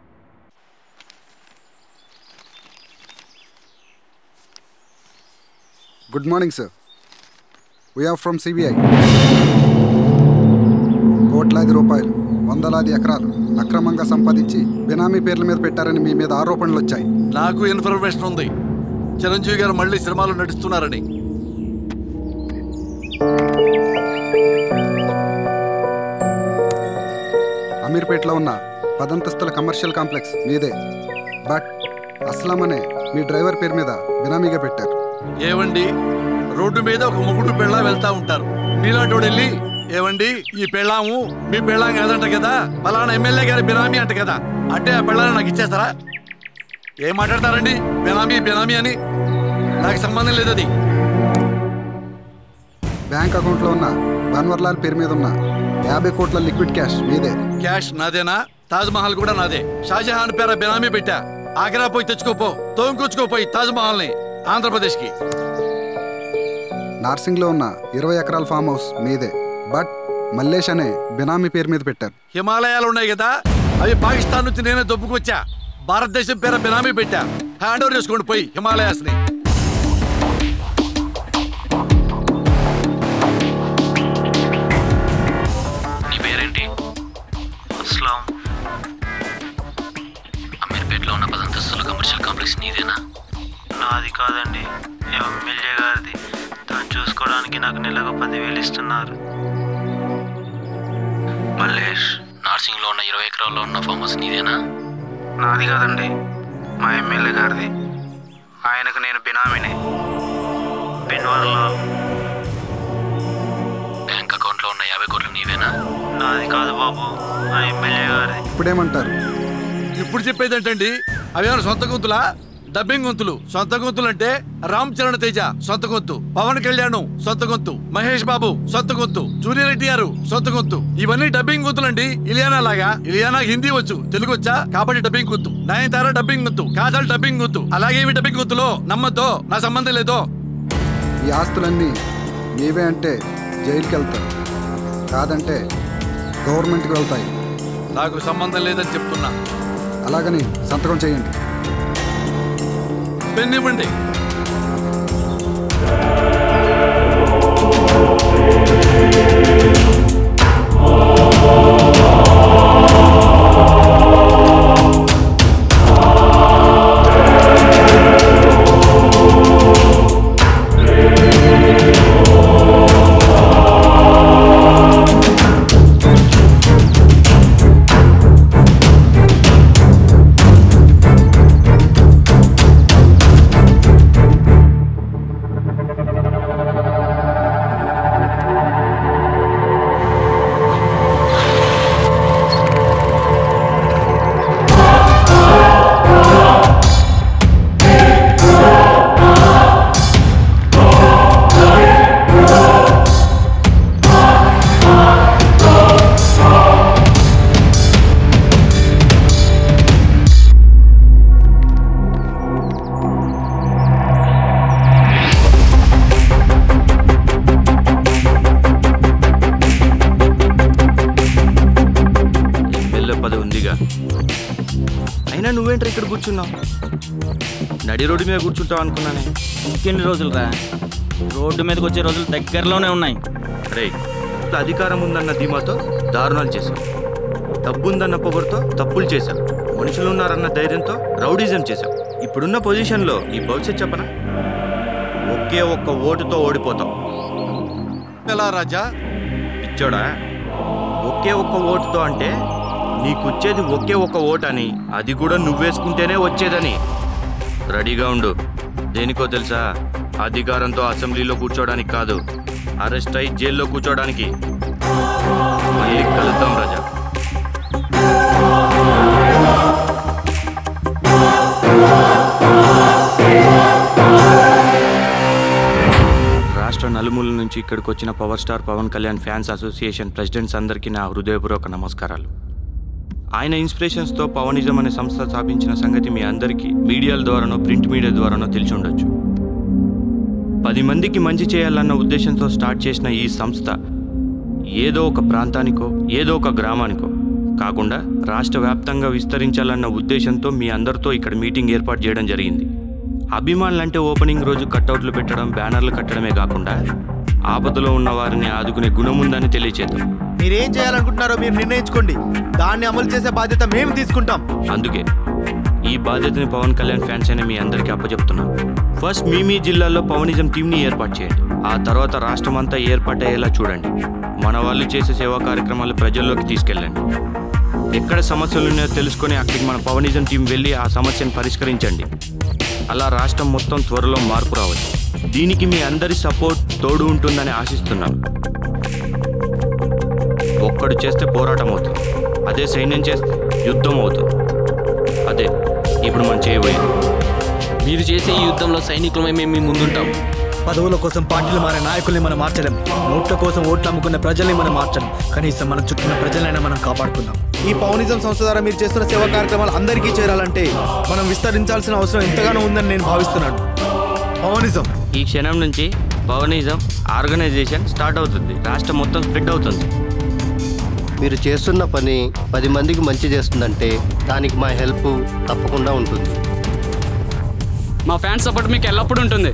good morning sir we are from CBI కోట్లాది రూపాయలు వందలాది ఎకరాలు అక్రమంగా సంపాదించి బినామీ పేర్ల మీద పెట్టారని మీ మీద ఆరోపణలు వచ్చాయి నాకు ఇన్ఫర్మేషన్ ఉంది చిరంజీవి గారు మళ్ళీ సినిమాలు నటిస్తున్నారని అమీర్పేటలో ఉన్న పదంతస్తుల కమర్షియల్ కాంప్లెక్స్ మీదే బట్ అస్లాం అనే మీ డ్రైవర్ పేరు మీద బినామీగా పెట్టారు ఏవండి రోడ్డు మీద ఒక మొగుడు పెళ్ళ వెళ్తా ఉంటారు మీలాంటి వాడు వెళ్ళి ఏవండి ఈ పెళ్ళాము మీ పెళ్ళాం కాదంట కదా పలానా ఎమ్మెల్యే గారి బినామీ అంట కదా అంటే ఆ పెళ్ళాన్ని నాకు ఇచ్చేస్తారా ఏం మాట్లాడతారండి బినామీ బినామీ అని నాకు సంబంధం లేదు అది బ్యాంక్ అకౌంట్లో ఉన్న బన్వర్లాల్ పేరు మీద ఉన్న యాభై కోట్ల లిక్విడ్ క్యాష్ మీదే క్యాష్ నాదేనా తాజ్ మహల్ కూడా నాదే షాజహాన్ పేర బినామీ పెట్టా ఆగ్రా పోయి తెచ్చుకోపో తోంకొచ్చుకోపోయి తాజ్ మహల్ ని ఆంధ్రప్రదేశ్ కి నార్సింగ్లో ఉన్న ఇరవై ఎకరాల ఫామ్ హౌస్ మీదే బట్ మల్లేష్ అనే బినామీ పేరు మీద పెట్టారు హిమాలయాలు ఉన్నాయి కదా అవి పాకిస్తాన్ నుంచి నేనే దొబ్బుకొచ్చా భారతదేశం పేర బినామీ పెట్టా హ్యాండ్ ఓవర్ చేసుకోండి పోయి హిమాలయాస్ ని నీ పేరేంటి అస్లాం అమీర్పేటలో ఉన్న పదంతస్తుల కమర్షియల్ కాంప్లెక్స్ నీదేనా నాది కాదండి ఎమ్మెల్యే గారిది దాన్ని చూసుకోవడానికి నాకు నెలకు పదివేలు ఇస్తున్నారు మల్లేష్ నార్సింగ్లో ఉన్న ఇరవై ఎకరాల్లో ఉన్న ఫామ్ హౌస్ నీదేనా నాది కాదండి మా ఎమ్మెల్యే గారిది ఆయనకు నేను బినామీని బెన్వర్లో బ్యాంక్ అకౌంట్లో ఉన్న యాభై కోట్లు నీవేనా నాది కాదు బాబు మా ఎమ్మెల్యే గారిది ఇప్పుడేమంటారు ఇప్పుడు చెప్పేది ఏంటండి అవేమైనా సొంత గొంతులా డబ్బింగ్ గొంతులు సొంత గొంతులు అంటే రామ్ చరణ్ తేజ సొంత గొంతు పవన్ కళ్యాణ్ సొంత గొంతు మహేష్ బాబు సొంత గొంతు జూనియర్ ఎన్టీఆర్ సొంత గొంతు ఇవన్నీ డబ్బింగ్ గొంతులండి ఇలియానా లాగా ఇలియానా హిందీ వచ్చు తెలుగు వచ్చా కాబట్టి డబ్బింగ్ గొంతు నయనతార డబ్బింగ్ గొంతు కాజల్ డబ్బింగ్ గొంతు అలాగే ఇవి డబ్బింగ్ గొంతులో నమ్మద్దో నా సంబంధం లేదో ఈ ఆస్తులన్నీ మీవే అంటే జైలుకి వెళ్తారు కాదంటే గవర్నమెంట్కి వెళ్తాయి నాకు సంబంధం లేదని చెప్తున్నా అలాగని సంతకం చేయండి పెన్ ఇవ్వండి ఎమ్మెల్యే పదవి ఉందిగా అయినా నువ్వేంట్రా ఇక్కడ కూర్చున్నావు నడి రోడ్డు మీద కూర్చుంటావు అనుకున్నానే ఇంకెన్ని రోజులు రా రోడ్డు మీదకి వచ్చే రోజులు దగ్గరలోనే ఉన్నాయి రే అధికారం ఉందన్న ధీమాతో దారుణాలు చేశావు డబ్బుందన్న పొగరుతో తప్పులు చేశావు మనుషులు ఉన్నారన్న ధైర్యంతో రౌడీజం చేశావు ఇప్పుడున్న పొజిషన్లో నీ భవిష్యత్ చెప్పనా ఒకే ఒక్క ఓటుతో ఓడిపోతావు ఎలా రాజా పిచ్చోడా ఒకే ఒక్క ఓటుతో అంటే నీకొచ్చేది ఒకే ఒక్క ఓటు అని అది కూడా నువ్వేసుకుంటేనే వచ్చేదని రెడీగా ఉండు దేనికో తెలుసా అధికారంతో అసెంబ్లీలో కూర్చోడానికి కాదు అరెస్ట్ అయి జైల్లో కూర్చోడానికి మళ్ళీ కలుద్దాం రాజా రాష్ట్ర నలుమూల నుంచి ఇక్కడికి వచ్చిన power star Pawan Kalyan fans association presidents అందరికీ నా హృదయపూర్వక నమస్కారాలు ఆయన ఇన్స్పిరేషన్స్తో పవనిజం అనే సంస్థ స్థాపించిన సంగతి మీ అందరికీ మీడియాల ద్వారానో ప్రింట్ మీడియా ద్వారానో తెలిసి ఉండొచ్చు పది మందికి మంచి చేయాలన్న ఉద్దేశంతో స్టార్ట్ చేసిన ఈ సంస్థ ఏదో ఒక ప్రాంతానికో ఏదో ఒక గ్రామానికో కాకుండా రాష్ట్ర వ్యాప్తంగా విస్తరించాలన్న ఉద్దేశంతో మీ అందరితో ఇక్కడ మీటింగ్ ఏర్పాటు చేయడం జరిగింది అభిమానులంటే ఓపెనింగ్ రోజు కట్అవుట్లు పెట్టడం బ్యానర్లు కట్టడమే కాకుండా ఆపదలో ఉన్న వారిని ఆదుకునే గుణముందని తెలియచేద్దాం మీరేం చేయాలనుకుంటున్నారో మీరు నిర్ణయించుకోండి దాన్ని అమలు చేసే బాధ్యత మేము తీసుకుంటాం అందుకే ఈ బాధ్యతని పవన్ కళ్యాణ్ ఫ్యాన్స్ అయిన మీ అందరికీ అప్పచెప్తున్నాను ఫస్ట్ మీ మీ జిల్లాలో పవనిజం టీంని ఏర్పాటు చేయండి ఆ తర్వాత రాష్ట్రం అంతా ఏర్పాటయ్యేలా చూడండి మన వాళ్ళు చేసే సేవా కార్యక్రమాలు ప్రజల్లోకి తీసుకెళ్ళండి ఎక్కడ సమస్యలు ఉన్నాయో తెలుసుకొని అక్కడికి మన పవనిజం టీం వెళ్ళి ఆ సమస్యను పరిష్కరించండి అలా రాష్ట్రం మొత్తం త్వరలో మార్పు రావచ్చు దీనికి మీ అందరి సపోర్ట్ తోడు ఉంటుందని ఆశిస్తున్నాను ఒక్కడు చేస్తే పోరాటం అవుతుంది అదే సైన్యం చేస్తే యుద్ధం అవుతుంది అదే ఇప్పుడు మనం చేయబోయేది మీరు చేసే ఈ యుద్ధంలో సైనికులమై మేము మీ ముందుంటాం పదవుల కోసం పార్టీలు మారే నాయకుల్ని మనం మార్చలేం నోట్ల కోసం ఓట్లు అమ్ముకున్న ప్రజల్ని మనం మార్చలేం కనీసం మన చుట్టూ ప్రజలైనా మనం కాపాడుకుందాం ఈ పౌనిజం సంస్థ ద్వారా మీరు చేస్తున్న సేవా కార్యక్రమాలు అందరికీ చేరాలంటే మనం విస్తరించాల్సిన అవసరం ఎంతగానో ఉందని నేను భావిస్తున్నాను పవనిజం ఈ క్షణం నుంచి పవనిజం ఆర్గనైజేషన్ స్టార్ట్ అవుతుంది రాష్ట్రం మొత్తం స్ప్రెడ్ అవుతుంది మీరు చేస్తున్న పని పది మందికి మంచి చేస్తుందంటే దానికి మా హెల్ప్ తప్పకుండా ఉంటుంది మా ఫ్యాన్స్ సపోర్ట్ మీకు ఎల్లప్పుడూ ఉంటుంది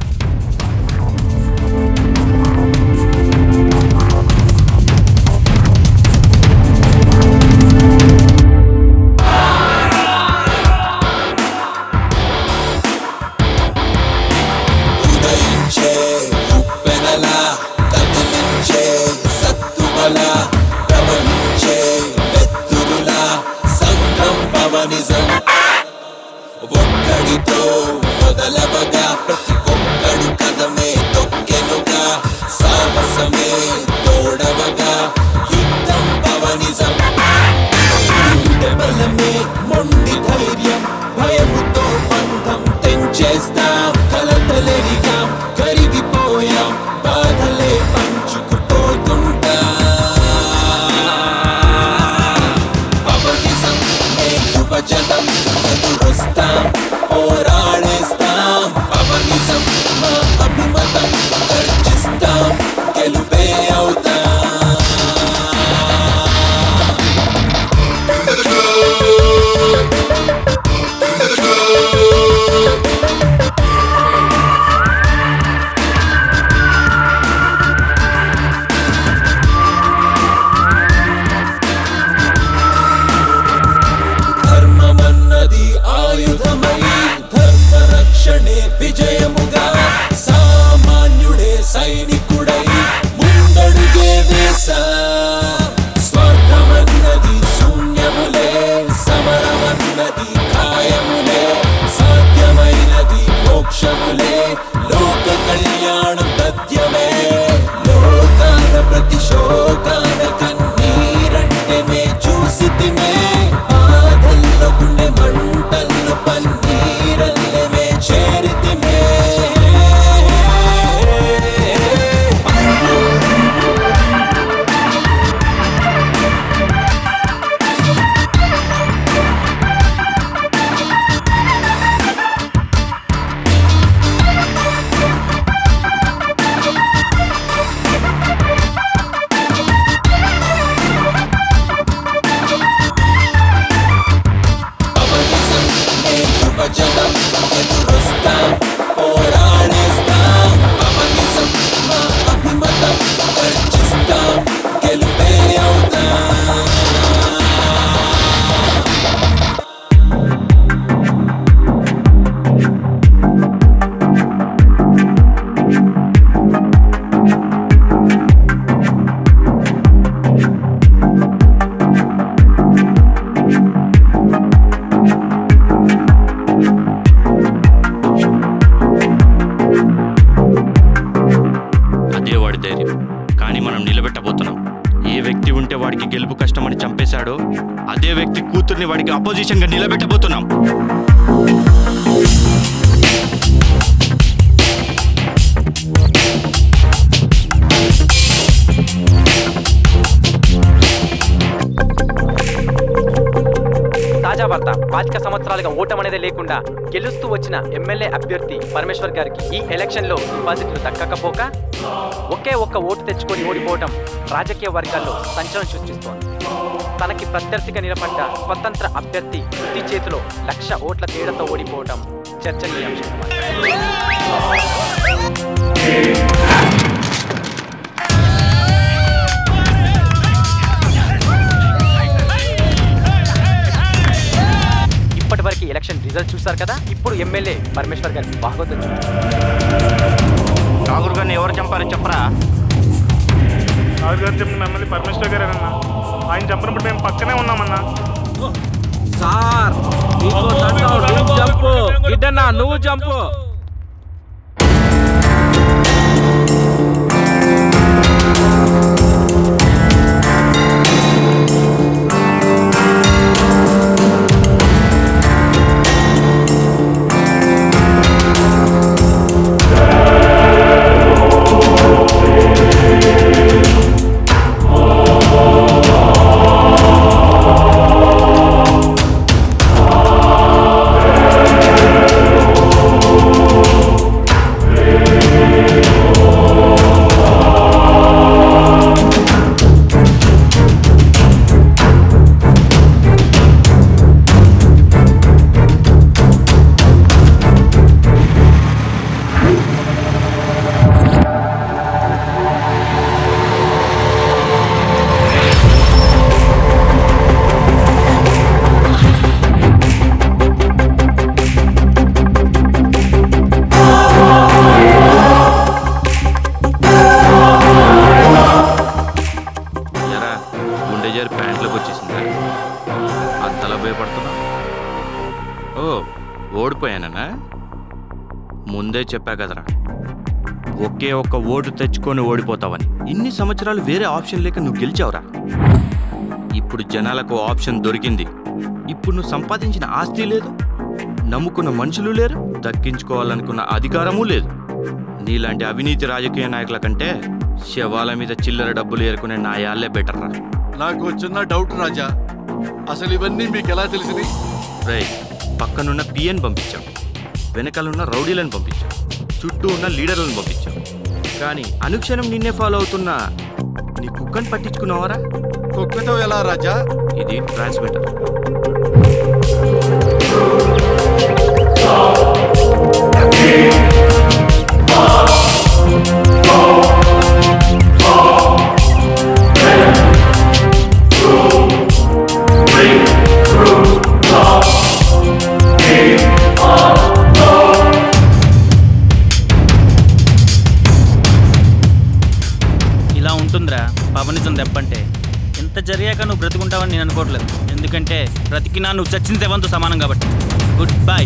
ఉదయించే ఉప్పెనలా కదిలించే సత్తువలా ప్రవహించే వెత్తురులా సంఘం పవనిజం ఒక్కడితో మొదలవగా ప్రతి ఒక్కడు కదమే తొక్కెనుగా సాహసమే తోడవగా యుద్ధం పవనిజం గుండె బలమే మొండి ధైర్యం భయముతో బంధం తెంచేస్తాం కలతలెరిగాం కరిగిపోయాం బాధలే పంచుకుపోతుంటా పవనిజం మే యువజనం ఎదురొస్తాం పోరాడేస్తాం పవనిజం మా అభిమతం గర్జిస్తాం గెలుపే అవుతాం ధర్మమన్నది ఆయుధమై ధర్మ రక్షణే విజయముగా సామాన్యుడే సైనికుడై ముందడుగే వేసా స్వర్గమన్నది శూన్యములే సమరమన్నది ఖాయములే సాధ్యమైనది మోక్షములే లోక కళ్యాణం తథ్యమే లోకాల ప్రతి శోకాల కన్నీరంటే మే చూసి తినే బాధల్లో గుండె మంటల్లో పన్నీరల్లే మే చేరితిమే పవనిజం మే యువజనం ఎదురొస్తాం పోరాడేస్తాం పవనిజం మా అభిమతం గర్జిస్తాం గెలుపే అవుతాం అదే వాడి ధైర్యం కానీ మనం నిలబెట్టబోతున్నాం ఏ వ్యక్తి ఉంటే వాడికి గెలుపు కష్టమని చంపేశాడో అదే వ్యక్తి కూతుర్ని వాడికి అపోజిషన్గా నిలబెట్టబోతున్నాం తాజా వార్త పాతిక సంవత్సరాలుగా ఓటమనేదే లేకుండా గెలుస్తూ వచ్చిన ఎమ్మెల్యే అభ్యర్థి పరమేశ్వర్ గారికి ఈ ఎలక్షన్ లో డిపాజిట్లు దక్కకపోక ఒకే ఒక్క ఓటు తెచ్చుకొని ఓడిపోవడం రాజకీయ వర్గాల్లో సంచలనం సృష్టిస్తోంది తనకి ప్రత్యర్థిగా నిలబడ్డ స్వతంత్ర అభ్యర్థి వృత్తి చేతిలో లక్ష ఓట్ల తేడాతో ఓడిపోవడం చర్చనీయాంశం ఇప్పటివరకు ఎలక్షన్ రిజల్ట్ చూశారు కదా ఇప్పుడు ఎమ్మెల్యే పరమేశ్వర్ గారి భాగవతం నాగురు గారిని ఎవరు చంపారో చెప్పరా రాజు గారు చెప్పిన మిమ్మల్ని పరమేశ్వర్ గారేనన్నా ఆయన చంపినప్పుడు మేము పక్కనే ఉన్నామన్నా సార్ నీకు దండం, నువ్వు జంపు గిడ్డన్నా నువ్వు జంపు ఎరా గుండె జారి ప్యాంట్లోకి వచ్చేసిందా అంతలా భయపడుతున్నా ఓ ఓడిపోయానన్నా ముందే చెప్పా కదరా ఒకే ఒక్క ఓటు తెచ్చుకొని ఓడిపోతావని ఇన్ని సంవత్సరాలు వేరే ఆప్షన్ లేక నువ్వు గెలిచావురా ఇప్పుడు జనాలకు ఆప్షన్ దొరికింది ఇప్పుడు నువ్వు సంపాదించిన ఆస్తి లేదు నమ్ముకున్న మనుషులు లేరు దక్కించుకోవాలనుకున్న అధికారము లేదు నీలాంటి అవినీతి రాజకీయ నాయకుల కంటే శవాల మీద చిల్లర డబ్బులు ఏరుకునే నాయాలే బెటర్ రా నాకు చిన్న డౌట్ రాజా అసలు ఇవన్నీ మీకు ఎలా తెలిసింది రై పక్కనున్న పిఎన్ పంపించాం వెనకాలన్న రౌడీలను పంపించాం చుట్టూ ఉన్న లీడర్లను పంపించాం కానీ అనుక్షణం నిన్నే ఫాలో అవుతున్న నీ కుక్కని పట్టించుకున్నావారా కుక్కతో ఎలా రాజా ఇది ట్రాన్స్మిటర్ ఇలా ఉంటుందిరా పవనిజం దెబ్బంటే ఇంత జరిగాక నువ్వు బ్రతుకుంటావని నేను అనుకోవట్లేదు ఎందుకంటే బ్రతికినా నువ్వు చచ్చిన దెవ్వంతో సమానం కాబట్టి గుడ్ బాయ్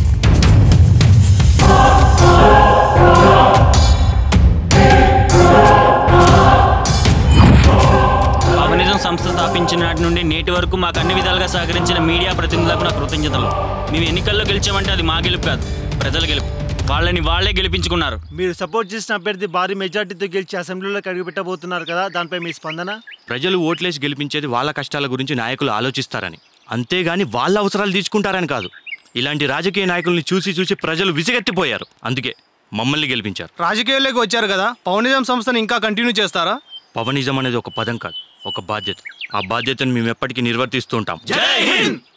పవనిజం సంస్థ స్థాపించిన నాటి నుండి నేటి వరకు మాకు అన్ని విధాలుగా సహకరించిన మీడియా ప్రతినిధులకు నా కృతజ్ఞతలు మేము ఎన్నికల్లో గెలిచామంటే అది మా గెలుపు కాదు ప్రజల గెలుపు వాళ్ళని వాళ్ళే గెలిపించుకున్నారు మీరు సపోర్ట్ చేసిన అభ్యర్థి భారీ మెజార్టీతో గెలిచి అసెంబ్లీలోకి అడుగుపెట్టబోతున్నారు కదా దానిపై మీ స్పందన ప్రజలు ఓట్లేసి గెలిపించేది వాళ్ళ కష్టాల గురించి నాయకులు ఆలోచిస్తారని అంతేగాని వాళ్ళ అవసరాలు తీసుకుంటారని కాదు ఇలాంటి రాజకీయ నాయకుల్ని చూసి చూసి ప్రజలు విసిగెత్తిపోయారు అందుకే మమ్మల్ని గెలిపించారు రాజకీయాల్లోకి వచ్చారు కదా పౌనిజం సంస్థను ఇంకా కంటిన్యూ చేస్తారా పవనిజం అనేది ఒక పదం కాదు ఒక బాధ్యత ఆ బాధ్యతను మేము ఎప్పటికీ నిర్వర్తిస్తూ ఉంటాం జై హింద్